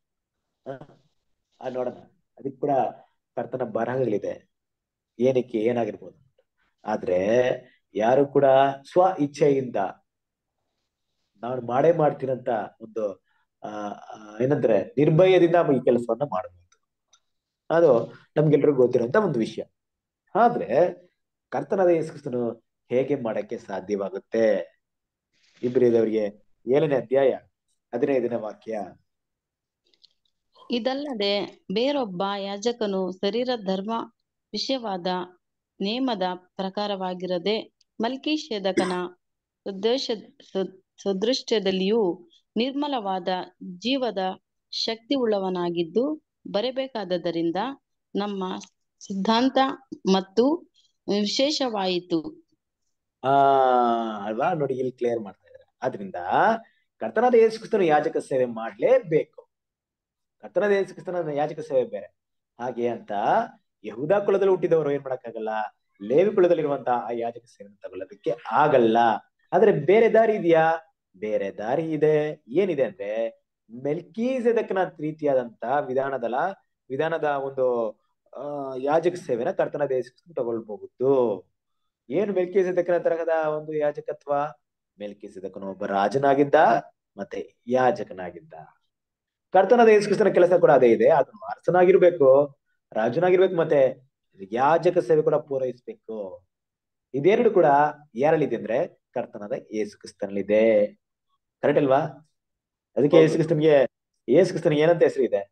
ಆ ನೋಡೋಣ ಅದಕ್ಕೆ ಕೂಡ ಕರ್ತನ ಬರಹಗಳಿದೆ ಏನಕ್ಕೆ ಏನಾಗಿರ್ಬೋದು ಆದ್ರೆ ಯಾರು ಕೂಡ ಸ್ವ ಇಚ್ಛೆಯಿಂದ ನಾನು ಮಾಡೇ ಮಾಡ್ತೀನಂತ ಒಂದು ಆ ಏನಂದ್ರೆ ನಿರ್ಭಯದಿಂದ ಈ ಕೆಲಸವನ್ನ ಮಾಡಬಹುದು ಅದು ನಮ್ಗೆಲ್ರಿಗೂ ಗೊತ್ತಿರುವಂತ ಒಂದು ವಿಷಯ ಆದ್ರೆ ಕರ್ತನಾದ ಯೇಸುಕ್ರಿಸ್ತನು ಹೇಗೆ ಮಾಡಕ್ಕೆ ಸಾಧ್ಯವಾಗುತ್ತೆ ಇಬ್ರಿದವರಿಗೆ ಏಳನೇ ಅಧ್ಯಾಯ ಹದಿನೈದನೇ ವಾಕ್ಯ ಇದಲ್ಲದೆ ಬೇರೊಬ್ಬ ಯಾಜಕನು ಶರೀರ ಧರ್ಮ ವಿಷಯವಾದ ನೇಮದ ಪ್ರಕಾರವಾಗಿರದೆ ಮಲ್ಕೀಶೇದಕನ ಉದ್ದೇಶ ಸದೃಶ್ಯದಲ್ಲಿಯೂ ನಿರ್ಮಲವಾದ ಜೀವದ ಶಕ್ತಿ ಉಳ್ಳವನಾಗಿದ್ದು ಬರಬೇಕಾದದರಿಂದ ನಮ್ಮ ಸಿದ್ಧಾಂತ ಮತ್ತು ವಿಶೇಷವಾಯಿತು ಆ ಅಲ್ವಾ ನೋಡಿ ಇಲ್ಲಿ ಕ್ಲಿಯರ್ ಮಾಡ್ತಾ ಇದ್ದಾರೆ ಆದ್ರಿಂದ ಕರ್ತನಾದ ಯೇಸು ಕ್ರಿಸ್ತನ ಯಾಜಕ ಸೇವೆ ಮಾಡ್ಲೇಬೇಕು ಕರ್ತನಾದ ಯೇಸು ಕ್ರಿಸ್ತನ ಯಾಜಕ ಸೇವೆ ಬೇರೆ ಹಾಗೆ ಅಂತ ಯಹೂದ ಕುಲದಲ್ಲಿ ಹುಟ್ಟಿದವರು ಏನ್ ಮಾಡಕ್ಕಾಗಲ್ಲ ಲೇವಿ ಕುಲದಲ್ಲಿರುವಂತ ಆ ಯಾಜಕ ಸೇವೆ ತಗೊಳ್ಳೋದಕ್ಕೆ ಆಗಲ್ಲ ಆದ್ರೆ ಬೇರೆ ದಾರಿ ಇದೆಯಾ ಬೇರೆ ದಾರಿ ಇದೆ ಏನಿದೆ ಅಂದ್ರೆ ಮೆಲ್ಕೀಸೆದಕ್ನ ರೀತಿಯಾದಂತ ವಿಧಾನದಲ್ಲ ವಿಧಾನದ ಒಂದು ಆ ಯಾಜಕ ಸೇವೆನ ಕರ್ತನ ದೇಶ ತಗೊಳ್ಬಹುದು ಏನು ಮೆಲ್ಕೀಸೆದಕ್ನ ತರಹದ ಒಂದು ಯಾಜಕತ್ವ ಮೆಲ್ಕೀಸೆದಕ್ಕನು ಒಬ್ಬ ರಾಜನಾಗಿದ್ದ ಮತ್ತೆ ಯಾಜಕನಾಗಿದ್ದ ಕರ್ತನದ ಯೇಸುಕ್ರಿಸ್ತನ ಕೆಲಸ ಕೂಡ ಅದೇ ಇದೆ ಅದನ್ನು ಅರಸನಾಗಿರ್ಬೇಕು ರಾಜನಾಗಿರ್ಬೇಕು ಮತ್ತೆ ಯಾಜಕ ಸೇವೆ ಕೂಡ ಪೂರೈಸ್ಬೇಕು ಇದೆರಡು ಕೂಡ ಯಾರಲ್ಲಿದೆ ಅಂದ್ರೆ ಕರ್ತನದ ಯೇಸು ಕ್ರಿಸ್ತನಲ್ಲಿದೆ ಕರೆಕ್ಟ್ ಅಲ್ವಾ ಅದಕ್ಕೆ ಯೇಸು ಕ್ರಿಸ್ತನ್ಗೆ ಯೇಸು ಕ್ರಿಸ್ತನಿಗೆ ಏನಂತ ಹೆಸರು ಇದೆ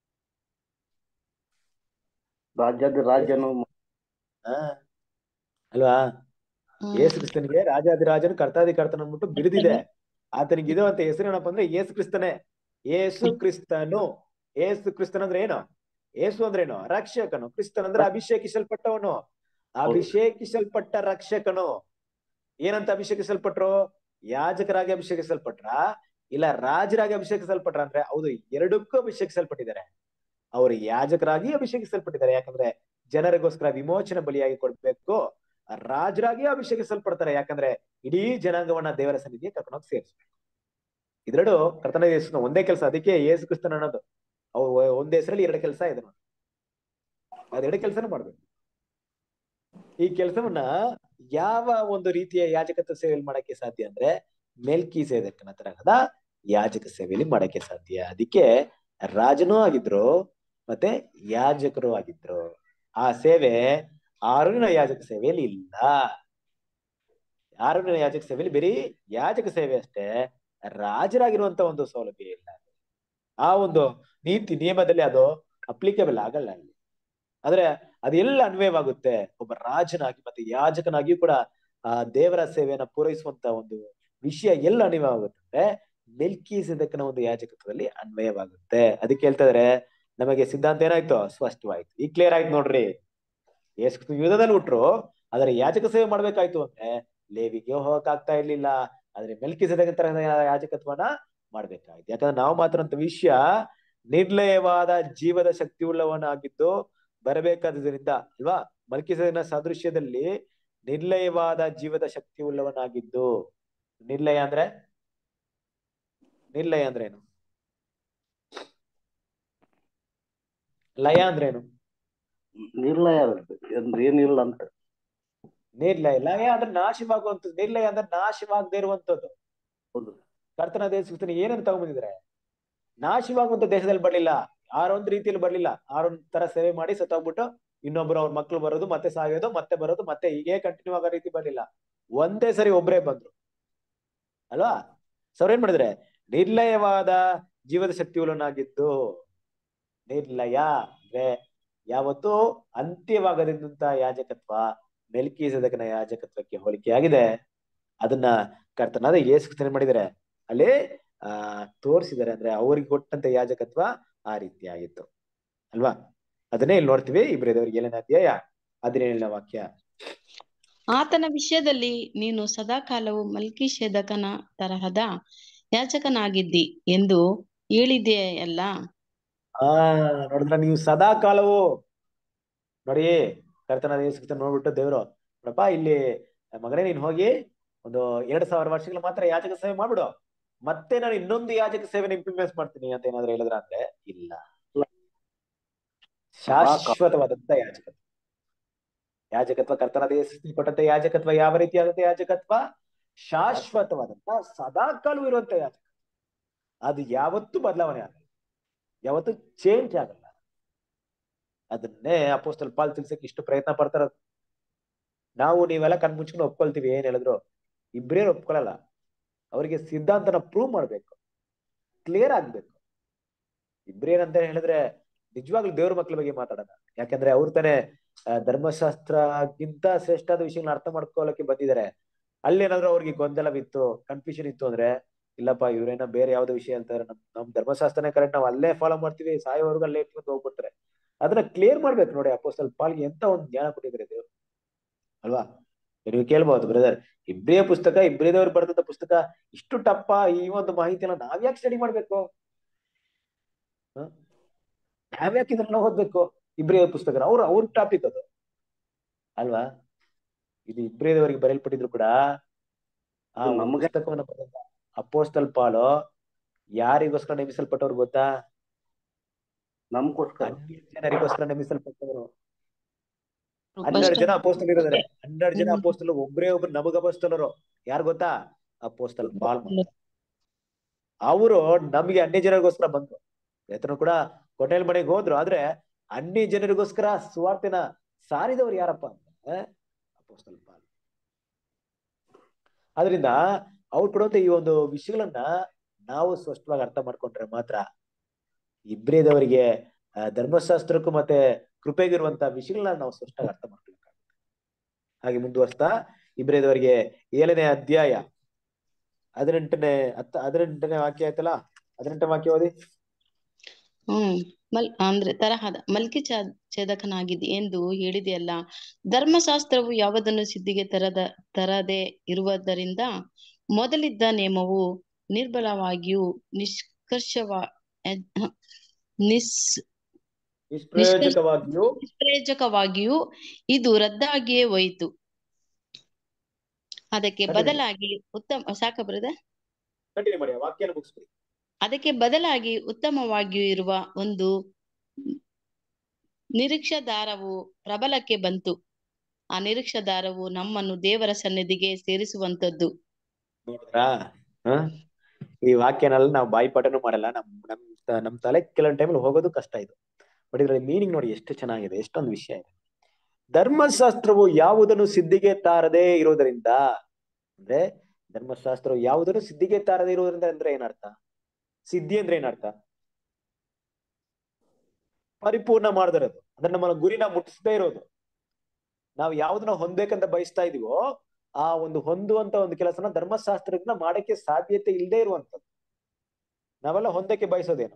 ರಾಜ್ಯದ ರಾಜ್ಯನು ಆ ಅಲ್ವಾ ಯೇಸು ಕ್ರಿಸ್ತನಿಗೆ ರಾಜಾದಿರಾಜನು ಕರ್ತಾದಿ ಕರ್ತನ ಅಂದ್ಬಿಟ್ಟು ಬಿಡಿದಿದೆ ಆತನಿಗೆ ಇರುವಂತ ಹೆಸರು ಏನಪ್ಪ ಅಂದ್ರೆ ಯೇಸು ಕ್ರಿಸ್ತನೇ ಯೇಸು ಕ್ರಿಸ್ತನು ಯೇಸು ಕ್ರಿಸ್ತನ್ ಅಂದ್ರೆ ಏನು ಯೇಸು ಅಂದ್ರೆ ಏನು ರಕ್ಷಕನು ಕ್ರಿಸ್ತನ್ ಅಂದ್ರೆ ಅಭಿಷೇಕಿಸಲ್ಪಟ್ಟವನು ಅಭಿಷೇಕಿಸಲ್ಪಟ್ಟ ರಕ್ಷಕನು ಏನಂತ ಅಭಿಷೇಕಿಸಲ್ಪಟ್ರು ಯಾಜಕರಾಗಿ ಅಭಿಷೇಕಿಸಲ್ಪಟ್ರ ಇಲ್ಲ ರಾಜರಾಗಿ ಅಭಿಷೇಕಿಸಲ್ಪಟ್ರ ಅಂದ್ರೆ ಹೌದು ಎರಡಕ್ಕೂ ಅಭಿಷೇಕಿಸಲ್ಪಟ್ಟಿದ್ದಾರೆ ಅವರು ಯಾಜಕರಾಗಿ ಅಭಿಷೇಕಿಸಲ್ಪಟ್ಟಿದ್ದಾರೆ ಯಾಕಂದ್ರೆ ಜನರಿಗೋಸ್ಕರ ವಿಮೋಚನೆ ಬಲಿಯಾಗಿ ಕೊಡ್ಬೇಕು ರಾಜರಾಗಿ ಅಭಿಷೇಕಿಸಲ್ಪಡ್ತಾರೆ ಯಾಕಂದ್ರೆ ಇಡೀ ಜನಾಂಗವನ್ನ ದೇವರ ಸನ್ನಿಧಿಗೆ ಕರ್ಕೊಂಡೋಗಿ ಸೇರಿಸ್ಬೇಕು ಇದೆರಡು ಕರ್ತನ ಯೇಸುನ ಒಂದೇ ಕೆಲಸ ಅದಕ್ಕೆ ಯೇಸು ಕ್ರಿಸ್ತನ್ ಅನ್ನೋದು ಅವ್ರು ಒಂದ್ ಹೆಸರಲ್ಲಿ ಎರಡು ಕೆಲಸ ಇದೆ ನೋಡಿ ಅದೆರಡು ಕೆಲಸನ ಮಾಡ್ಬೇಕು ಈ ಕೆಲಸವನ್ನ ಯಾವ ಒಂದು ರೀತಿಯ ಯಾಜಕತ್ವ ಸೇವೆಯಲ್ಲಿ ಮಾಡಕ್ಕೆ ಸಾಧ್ಯ ಅಂದ್ರೆ ಮೆಲ್ಕಿ ಸೇದಕ್ಕನ ತರಹದ ಯಾಜಕ ಸೇವೆಯಲ್ಲಿ ಮಾಡಕ್ಕೆ ಸಾಧ್ಯ ಅದಕ್ಕೆ ರಾಜನೂ ಆಗಿದ್ರು ಮತ್ತೆ ಯಾಜಕರು ಆಗಿದ್ರು ಆ ಸೇವೆ ಆರುಣಿನ ಯಾಜಕ ಸೇವೆಯಲ್ಲಿ ಇಲ್ಲ ಆರುಣಿನ ಯಾಜಕ ಸೇವೆಯಲ್ಲಿ ಬರೀ ಯಾಜಕ ಸೇವೆ ಅಷ್ಟೇ ರಾಜರಾಗಿರುವಂತ ಒಂದು ಸೌಲಭ್ಯ ಇಲ್ಲ ಆ ಒಂದು ನೀತಿ ನಿಯಮದಲ್ಲಿ ಅದು ಅಪ್ಲಿಕೇಬಲ್ ಆಗಲ್ಲ ಅಲ್ಲಿ ಆದ್ರೆ ಅದೆಲ್ಲ ಅನ್ವಯವಾಗುತ್ತೆ ಒಬ್ಬ ರಾಜನಾಗಿ ಮತ್ತೆ ಯಾಜಕನಾಗಿಯೂ ಕೂಡ ಆ ದೇವರ ಸೇವೆಯನ್ನ ಪೂರೈಸುವಂತ ಒಂದು ವಿಷಯ ಎಲ್ಲ ಅನ್ವಯವಾಗುತ್ತೆ ಅಂದ್ರೆ ಮೆಲ್ಕಿ ಸಿದಕ್ಕನ ಒಂದು ಯಾಜಕತ್ವದಲ್ಲಿ ಅನ್ವಯವಾಗುತ್ತೆ ಅದಕ್ಕೆ ಹೇಳ್ತಾ ಇದಾರೆ ನಮಗೆ ಸಿದ್ಧಾಂತ ಏನಾಯ್ತು ಸ್ಪಷ್ಟವಾಯ್ತು ಈಗ ಕ್ಲಿಯರ್ ಆಯ್ತು ನೋಡ್ರಿ ಎಷ್ಟು ಯುದ್ಧದಲ್ಲಿ ಹುಟ್ರು ಆದ್ರೆ ಯಾಜಕ ಸೇವೆ ಮಾಡ್ಬೇಕಾಯ್ತು ಅಂದ್ರೆ ಲೇವಿಗೆ ಹೋಗಕ್ ಆಗ್ತಾ ಇರ್ಲಿಲ್ಲ ಆದ್ರೆ ಮೆಲ್ಕಿ ಸಿದಕ ತರಹದ ಯಾಜಕತ್ವನ ಮಾಡ್ಬೇಕಾಯ್ತು ಯಾಕಂದ್ರೆ ನಾವು ಮಾತ್ರ ವಿಷಯ ನಿರ್ಲಯವಾದ ಜೀವದ ಶಕ್ತಿ ಉಳ್ಳವನಾಗಿದ್ದು ಬರಬೇಕಾದ್ರಿಂದ ಅಲ್ವಾ ಮಲ್ಕಿಸನ ಸಾದೃಶ್ಯದಲ್ಲಿ ನಿರ್ಲಯವಾದ ಜೀವದ ಶಕ್ತಿ ಉಳ್ಳವನಾಗಿದ್ದು ನಿರ್ಲಯ ಅಂದ್ರೆ ನಿರ್ಲಯ ಅಂದ್ರೆ ಏನು ಲಯ ಅಂದ್ರೇನು ನಿರ್ಲಯ ಅಂದ್ರೆ ಏನಿಲ್ಲ ಅಂತ ನಿರ್ಲಯ ಲಯ ಅಂದ್ರೆ ನಾಶವಾಗುವಂಥದ್ದು ನಿರ್ಲಯ ಅಂದ್ರೆ ನಾಶವಾಗದೇ ಇರುವಂತದ್ದು ಹೌದು ಕರ್ತನ ದೇಶ ಏನಂತ ತಗೊಂಡ್ಬಂದಿದ್ದಾರೆ ನಾಶವಾಗುವಂತ ದೇಶದಲ್ಲಿ ಬರ್ಲಿಲ್ಲ ಆರೊಂದ್ ರೀತಿಯಲ್ಲಿ ಬರ್ಲಿಲ್ಲ ಆರೊಂದ್ ತರ ಸೇವೆ ಮಾಡಿ ಸತ್ತೋಗ್ಬಿಟ್ಟು ಇನ್ನೊಬ್ರು ಅವ್ರ ಮಕ್ಳು ಬರೋದು ಮತ್ತೆ ಸಾಯೋದು ಮತ್ತೆ ಬರೋದು ಮತ್ತೆ ಹೀಗೆ ಕಂಟಿನ್ಯೂ ಆಗೋ ರೀತಿ ಬರ್ಲಿಲ್ಲ ಒಂದೇ ಸರಿ ಒಬ್ರೇ ಬಂದ್ರು ಅಲ್ವಾ ಸೊ ಅವ್ರು ಏನ್ ಮಾಡಿದ್ರೆ ನಿರ್ಲಯವಾದ ಜೀವದ ಶಕ್ತಿ ಉಳ್ಳನಾಗಿದ್ದು ನಿರ್ಲಯ ಅಂದ್ರೆ ಯಾವತ್ತೂ ಅಂತ್ಯವಾಗದಂತ ಯಾಜಕತ್ವ ಮೆಲ್ಕೀಸದಕನ ಯಾಜಕತ್ವಕ್ಕೆ ಹೋಲಿಕೆಯಾಗಿದೆ ಅದನ್ನ ಕರ್ತನಾದ ಯೇಸು ಕ್ರಿಸ್ತನೇ ಮಾಡಿದ್ದಾರೆ ಅಲ್ಲಿ ಆ ತೋರಿಸಿದ್ದಾರೆ ಅಂದ್ರೆ ಅವ್ರಿಗೆ ಕೊಟ್ಟಂತ ಯಾಜಕತ್ವ ಆ ರೀತಿ ಆಗಿತ್ತು ಅಲ್ವಾ ಅದನ್ನೇ ಇಲ್ಲಿ ನೋಡ್ತೀವಿ ಇಬ್ರಿದವ್ರಿಗೆ ಏಳನೇ ಅಧ್ಯಾಯ ಹದಿನೇಳನೇ ವಾಕ್ಯ ಆತನ ವಿಷಯದಲ್ಲಿ ನೀನು ಸದಾಕಾಲವು ಮಲ್ಕಿಷೇದಕನ ತರಹದ ಯಾಚಕನಾಗಿದ್ದಿ ಎಂದು ಹೇಳಿದೆಯಲ್ಲ ಆ ನೋಡಿದ್ರ ನೀವು ಸದಾ ಕಾಲವು ನೋಡಿ ಕರ್ತನಾದ ಯೇಸು ಕ್ರಿಸ್ತನ್ ನೋಡ್ಬಿಟ್ಟು ದೇವ್ರು ನೋಡಪ್ಪ ಇಲ್ಲಿ ಮಗನೇ ನೀನ್ ಹೋಗಿ ಒಂದು ಎರಡ್ ಸಾವಿರ ವರ್ಷಗಳು ಮಾತ್ರ ಯಾಜಕ ಸೇವೆ ಮಾಡ್ಬಿಡು ಮತ್ತೆ ನಾನು ಇನ್ನೊಂದು ಯಾಜಕ ಸೇವೆನ ಇಂಪ್ಲಿಮೆಂಟ್ ಮಾಡ್ತೀನಿ ಅಂತ ಏನಾದ್ರು ಹೇಳಿದ್ರ ಅಂದ್ರೆ ಇಲ್ಲ ಶಾಶ್ವತವಾದಂತ ಯಾಜಕತ್ವ ಯಾಜಕತ್ವ ಕರ್ತನಾದ ಯೇಸು ಕ್ರಿಸ್ತನ್ ಕೊಟ್ಟಂತ ಯಾಜಕತ್ವ ಯಾವ ರೀತಿಯಾದಂತ ಯಾಜಕತ್ವ ಶಾಶ್ವತವಾದಂತ ಸದಾಕಾಲವು ಇರುವಂತ ಯಾಜಕ ಅದು ಯಾವತ್ತೂ ಬದಲಾವಣೆ ಆಗಲ್ಲ ಯಾವತ್ತೂ ಚೇಂಜ್ ಆಗಲ್ಲ ಅದನ್ನೇ ಅಪೋಸ್ತಲ್ ಪಾಲ್ ತಿಳ್ಸಕ್ ಇಷ್ಟು ಪ್ರಯತ್ನ ಪಡ್ತಾರ ನಾವು ನೀವೆಲ್ಲ ಕಣ್ ಮುಚ್ಕೊಂಡು ಒಪ್ಕೊಳ್ತೀವಿ ಏನ್ ಹೇಳಿದ್ರು ಇಬ್ರೇನು ಒಪ್ಕೊಳಲ್ಲ ಅವರಿಗೆ ಸಿದ್ಧಾಂತನ ಪ್ರೂವ್ ಮಾಡ್ಬೇಕು ಕ್ಲಿಯರ್ ಆಗ್ಬೇಕು ಇಬ್ರೇನಂತ ಹೇಳಿದ್ರೆ ನಿಜವಾಗ್ಲೂ ದೇವ್ರ ಮಕ್ಳ ಬಗ್ಗೆ ಮಾತಾಡೋಣ ಯಾಕಂದ್ರೆ ಅವ್ರು ತಾನೇ ಆ, ಧರ್ಮಶಾಸ್ತ್ರಕ್ಕಿಂತ ಶ್ರೇಷ್ಠಾದ ವಿಷಯಗಳನ್ನ ಅರ್ಥ ಮಾಡ್ಕೊಳ್ಳಕ್ಕೆ ಬಂದಿದ್ದಾರೆ ಅಲ್ಲೇನಾದ್ರೂ ಅವ್ರಿಗೆ ಗೊಂದಲವಿತ್ತು ಕನ್ಫ್ಯೂಷನ್ ಇತ್ತು ಅಂದ್ರೆ ಇಲ್ಲಪ್ಪ ಇವ್ರೇನೋ ಬೇರೆ ಯಾವ್ದೋ ವಿಷಯ ಹೇಳ್ತಾರೆ ನಮ್ ನಮ್ ಧರ್ಮಶಾಸ್ತ್ರನೇ ಕರೆಕ್ಟ್ ನಾವು ಅಲ್ಲೇ ಫಾಲೋ ಮಾಡ್ತೀವಿ ಸಾಯೋವರೆಗೂ ಅಲ್ಲೇ ಇಟ್ಕೊಂಡು ಹೋಗ್ಬಿಡ್ತಾರೆ ಅದನ್ನ ಕ್ಲಿಯರ್ ಮಾಡ್ಬೇಕು ನೋಡಿ ಅಪೋಸ್ತಲ್ ಪಾಲ್ಗೆ ಎಂತ ಒಂದು ಜ್ಞಾನ ಕೊಟ್ಟಿದ್ದಾರೆ ದೇವ್ರು ಅಲ್ವಾ ನೀವು ಕೇಳ್ಬಹುದು ಬ್ರದರ್ ಇಬ್ರಿಯ ಪುಸ್ತಕ ಇಬ್ರಿದವ್ರು ಬರೆದಂತ ಪುಸ್ತಕ ಇಷ್ಟು ಟಪ್ಪ ಈ ಒಂದು ಮಾಹಿತಿಯನ್ನ ನಾವ್ಯಾಕೆ ಸ್ಟಡಿ ಮಾಡ್ಬೇಕು ಹ? ನಾವ್ಯಾಕೆ ಇದನ್ನ ಓದ್ಬೇಕು ಇಬ್ರಿಯ ಪುಸ್ತಕ ಅವ್ರ ಅವ್ರ ಟಾಪಿಕ್ ಅದು ಅಲ್ವಾ ಇದು ಇಬ್ರಿಯದವರಿಗೆ ಬರೆಯಲ್ಪಟ್ಟಿದ್ರು ಕೂಡ ಆ ಇದು ಒಂದು ನಮ್ಗೆ- ಪುಸ್ತಕವನ್ನ ಬರೆದ ಅಪೋಸ್ತಲ್ ಪಾಲು ಯಾರಿಗೋಸ್ಕರ ನೇಮಿಸಲ್ಪಟ್ಟವ್ರು ಗೊತ್ತಾ ನಮ್ಗೋಸ್ಕರ ಹನ್ನೆರಡು ಜನರಿಗೋಸ್ಕರ ನೇಮಿಸಲ್ಪಟ್ಟವರು ಹನ್ನೆರಡು ಜನ ಅಪೋಸ್ತಲ್ ಇರೋದ್ರೆ ಹನ್ನೆರಡು ಜನ ಹ್ಮ್. ಅಪೋಸ್ತಲ್ ಒಬ್ರೇ ಒಬ್ರು ನಮಗ ಅಪೋಸ್ತಲರು ಯಾರು ಗೊತ್ತಾ ಅಪೋಸ್ತಲ್ ಪಾಲ್ ಅವರು ನಮಗೆ ಅನ್ಯ ಜನರಿಗೋಸ್ಕರ ಬಂದ್ರು ಬೇತನು ಕೂಡ ಕೊನೆಲ್ ಮನೆಗೆ ಹೋದ್ರು ಆದ್ರೆ ಅನ್ಯ ಜನರಿಗೋಸ್ಕರ ಸುವಾರ್ತೆನ ಸಾರಿದವರು ಯಾರಪ್ಪ ಅಂದ್ರೆ ಅಪೋಸ್ತಲ್ ಪಾಲ್ ಆದ್ರಿಂದ ಅವ್ರು ಕೊಡುವಂತ ಈ ಒಂದು ವಿಷಯಗಳನ್ನ ನಾವು ಸ್ಪಷ್ಟವಾಗಿ ಅರ್ಥ ಮಾಡ್ಕೊಂಡ್ರೆ ಮಾತ್ರ ಇಬ್ರೇದವರಿಗೆ ಆ, ಧರ್ಮಶಾಸ್ತ್ರಕ್ಕೂ ಮತ್ತೆ ಕೃಪೆಗಿರುವಂತ ವಿಷಯಗಳನ್ನ ನಾವು ಸ್ಪಷ್ಟವಾಗಿ ಅರ್ಥ ಮಾಡ್ಕೊಳ್ಬೇಕಾಗುತ್ತೆ ಹಾಗೆ ಮುಂದುವರ್ಸ್ತಾ ಇಬ್ರೇದವರಿಗೆ ಏಳನೇ ಅಧ್ಯಾಯ ಹದಿನೆಂಟನೇ ಹತ್ತ ಹದಿನೆಂಟನೇ ವಾಕ್ಯ ಆಯ್ತಲ್ಲ ಹದಿನೆಂಟನೇ ವಾಕ್ಯ ಓದಿ ಹ್ಮ್ ಮಲ್ ಅಂದ್ರೆ ತರಹದ ಮಲ್ಕಿ ಚಾ- ಛೇದಕನಾಗಿದ್ದಿ ಎಂದು ಹೇಳಿದೆಯಲ್ಲ ಧರ್ಮಶಾಸ್ತ್ರವು ಯಾವುದನ್ನು ಸಿದ್ಧಿಗೆ ತರದ ತರದೆ ಇರುವುದರಿಂದ ಮೊದಲಿದ್ದ ನೇಮವು ನಿರ್ಬಲವಾಗಿಯೂ ನಿಷ್ಕರ್ಷವ ಅಹ್, ನಿಸ್ ನಿಷ್ಪ್ರಯೋಜಕವಾಗಿಯೂ ನಿಷ್ಪ್ರಯೋಜಕವಾಗಿಯೂ ಇದು ರದ್ದಾಗಿಯೇ ಹೋಯಿತು ಅದಕ್ಕೆ Continue. ಬದಲಾಗಿ ಉತ್ತಮ ಸಾಕ ಬ್ರದರ್ ಕಂಟಿನ್ಯೂ ಮಾಡಿ ಆ ವಾಕ್ಯನ ಮುಗಿಸ್ಬಿಡಿ ಅದಕ್ಕೆ ಬದಲಾಗಿ ಉತ್ತಮವಾಗಿಯೂ ಇರುವ ಒಂದು ನಿರೀಕ್ಷಾಧಾರವು ಪ್ರಬಲಕ್ಕೆ ಬಂತು ಆ ನಿರೀಕ್ಷಾಧಾರವು ನಮ್ಮನ್ನು ದೇವರ ಸನ್ನಿಧಿಗೆ ಸೇರಿಸುವಂತದ್ದು ನೋಡಿದ್ರಾ ಹ? ಈ ವಾಕ್ಯನೆಲ್ಲ ನಾವು ಬಾಯಿಪಾಠನೂ ಮಾಡಲ್ಲ ನಮ್ ನಮ್ ತ- ನಮ್ ತಲೆ ಕೆಲವೊಂದು ಟೈಮಲ್ಲಿ ಹೋಗೋದು ಕಷ್ಟ ಇದು ಬಟ್ ಇದ್ರಲ್ಲಿ ಮೀನಿಂಗ್ ನೋಡಿ ಎಷ್ಟು ಚೆನ್ನಾಗಿದೆ ಎಷ್ಟೊಂದು ವಿಷಯ ಇದೆ ಧರ್ಮಶಾಸ್ತ್ರವು ಯಾವುದನ್ನು ಸಿದ್ಧಿಗೆ ತಾರದೇ ಇರೋದರಿಂದ ಅಂದ್ರೆ ಧರ್ಮಶಾಸ್ತ್ರವು ಯಾವುದನ್ನು ಸಿದ್ಧಿಗೆ ತಾರದೇ ಇರೋದ್ರಿಂದ ಅಂದ್ರೆ ಏನರ್ಥ ಸಿದ್ಧಿ ಅಂದ್ರೆ ಏನರ್ಥ ಪರಿಪೂರ್ಣ ಮಾಡದಿರೋದು ಅಂದ್ರೆ ನಮ್ಮ ಗುರಿನ ಮುಟ್ಟಿಸದೇ ಇರೋದು ನಾವು ಯಾವ್ದನ್ನ ಹೊಂದ್ಬೇಕಂತ ಬಯಸ್ತಾ ಇದೀವೋ ಆ ಒಂದು ಹೊಂದುವಂತ ಒಂದು ಕೆಲಸನ ಧರ್ಮಶಾಸ್ತ್ರಜ್ಞ ಮಾಡಕ್ಕೆ ಸಾಧ್ಯತೆ ಇಲ್ಲದೆ ಇರುವಂತದ್ದು ನಾವೆಲ್ಲ ಹೊಂದಕ್ಕೆ ಬಯಸೋದೇನು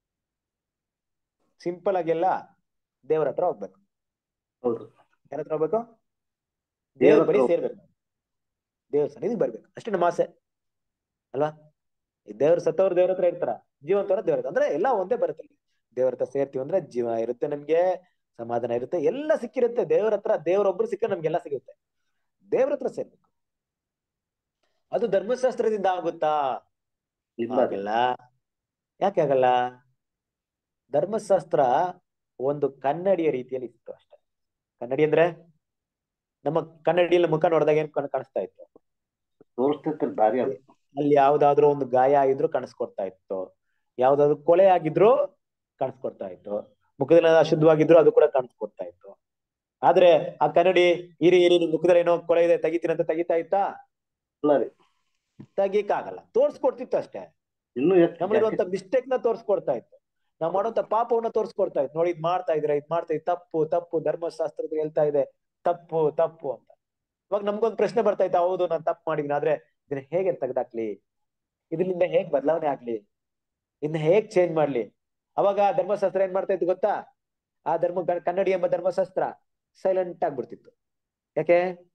ಸಿಂಪಲ್ ಆಗೆಲ್ಲ ದೇವರ ಹತ್ರ ಹೋಗ್ಬೇಕು ಹೌದು ಯಾರ ಹತ್ರ ಹೋಗ್ಬೇಕು ದೇವ್ರ ದೇವ್ರ ಬಳಿ ಹತ್ರ ಸೇರ್ಬೇಕು ದೇವ್ರ ಸನ್ನಿಧಿಗೆ ಬರ್ಬೇಕು ಅಷ್ಟೇ ನಮ್ಮ ಆಸೆ ಅಲ್ವಾ ಈ ದೇವ್ರ ಸತ್ತವ್ರ ದೇವ್ರ ಹತ್ರ ಇರ್ತಾರ ಜೀವಂತವ್ರ ದೇವ್ರ ಹತ್ರ ಅಂದ್ರೆ ಎಲ್ಲ ಒಂದೇ ಬರುತ್ತೆ ಅಲ್ಲಿ. ದೇವ್ರ ಹತ್ರ ಸೇರ್ತೀವಿ ಅಂದ್ರೆ ಜೀವ ಇರುತ್ತೆ ನಮ್ಗೆ ಸಮಾಧಾನ ಇರುತ್ತೆ ಎಲ್ಲ ಸಿಕ್ಕಿರುತ್ತೆ ದೇವ್ರ ಹತ್ರ ದೇವ್ರೊಬ್ರು ಸಿಕ್ಕ ನಮ್ಗೆಲ್ಲ ಸಿಗುತ್ತೆ ದೇವ್ರ ಹತ್ರ ಸೇರ್ಬೇಕು ಅದು ಧರ್ಮಶಾಸ್ತ್ರದಿಂದ ಆಗುತ್ತಾ ಇಲ್ಲ ಆಗಲ್ಲ ಯಾಕೆ ಆಗಲ್ಲ ಧರ್ಮಶಾಸ್ತ್ರ ಒಂದು ಕನ್ನಡಿಯ ರೀತಿಯಲ್ಲಿ ಇತ್ತು ಅಷ್ಟೇ ಕನ್ನಡಿ ಅಂದ್ರೆ ನಮ್ಮ ಕನ್ನಡಿಯಲ್ಲಿ ಮುಖ ನೋಡಿದಾಗ ಏನ್ ಕಾಣ್- ಕಾಣಿಸ್ತಾ ಇತ್ತು ತೋರಿಸ್ತೈತಿ ದಾರಿ ಅದು ಅಲ್ಲಿ ಯಾವ್ದಾದ್ರು ಒಂದು ಗಾಯ ಆಗಿದ್ರು ಕಾಣಿಸ್ಕೊಡ್ತಾ ಇತ್ತು ಯಾವ್ದಾದ್ರು ಕೊಳೆ ಆಗಿದ್ರು ಕಾಣಿಸ್ಕೊಡ್ತಾ ಇತ್ತು ಮುಖದಲ್ಲಿ ಅಶುದ್ಧವಾಗಿದ್ರು ಅದು ಕೂಡ ಕಾಣಿಸ್ಕೊಡ್ತಾ ಇತ್ತು ಆದ್ರೆ ಆ ಕನ್ನಡಿ ಇರಿ ಇರಿ ನಿಮ್ ಮುಖದಲ್ಲಿ ಏನೋ ಕೊಳೆ ಇದೆ ತೆಗಿತೀನಿ ಅಂತ ತೆಗಿತಾ ಇತ್ತಾ ಇಲ್ಲ ರೀ ತೆಗಿಯಕ್ಕಾಗಲ್ಲ ತೋರ್ಸ್ಕೊಡ್ತಿತ್ತು ಅಷ್ಟೇ ಇನ್ನೂ ಹೆಚ್ಚು ನಮ್ಮಲ್ಲಿರುವಂತ ಮಿಸ್ಟೇಕ್ ನ ತೋರ್ಸ್ಕೊಡ್ತಾ ಇತ್ತು ನಾವ್ ಮಾಡುವಂತ ಪಾಪವನ್ನ ತೋರ್ಸ್ಕೊಡ್ತಾ ಇತ್ತು ನೋಡಿ ಇದ್ ಮಾಡ್ತಾ ಇದ್ರೆ ಇದ್ ಮಾಡ್ತಾ ಇದ್ ತಪ್ಪು ತಪ್ಪು ಧರ್ಮಶಾಸ್ತ್ರದಲ್ಲಿ ಹೇಳ್ತಾ ಇದೆ ತಪ್ಪು ತಪ್ಪು ಅಂತ ಇವಾಗ ನಮ್ಗೊಂದ್ ಪ್ರಶ್ನೆ ಬರ್ತಾ ಇತ್ತು ಹೌದು ನಾನ್ ತಪ್ಪು ಮಾಡಿದೀನಿ ಆದ್ರೆ ಇದನ್ನ ಹೇಗೆ ತೆಗ್ದಾಕ್ಲಿ ಇದರಿಂದ ಹೇಗ್ ಬದಲಾವಣೆ ಆಗ್ಲಿ ಇದನ್ನ ಹೇಗ್ ಚೇಂಜ್ ಮಾಡ್ಲಿ ಅವಾಗ ಧರ್ಮಶಾಸ್ತ್ರ ಏನ್ ಮಾಡ್ತಾ ಇತ್ತು ಗೊತ್ತಾ ಆ ಧರ್ಮ ಕನ್ನಡಿ ಎಂಬ ಧರ್ಮಶಾಸ್ತ್ರ ಸೈಲೆಂಟ್ ಆಗ್ಬಿಡ್ತಿತ್ತು ಯಾಕೆ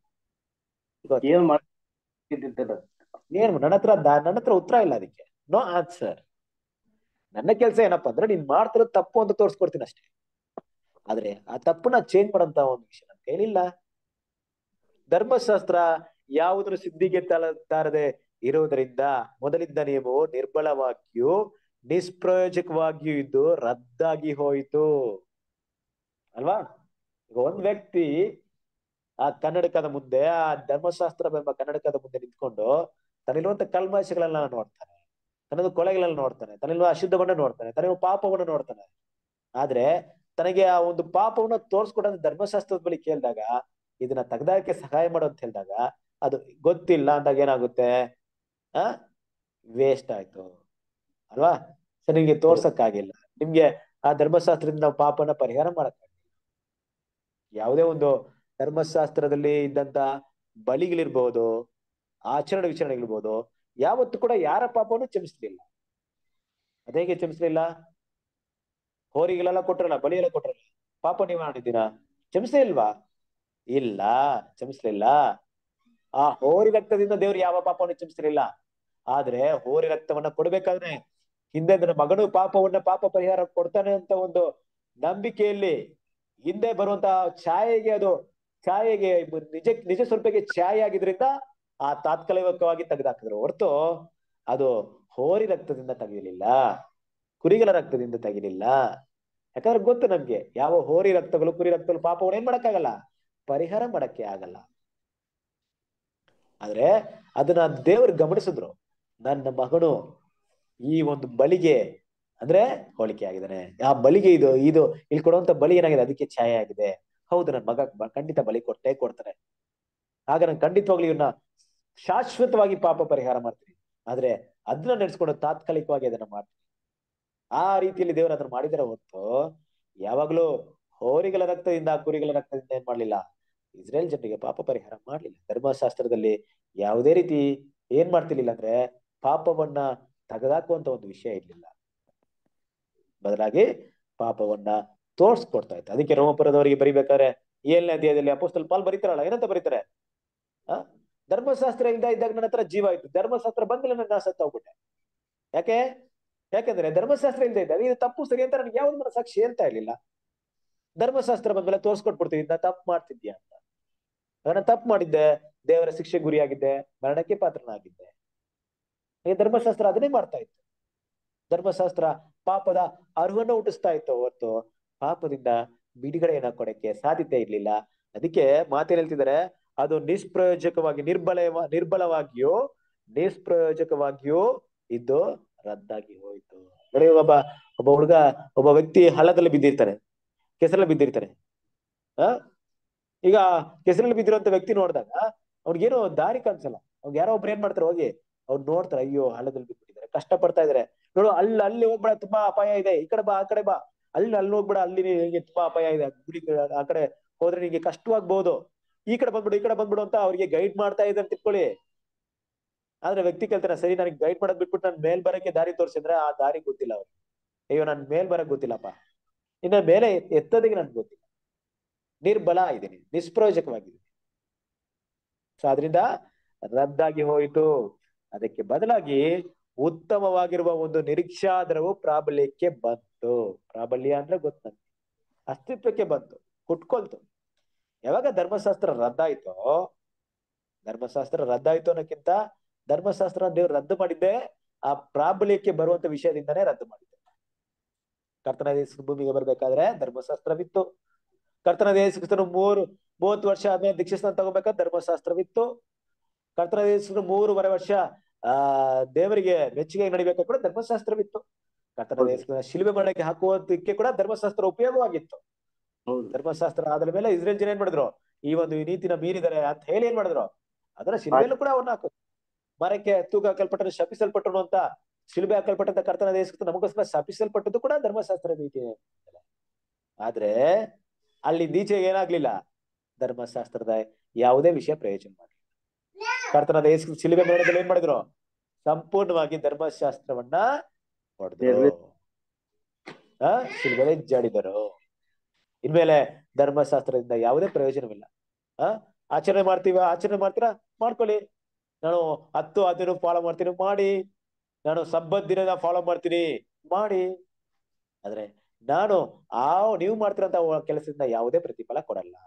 ಏನ್ ಮಾಡ್ತಿದ್ದಿಲ್ಲ ಏನ್ ನನ್ನ ಹತ್ರ ದ- ನನ್ನ ಹತ್ರ ಉತ್ತರ ಇಲ್ಲ ಅದಕ್ಕೆ ನೋ ಆನ್ಸರ್ ನನ್ನ ಕೆಲಸ ಏನಪ್ಪಾ ಅಂದ್ರೆ ನೀನ್ ಮಾಡ್ತಿರೋದು ತಪ್ಪು ಅಂತ ತೋರ್ಸ್ಕೊಡ್ತೀನಿ ಅಷ್ಟೇ ಆದ್ರೆ ಆ ತಪ್ಪನ್ನ ಚೇಂಜ್ ಮಾಡೋಂತ ಒಂದು ವಿಷಯ ನನ್ನ ಕೈಲಿಲ್ಲ ಧರ್ಮಶಾಸ್ತ್ರ ಯಾವುದನ್ನು ಸಿದ್ಧಿಗೆ ತಲ- ತಾರದೆ ಇರುವುದರಿಂದ ಮೊದಲಿದ್ದ ನಿಯಮವು ನಿರ್ಬಲವಾಗಿಯೂ ನಿಷ್ಪ್ರಯೋಜಕವಾಗಿಯೂ ಇದ್ದು ರದ್ದಾಗಿ ಹೋಯಿತು ಅಲ್ವಾ ಈಗ ಒಂದ್ ವ್ಯಕ್ತಿ ಆ ಕನ್ನಡಕದ ಮುಂದೆ ಆ ಧರ್ಮಶಾಸ್ತ್ರ ಎಂಬ ಕನ್ನಡಕದ ಮುಂದೆ ನಿಂತ್ಕೊಂಡು ತನ್ನಿರುವಂತ ಕಲ್ಮಶಗಳೆಲ್ಲ ನೋಡ್ತಾನೆ ತನ್ನದು ಕೊಳೆಗಳೆಲ್ಲ ನೋಡ್ತಾನೆ ತನ್ನಿರುವ ಅಶುದ್ಧವನ್ನ ನೋಡ್ತಾನೆ ತನ್ನಿರುವ ಪಾಪವನ್ನ ನೋಡ್ತಾನೆ ಆದ್ರೆ ತನಗೆ ಆ ಒಂದು ಪಾಪವನ್ನ ತೋರ್ಸ್ಕೊಡೋದು ಧರ್ಮಶಾಸ್ತ್ರದ ಬಳಿ ಕೇಳಿದಾಗ ಇದನ್ನ ತೆಗ್ದಾಕೆ ಸಹಾಯ ಮಾಡು ಅಂತ ಹೇಳಿದಾಗ ಅದು ಗೊತ್ತಿಲ್ಲ ಅಂದಾಗ ಏನಾಗುತ್ತೆ ಆ ವೇಸ್ಟ್ ಆಯ್ತು ಅಲ್ವಾ ಸೊ ನಿಮ್ಗೆ ತೋರ್ಸಕ್ಕಾಗಿಲ್ಲ ನಿಮ್ಗೆ ಆ ಧರ್ಮಶಾಸ್ತ್ರದಿಂದ ನಾವು ಪಾಪನ ಪರಿಹಾರ ಮಾಡಕ್ಕಾಗಿಲ್ಲ ಯಾವುದೇ ಒಂದು ಧರ್ಮಶಾಸ್ತ್ರದಲ್ಲಿ ಇದ್ದಂತ ಬಲಿಗಳಿರ್ಬೋದು ಆಚರಣೆ ವಿಚಾರಣೆಗಳಿರ್ಬೋದು ಯಾವತ್ತು ಕೂಡ ಯಾರ ಪಾಪವನ್ನು ಕ್ಷಮಿಸ್ಲಿಲ್ಲ ಅದೇಗೆ ಕ್ಷಮಿಸ್ಲಿಲ್ಲ ಹೋರಿಗಳೆಲ್ಲ ಕೊಟ್ರಲ್ಲ ಬಲಿ ಎಲ್ಲ ಕೊಟ್ರಲ್ಲ ಪಾಪ ನೀವು ಮಾಡಿದ್ದೀರಾ ಕ್ಷಮಿಸೇ ಇಲ್ವಾ ಇಲ್ಲ ಕ್ಷಮಿಸ್ಲಿಲ್ಲ ಆ ಹೋರಿ ರಕ್ತದಿಂದ ದೇವ್ರು ಯಾವ ಪಾಪವನ್ನು ಕ್ಷಮಿಸ್ಲಿಲ್ಲ ಆದ್ರೆ ಹೋರಿ ರಕ್ತವನ್ನ ಕೊಡ್ಬೇಕಾದ್ರೆ ಹಿಂದೆ ನನ್ನ ಮಗನು ಪಾಪವನ್ನ ಪಾಪ ಪರಿಹಾರ ಕೊಡ್ತಾನೆ ಅಂತ ಒಂದು ನಂಬಿಕೆಯಲ್ಲಿ ಹಿಂದೆ ಬರುವಂತ ಛಾಯೆಗೆ ಅದು ಛಾಯೆಗೆ ನಿಜ ನಿಜ ಸ್ವರೂಪಕ್ಕೆ ಛಾಯೆ ಆಗಿದ್ರಿಂದ ಆ ತಾತ್ಕಾಲಿಕವಾಗಿ ತೆಗೆದಾಕಿದ್ರು ಹೊರತು ಅದು ಹೋರಿ ರಕ್ತದಿಂದ ತೆಗಿಲಿಲ್ಲ ಕುರಿಗಳ ರಕ್ತದಿಂದ ತೆಗಿಲಿಲ್ಲ ಯಾಕಂದ್ರೆ ಗೊತ್ತು ನಮ್ಗೆ ಯಾವ ಹೋರಿ ರಕ್ತಗಳು ಕುರಿ ರಕ್ತಗಳು ಪಾಪವನ್ನು ಏನ್ ಮಾಡಕ್ಕಾಗಲ್ಲ ಪರಿಹಾರ ಮಾಡಕ್ಕೆ ಆಗಲ್ಲ ಆದ್ರೆ ಅದನ್ನ ದೇವರು ಗಮನಿಸಿದ್ರು ನನ್ನ ಮಗನು ಈ ಒಂದು ಬಲಿಗೆ ಅಂದ್ರೆ ಹೋಲಿಕೆ ಆಗಿದ್ದಾನೆ ಆ ಬಲಿಗೆ ಇದು ಇದು ಇಲ್ಲಿ ಕೊಡುವಂತ ಬಲಿ ಏನಾಗಿದೆ ಅದಕ್ಕೆ ಛಾಯೆ ಆಗಿದೆ ಹೌದು ನನ್ನ ಮಗ ಬ- ಖಂಡಿತ ಬಲಿ ಕೊಟ್ಟೇ ಕೊಡ್ತಾನೆ ಆಗ ನಾನು ಖಂಡಿತವಾಗ್ಲೂ ಇವನ್ನ ಶಾಶ್ವತವಾಗಿ ಪಾಪ ಪರಿಹಾರ ಮಾಡ್ತೀನಿ ಆದ್ರೆ ಅದನ್ನ ನೆನೆಸ್ಕೊಂಡು ತಾತ್ಕಾಲಿಕವಾಗಿ ಅದನ್ನ ಮಾಡ್ತೀನಿ ಆ ರೀತಿಯಲ್ಲಿ ದೇವರು ಅದನ್ನ ಮಾಡಿದರೆ ಹೊರತು ಯಾವಾಗ್ಲೂ ಹೋರಿಗಳ ರಕ್ತದಿಂದ ಕುರಿಗಳ ರಕ್ತದಿಂದ ಏನ್ ಮಾಡ್ಲಿಲ್ಲ ಇಸ್ರೇಲ್ ಜನರಿಗೆ ಪಾಪ ಪರಿಹಾರ ಮಾಡ್ಲಿಲ್ಲ ಧರ್ಮಶಾಸ್ತ್ರದಲ್ಲಿ ಯಾವುದೇ ರೀತಿ ಏನ್ ಮಾಡ್ತಿರ್ಲಿಲ್ಲ ಅಂದ್ರೆ ಪಾಪವನ್ನ ತೆಗೆದಾಕುವಂತ ಒಂದು ವಿಷಯ ಇರ್ಲಿಲ್ಲ ಬದಲಾಗಿ ಪಾಪವನ್ನ ತೋರ್ಸ್ಕೊಡ್ತಾ ಇತ್ತು ಅದಕ್ಕೆ ರೋಮಪುರದವರಿಗೆ ಬರಿಬೇಕಾದ್ರೆ ಏಳನೇ ಅಧ್ಯಾಯದಲ್ಲಿ ಅಪೋಸ್ತಲ್ ಪಾಲ್ ಬರೀತಾರಲ್ಲ ಏನಂತ ಬರೀತಾರೆ ಆ ಧರ್ಮಶಾಸ್ತ್ರ ಇಲ್ದ ಇದ್ದಾಗ ನನ್ನ ಹತ್ರ ಜೀವ ಆಯ್ತು ಧರ್ಮಶಾಸ್ತ್ರ ಬಂದ್ಮೇಲೆ ನನ್ನ ಸತ್ತ ಹೋಗ್ಬಿಟ್ಟೆ ಯಾಕೆ ಯಾಕಂದ್ರೆ ಧರ್ಮಶಾಸ್ತ್ರ ಇಲ್ದೇ ಇದ್ದಾಗ ಇದು ತಪ್ಪು ಸರಿ ಅಂತ ನನಗೆ ಯಾವ್ದು ಮನಸ್ಸಾಕ್ಷಿ ಹೇಳ್ತಾ ಇರ್ಲಿಲ್ಲ ಧರ್ಮಶಾಸ್ತ್ರ ಬಂದ್ಮೇಲೆ ತೋರ್ಸ್ಕೊಟ್ಬಿಡ್ತೀನಿ ನಾ ತಪ್ಪು ಮಾಡ್ತಿದ್ಯಾ ಅಂತ ನಾನು ತಪ್ಪು ಮಾಡಿದ್ದೆ ದೇವರ ಶಿಕ್ಷೆ ಗುರಿಯಾಗಿದ್ದೆ ಮರಣಕ್ಕೆ ಪಾತ್ರನಾಗಿದ್ದೆ ಈ ಧರ್ಮಶಾಸ್ತ್ರ ಅದನ್ನೇ ಮಾಡ್ತಾ ಇತ್ತು ಧರ್ಮಶಾಸ್ತ್ರ ಪಾಪದ ಅರಿವನ್ನು ಹುಟ್ಟಿಸ್ತಾ ಇತ್ತು ಹೊರತು ಪಾಪದಿಂದ ಬಿಡುಗಡೆಯನ್ನ ಕೊಡಕ್ಕೆ ಸಾಧ್ಯತೆ ಇರ್ಲಿಲ್ಲ ಅದಕ್ಕೆ ಮಾತೇನ್ ಹೇಳ್ತಿದ್ದಾರೆ ಅದು ನಿಷ್ಪ್ರಯೋಜಕವಾಗಿ ನಿರ್ಬಲ ನಿರ್ಬಲವಾಗಿಯೂ ನಿಷ್ಪ್ರಯೋಜಕವಾಗಿಯೂ ಇದ್ದು ರದ್ದಾಗಿ ಹೋಯ್ತು ನೋಡಿ ಒಬ್ಬ ಒಬ್ಬ ಹುಡುಗ ಒಬ್ಬ ವ್ಯಕ್ತಿ ಹಳ್ಳದಲ್ಲಿ ಬಿದ್ದಿರ್ತಾನೆ ಕೆಸರಲ್ಲಿ ಬಿದ್ದಿರ್ತಾನೆ ಆ ಈಗ ಕೆಸರಲ್ಲಿ ಬಿದ್ದಿರುವಂತ ವ್ಯಕ್ತಿ ನೋಡಿದಾಗ ಅವ್ನಿಗೇನು ದಾರಿ ಕಾಣಿಸಲ್ಲ ಅವ್ನ್ ಯಾರೋ ಒಬ್ರು ಏನ್ ಮಾಡ್ತಾರೆ ಹೋಗಿ ಅವ್ರು ನೋಡ್ತಾರೆ ಅಯ್ಯೋ ಹಳ್ಳದಲ್ಲಿ ಬಿದ್ಬಿಟ್ಟಿದ್ದಾರೆ ಕಷ್ಟ ಪಡ್ತಾ ಇದಾರೆ ನೋಡು ಅಲ್ಲಿ ಅಲ್ಲಿ ಹೋಗ್ಬೇಡ ತುಂಬಾ ಅಪಾಯ ಇದೆ ಈ ಕಡೆ ಬಾ ಆ ಕಡೆ ಬಾ ಅಲ್ಲಿ ಅಲ್ಲಿ ಹೋಗ್ಬೇಡ ಅಲ್ಲಿ ನಿಂಗೆ ತುಂಬಾ ಅಪಾಯ ಇದೆ ಗುಡಿ ಆ ಕಡೆ ಹೋದ್ರೆ ನಿಂಗೆ ಕಷ್ಟವಾಗ್ಬಹುದು ಈ ಕಡೆ ಬಂದ್ಬಿಡು ಈ ಕಡೆ ಬಂದ್ಬಿಡು ಅಂತ ಅವ್ರಿಗೆ ಗೈಡ್ ಮಾಡ್ತಾ ಇದ್ದಾರೆ ತಿಳ್ಕೊಳ್ಳಿ ಆದ್ರೆ ವ್ಯಕ್ತಿ ಕೇಳ್ತಾನೆ ಸರಿ ನನಗೆ ಗೈಡ್ ಮಾಡೋದ್ ಬಿಟ್ಬಿಟ್ಟು ನಾನು ಮೇಲ್ ಬರಕ್ಕೆ ದಾರಿ ತೋರಿಸಿದ್ರೆ ಆ ದಾರಿ ಗೊತ್ತಿಲ್ಲ ಅವ್ರಿಗೆ ಅಯ್ಯೋ ನನ್ ಮೇಲ್ ಬರಕ್ ಗೊತ್ತಿಲ್ಲಪ್ಪ ಇನ್ನ ಮೇಲೆ ಎತ್ತೋದಿಗೆ ನನ್ಗೆ ಗೊತ್ತಿಲ್ಲ ನಿರ್ಬಲ ಇದ್ದೀನಿ ನಿಷ್ಪ್ರಯೋಜಕವಾಗಿದ್ದೀನಿ ಸೊ ಅದರಿಂದ ರದ್ದಾಗಿ ಹೋಯಿತು ಅದಕ್ಕೆ ಬದಲಾಗಿ ಉತ್ತಮವಾಗಿರುವ ಒಂದು ನಿರೀಕ್ಷಾದರವು ಪ್ರಾಬಲ್ಯಕ್ಕೆ ಬಂತು ಪ್ರಾಬಲ್ಯ ಅಂದ್ರೆ ಗೊತ್ತು ನನ್ಗೆ ಅಸ್ತಿತ್ವಕ್ಕೆ ಬಂತು ಕುಟ್ಕೊಳ್ತು ಯಾವಾಗ ಧರ್ಮಶಾಸ್ತ್ರ ರದ್ದಾಯ್ತೋ ಧರ್ಮಶಾಸ್ತ್ರ ರದ್ದಾಯ್ತು ಅನ್ನೋಕ್ಕಿಂತ ಧರ್ಮಶಾಸ್ತ್ರ ದೇವ್ರು ರದ್ದು ಮಾಡಿದ್ದೆ ಆ ಪ್ರಾಬಲ್ಯಕ್ಕೆ ಬರುವಂತ ವಿಷಯದಿಂದನೇ ರದ್ದು ಮಾಡಿದ್ದೆ ಕರ್ತನ ಯೇಸು ಭೂಮಿಗೆ ಬರ್ಬೇಕಾದ್ರೆ ಧರ್ಮಶಾಸ್ತ್ರವಿತ್ತು ಕರ್ತನ ಯೇಸು ಕ್ರಿಸ್ತನು ಮೂರು ಮೂವತ್ತು ವರ್ಷ ಆದ್ಮೇಲೆ ದೀಕ್ಷಾಸ್ನಾನ ತಗೋಬೇಕಾದ್ರೆ ಧರ್ಮಶಾಸ್ತ್ರವಿತ್ತು ಕರ್ತನ ಯೇಸು ಮೂರುವರೆ ವರ್ಷ ಆ ದೇವರಿಗೆ ಮೆಚ್ಚುಗೆ ನಡಿಬೇಕಾದ್ರೆ ಕೂಡ ಧರ್ಮಶಾಸ್ತ್ರವಿತ್ತು ಕರ್ತನ ಯೇಸು ಶಿಲುಬೆ ಮಾಡಕ್ಕೆ ಹಾಕುವುದಕ್ಕೆ ಕೂಡ ಧರ್ಮಶಾಸ್ತ್ರ ಉಪಯೋಗವಾಗಿತ್ತು ಹೌದು ಧರ್ಮಶಾಸ್ತ್ರ ಆದ ಮೇಲೆ ಇಸ್ರೇಲ್ ಜನ ಏನ್ ಮಾಡಿದ್ರು ಈ ಒಂದು ಈ ನೀತಿನ ಮೀರಿದರೆ ಅಂತ ಹೇಳಿ ಏನ್ ಮಾಡಿದ್ರು ಅದರ ಶಿಲ್ಬೆಯಲ್ಲೂ ಕೂಡ ಅವನ್ನ ಹಾಕು ಮರಕ್ಕೆ ತೂಕ ಹಾಕಲ್ಪಟ್ಟರು ಶಪಿಸಲ್ಪಟ್ಟರು ಅಂತ ಶಿಲ್ಬೆ ಹಾಕಲ್ಪಟ್ಟಂತ ಕರ್ತನ ದೇಶಕ್ಕೆ ನಮಗೋಸ್ಕರ ಶಪಿಸಲ್ಪಟ್ಟದ್ದು ಕೂಡ ಧರ್ಮಶಾಸ್ತ್ರ ನೀತಿ ಆದ್ರೆ ಅಲ್ಲಿ ನೀಚೆ ಏನಾಗ್ಲಿಲ್ಲ ಧರ್ಮಶಾಸ್ತ್ರದ ಯಾವುದೇ ವಿಷಯ ಪ್ರಯೋಜನ ಮಾಡಲಿಲ್ಲ ಕರ್ತನ ದೇಶ ಶಿಲ್ಬೆ ಮೇಳದಲ್ಲಿ ಏನ್ ಮಾಡಿದ್ರು ಸಂಪೂರ್ಣವಾಗಿ ಧರ್ಮಶಾಸ್ತ್ರವನ್ನ ಹೊಡೆದ್ರು ಆ ಶಿಲ್ಬೆಲೆ ಜಾಡಿದರು ಇನ್ಮೇಲೆ ಧರ್ಮಶಾಸ್ತ್ರದಿಂದ ಯಾವುದೇ ಪ್ರಯೋಜನವಿಲ್ಲ ಆ ಆಚರಣೆ ಮಾಡ್ತೀವ ಆಚರಣೆ ಮಾಡ್ತೀರಾ ಮಾಡ್ಕೊಳ್ಳಿ ನಾನು ಹತ್ತು ಹದಿನ ಫಾಲೋ ಮಾಡ್ತೀನಿ ಮಾಡಿ ನಾನು ಸಬ್ಬತ್ ದಿನದ ಫಾಲೋ ಮಾಡ್ತೀನಿ ಮಾಡಿ ಆದ್ರೆ ನಾನು ಆ ನೀವು ಮಾಡ್ತಿರಂತ ಕೆಲಸದಿಂದ ಯಾವುದೇ ಪ್ರತಿಫಲ ಕೊಡಲ್ಲ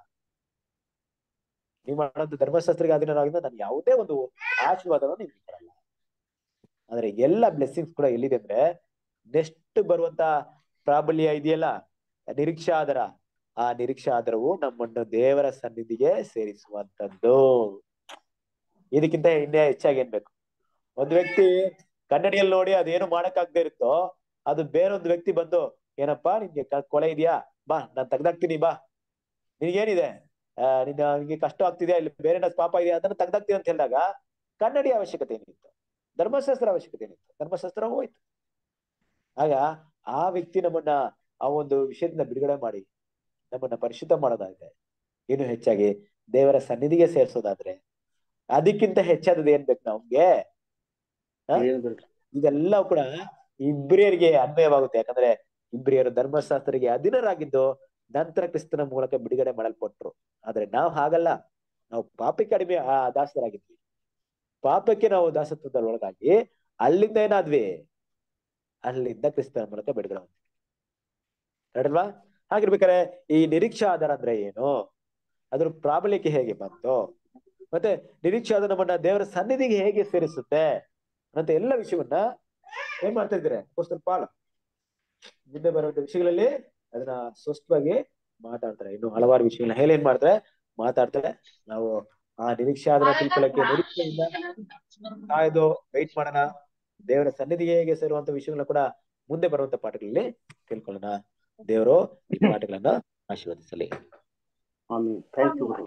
ನೀವು ಮಾಡೋದು ಧರ್ಮಶಾಸ್ತ್ರಿಗೆ ಅಧೀನರಾಗಿಂದ ನಾನು ಯಾವುದೇ ಒಂದು ಆಶೀರ್ವಾದವನ್ನು ನಿಮ್ಗೆ ಕೊಡಲ್ಲ ಆದ್ರೆ ಎಲ್ಲ ಬ್ಲೆಸ್ಸಿಂಗ್ಸ್ ಕೂಡ ಎಲ್ಲಿದೆ ಅಂದ್ರೆ ನೆಕ್ಸ್ಟ್ ಬರುವಂತ ಪ್ರಾಬಲ್ಯ ಇದೆಯಲ್ಲ ನಿರೀಕ್ಷಾ ಆಧಾರ ಆ ನಿರೀಕ್ಷಾ ಆಧಾರವು ನಮ್ಮನ್ನು ದೇವರ ಸನ್ನಿಧಿಗೆ ಸೇರಿಸುವಂತದ್ದು ಇದಕ್ಕಿಂತ ಇನ್ನೇ ಹೆಚ್ಚಾಗಿ ಏನ್ ಬೇಕು ಒಂದು ವ್ಯಕ್ತಿ ಕನ್ನಡಿಯಲ್ಲಿ ನೋಡಿ ಅದೇನು ಮಾಡಕ್ಕಾಗದೆ ಇರುತ್ತೋ ಅದು ಬೇರೊಂದು ವ್ಯಕ್ತಿ ಬಂದು ಏನಪ್ಪಾ ನಿನ್ಗೆ ಕ- ಕೊಳೆ ಇದೆಯಾ ಬಾ ನಾನ್ ತೆಗ್ದಾಕ್ತೀನಿ ಬಾ ನಿನ್ಗೇನಿದೆ ಆ ನಿನ್ನ ನಿನ್ಗೆ ಕಷ್ಟ ಆಗ್ತಿದ್ಯಾ ಇಲ್ಲಿ ಬೇರೆ ಏನಾದ್ರು ಪಾಪ ಇದೆಯಾ ಅದನ್ನ ತೆಗ್ದಾಕ್ತೀನಿ ಅಂತ ಹೇಳಿದಾಗ ಕನ್ನಡಿ ಅವಶ್ಯಕತೆ ಏನಿತ್ತು ಧರ್ಮಶಾಸ್ತ್ರ ಅವಶ್ಯಕತೆ ಏನಿತ್ತು ಧರ್ಮಶಾಸ್ತ್ರ ಹೋಯ್ತು ಆಗ ಆ ವ್ಯಕ್ತಿ ನಮ್ಮನ್ನ ಆ ಒಂದು ವಿಷಯದಿಂದ ಬಿಡುಗಡೆ ಮಾಡಿ ನಮ್ಮನ್ನ ಪರಿಶುದ್ಧ ಮಾಡೋದಾದ್ರೆ ಇನ್ನು ಹೆಚ್ಚಾಗಿ ದೇವರ ಸನ್ನಿಧಿಗೆ ಸೇರ್ಸೋದಾದ್ರೆ ಅದಕ್ಕಿಂತ ಹೆಚ್ಚಾದದ್ದು ಏನ್ ಬೇಕು ನಮ್ಗೆ ಹ? ಏನ್ ಬೇಕು ಇದೆಲ್ಲ ಕೂಡ ಇಬ್ರಿಯರಿಗೆ ಅನ್ವಯವಾಗುತ್ತೆ ಯಾಕಂದ್ರೆ ಇಬ್ರಿಯರು ಧರ್ಮಶಾಸ್ತ್ರಿಗೆ ಅಧೀನರಾಗಿದ್ದು ನಂತರ ಕ್ರಿಸ್ತನ ಮೂಲಕ ಬಿಡುಗಡೆ ಮಾಡಲ್ಪಟ್ರು ಆದ್ರೆ ನಾವು ಹಾಗಲ್ಲ ನಾವು ಪಾಪಕ್ಕೆ ಕಡಿಮೆ ಆ ದಾಸರಾಗಿದ್ವಿ ಪಾಪಕ್ಕೆ ನಾವು ದಾಸತ್ವದಲ್ಲಿ ಒಳಗಾಗಿ ಅಲ್ಲಿಂದ ಏನಾದ್ವಿ ಅಲ್ಲಿಂದ ಕ್ರಿಸ್ತನ ಮೂಲಕ ಬಿಡುಗಡೆ ಹೊಂದ್ವಿ ಕರೆಕ್ಟಲ್ವಾ ಹಾಗಿರ್ಬೇಕಾರೆ ಈ ನಿರೀಕ್ಷಾ ಆಧಾರ ಅಂದ್ರೆ ಏನು ಅದ್ರ ಪ್ರಾಬಲ್ಯಕ್ಕೆ ಹೇಗೆ ಬಂತು ಮತ್ತೆ ನಿರೀಕ್ಷೆ ಆದ ನಮ್ಮನ್ನ ದೇವರ ಸನ್ನಿಧಿಗೆ ಹೇಗೆ ಸೇರಿಸುತ್ತೆ ಅಂತ ಎಲ್ಲ ವಿಷಯವನ್ನ ಏನ್ ಮಾಡ್ತಾ ಇದ್ದಾರೆ ಅಪೊಸ್ತಲ ಪಾಲ ಮುಂದೆ ಬರುವಂತ ವಿಷಯಗಳಲ್ಲಿ ಅದನ್ನ ಸ್ಪಷ್ಟವಾಗಿ ಮಾತಾಡ್ತಾರೆ ಇನ್ನು ಹಲವಾರು ವಿಷಯಗಳನ್ನ ಹೇಳಿ ಏನ್ ಮಾಡ್ತಾರೆ ಮಾತಾಡ್ತಾರೆ ನಾವು ಆ ನಿರೀಕ್ಷೆ ಆದ ತಿಳ್ಕೊಳ್ಳಕ್ಕೆ ನಿರೀಕ್ಷೆಯಿಂದ ಕಾಯ್ದು ವೈಟ್ ಮಾಡೋಣ ದೇವರ ಸನ್ನಿಧಿಗೆ ಹೇಗೆ ಸೇರುವಂತ ವಿಷಯಗಳನ್ನ ಕೂಡ ಮುಂದೆ ಬರುವಂತ ಪಾಠಗಳಲ್ಲಿ ತಿಳ್ಕೊಳ್ಳೋಣ ದೇವರು ಈ ಪಾಠಗಳನ್ನ ಆಶೀರ್ವದಿಸಲಿ ಆಮೇಲೆ ಥ್ಯಾಂಕ್ ಯು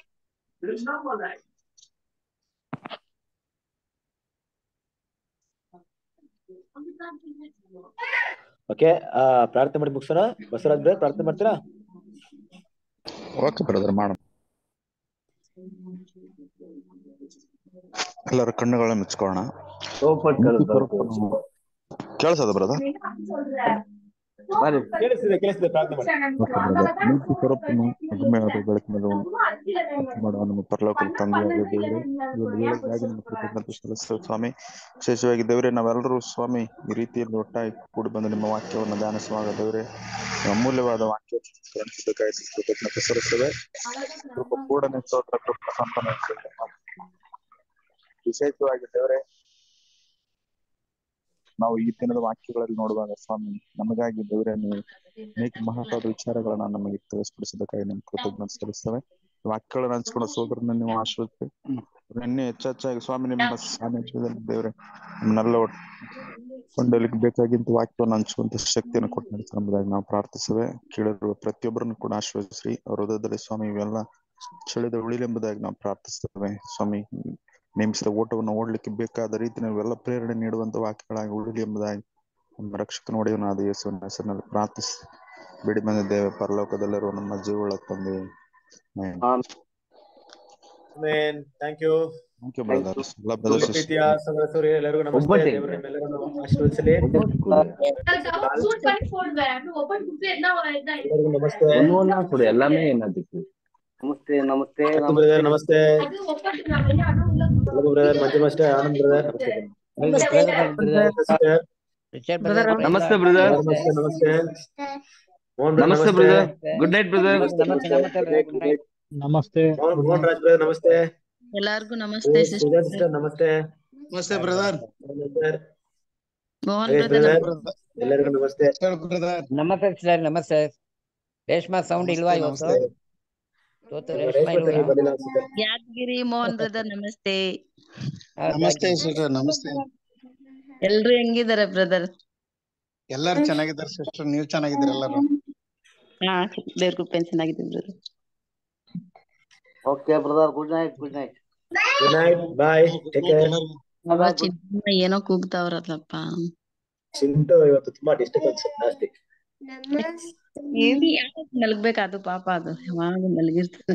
ಓಕೆ ಆ ಪ್ರಾರ್ಥನೆ ಮಾಡಿ ಮುಗಿಸೋಣ ಬಸವರಾಜ್ ಬ್ರದರ್ ಪ್ರಾರ್ಥನೆ ಮಾಡ್ತೀರಾ ಓಕೆ ಬ್ರದರ್ ಮಾಡೋಣ ಎಲ್ಲರ ಕಣ್ಣುಗಳನ್ನ ಮುಚ್ಕೊಳ್ಳೋಣ ಕೇಳಿಸದ ಬ್ರದರ್ ಕೇಳಿಸ್ತಿದೆ ಕೇಳಿಸ್ತಿದೆ ಪ್ರಾರ್ಥನೆ ಮಾಡಿ ನೀತಿ ಸ್ವರೂಪನು ಅಗಮ್ಯವಾದ ಬೆಳಕಿನದು ಮಾಡುವ ನಮ್ಮ ಪರಲೋಕದ ತಂದೆಯಾದ ದೇವರೇ ಈ ಒಂದು ವೇಳೆಗಾಗಿ ನಿಮ್ಮ ಕೃತಜ್ಞತೆ ಸಲ್ಲಿಸ್ತೇವೆ ಸ್ವಾಮಿ ವಿಶೇಷವಾಗಿ ದೇವರೇ ನಾವೆಲ್ಲರೂ ಸ್ವಾಮಿ ಈ ರೀತಿಯಲ್ಲಿ ಒಟ್ಟಾಗಿ ಕೂಡಿ ಬಂದು ನಿಮ್ಮ ವಾಕ್ಯವನ್ನು ಧ್ಯಾನಿಸುವಾಗ ದೇವರೇ ನಿಮ್ಮ ಅಮೂಲ್ಯವಾದ ವಾಕ್ಯ ಗ್ರಹಿಸಿದ್ದಕ್ಕಾಗಿ ಕೃತಜ್ಞತೆ ಸಲ್ಲಿಸ್ತೇವೆ ಕೃಪ ಕೂಡನೆ ಸ್ತೋತ್ರ ಕೃಪ ಸಂಪನ್ನ ವಿಶೇಷವಾಗಿ ದೇವರೇ ನಾವು ಈ ದಿನದ ವಾಕ್ಯಗಳಲ್ಲಿ ನೋಡುವಾಗ ಸ್ವಾಮಿ ನಮಗಾಗಿ ದೇವರೇ ನೀವು ಅನೇಕ ಮಹತ್ವದ ವಿಚಾರಗಳನ್ನ ನಮಗೆ ತಿಳಿಸ್ಪಡಿಸಿದ್ದಕ್ಕಾಗಿ ನಿಮ್ಗೆ ಕೃತಜ್ಞತೆ ಸಲ್ಲಿಸ್ತೇವೆ ವಾಕ್ಯಗಳನ್ನ ಹಂಚ್ಕೊಂಡು ಸೋದರನ್ನ ನೀವು ಆಶ್ರಯಿಸಿ ಇನ್ನೂ ಹೆಚ್ಚೆಚ್ಚಾಗಿ ಸ್ವಾಮಿ ನಿಮ್ಮ ಸಾನ್ನಿಧ್ಯದಲ್ಲಿ ದೇವರೇ ನಮ್ಮನ್ನೆಲ್ಲ ಒಟ್ಟು ಕೊಂಡಲಿಕ್ಕೆ ಬೇಕಾಗಿದ್ದ ವಾಕ್ಯವನ್ನು ಹಂಚುವಂತ ಶಕ್ತಿಯನ್ನು ಕೊಟ್ಟು ನಡೆಸಿ ಎಂಬುದಾಗಿ ನಾವು ಪ್ರಾರ್ಥಿಸುವೆ ಕೇಳಿರುವ ಪ್ರತಿಯೊಬ್ಬರನ್ನು ಕೂಡ ಆಶ್ರಯಿಸ್ರಿ ಅವ್ರ ಹೃದಯದಲ್ಲಿ ಸ್ವಾಮಿ ಇವೆಲ್ಲ ಚಳಿದ ಉಳಿಲೆಂಬುದಾಗಿ ನಾವು ಪ್ರಾರ್ಥಿಸ್ತೇವೆ ಸ್ವಾಮಿ ನೇಮಿಸಿದ ಓಟವನ್ನು ಓಡ್ಲಿಕ್ಕೆ ಬೇಕಾದ ರೀತಿ ನಾವೆಲ್ಲ ಪ್ರೇರಣೆ ನೀಡುವಂತ ವಾಕ್ಯಗಳಾಗಿ ಉಳಿಲಿ ಎಂಬುದಾಗಿ ನಮ್ಮ ರಕ್ಷಕನ ಒಡೆಯವನಾದ ಯೇಸುವಿನ ಹೆಸರಿನಲ್ಲಿ ಪ್ರಾರ್ಥಿಸಿ ಬಿಡಿ ಬಂದಿದ್ದೇವೆ ಪರಲೋಕದಲ್ಲಿರುವ ನಮ್ಮ ಜೀವಗಳ ತಂದೆ thank you thank you brothers ಎಲ್ಲ ಪ್ರೀತಿಯ ಬ್ರದರ್ಸ್ ಸಹೋದರರು ಎಲ್ಲರಿಗೂ ನಮಸ್ತೆ ಒಬ್ಬಟ್ಟೆ. ದೇವರು ನಿಮ್ಮೆಲ್ಲರನ್ನು ಆಶೀರ್ವದಿಸಲಿ ಎಲ್ಲರಿಗೂ ನಮಸ್ತೆ ఇప్పుడు எல்லாமே என்னதுக்கு ನಮಸ್ತೆ ನಮಸ್ತೆ ಅತ್ತು ಬ್ರದರ್ ನಮಸ್ತೆ ಎಲ್ಲರಿಗೂ brother Manju master Anand brother ನಮಸ್ತೆ ನಮಸ್ತೆ ಬ್ರದರ್ ನಮಸ್ತೆ ನಮಸ್ತೆ ಮೋಹನ್ ಬ್ರದರ್ ನಮಸ್ತೆ ಬ್ರದರ್ ಗುಡ್ ನೈಟ್ ಬ್ರದರ್ ನಮಸ್ತೆ ಮೋಹನ್ ಮೋಹನ್ ರಾಜ್ ಬ್ರದರ್ ನಮಸ್ತೆ ಎಲ್ಲಾರ್ಗು ನಮಸ್ತೆ ಸುಜಾ ಸಿಸ್ಟರ್ ನಮಸ್ತೆ ನಮಸ್ತೆ brother sir Mohan Nagesh brother brother ಎಲ್ಲರಿಗೂ ನಮಸ್ತೆ ನಮಸ್ತೆ ಸರ್ ನಮಸ್ತೆ ರೇಷ್ಮಾ ಸೌಂಡ್ ಇಲ್ವಾ ಇವತ್ತು ಇವತ್ತು ರೇಷ್ಮಾ ರೇಷ್ಮೆ ಇಲ್ವಾ ಬಂದಿಲ್ಲ ಅನ್ಸುತ್ತೆ ಯಾದಗಿರಿ ಮೋಹನ್ ಬ್ರದರ್ ನಮಸ್ತೆ ಹಾ, ನಮಸ್ತೆ thank you. ಸಿಸ್ಟರ್ ನಮಸ್ತೆ ಎಲ್ರು ಹೆಂಗಿದಾರೆ ಬ್ರದರ್ ಎಲ್ಲರೂ ಚೆನ್ನಾಗಿದ್ದಾರೆ ಸಿಸ್ಟರ್ ನೀವು ಚೆನ್ನಾಗಿದ್ದೀರಿ ಎಲ್ಲರೂ ಹಾ ದೇವ್ರ ಕೃಪೆ ಚೆನ್ನಾಗಿದೆ brother okay brother good night good night good night bye take care ಅವ ಚಿನ್ನ ಏನೋ ಕೂಗ್ತಾವ್ರಲ್ಲಪ್ಪ ಚಿಂಟು ಇವತ್ತು ತುಂಬಾ ಡಿಸ್ಟರ್ಬೆನ್ಸ್ ಜಾಸ್ತಿ ಏನ್ ಯಾವಾಗ ಮಲಗ್ಬೇಕು ಅದು ಪಾಪ ಅದು ಯಾವಾಗ ಮಲಗಿರ್ತದೆ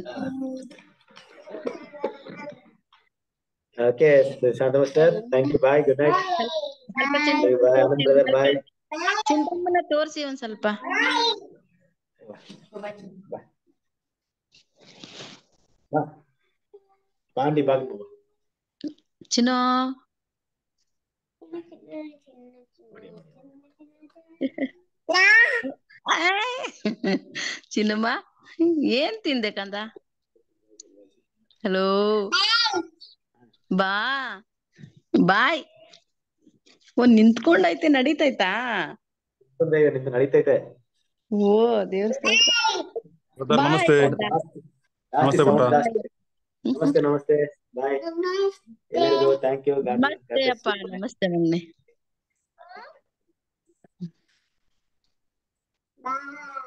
okay Shanta master thank you bye good night ಸ್ವಲ್ಪ ಚಿಂಟ ಬಾಯ್ ಆನಂದ್ ಬ್ರದರ್ ಬಾಯ್ ಚಿಂಟಮ್ಮನ ತೋರ್ಸಿ ಒಂದ್ ಸ್ವಲ್ಪ ಪಾಂಡಿ ಬಾಗ್ ಚಿನ್ನೋ ಚಿನ್ನಮ್ಮ ಏನ್ ತಿಂದೆ ಕಂದ ಹಲೋ ಬಾ ಬಾಯ್ ಒಂದ್ ನಿಂತ್ಕೊಂಡೈತೆ ನಡೀತೈತಾ ಈಗ ನಿಮ್ದು ನಡೀತೈತೆ ಓ ದೇವಸ್ಥಾನ ಬ್ರದರ್ ನಮಸ್ತೆ ನಮಸ್ತೆ ಪುಟ್ಟ. ನಮಸ್ತೆ ನಮಸ್ತೆ ಬಾಯ್ ಎಲ್ಲರಿಗೂ ಥ್ಯಾಂಕ್ ಯು ನಮಸ್ತೆ ಅಪ್ಪ ನಮಸ್ತೆ ಮೊನ್ನೆ Bye.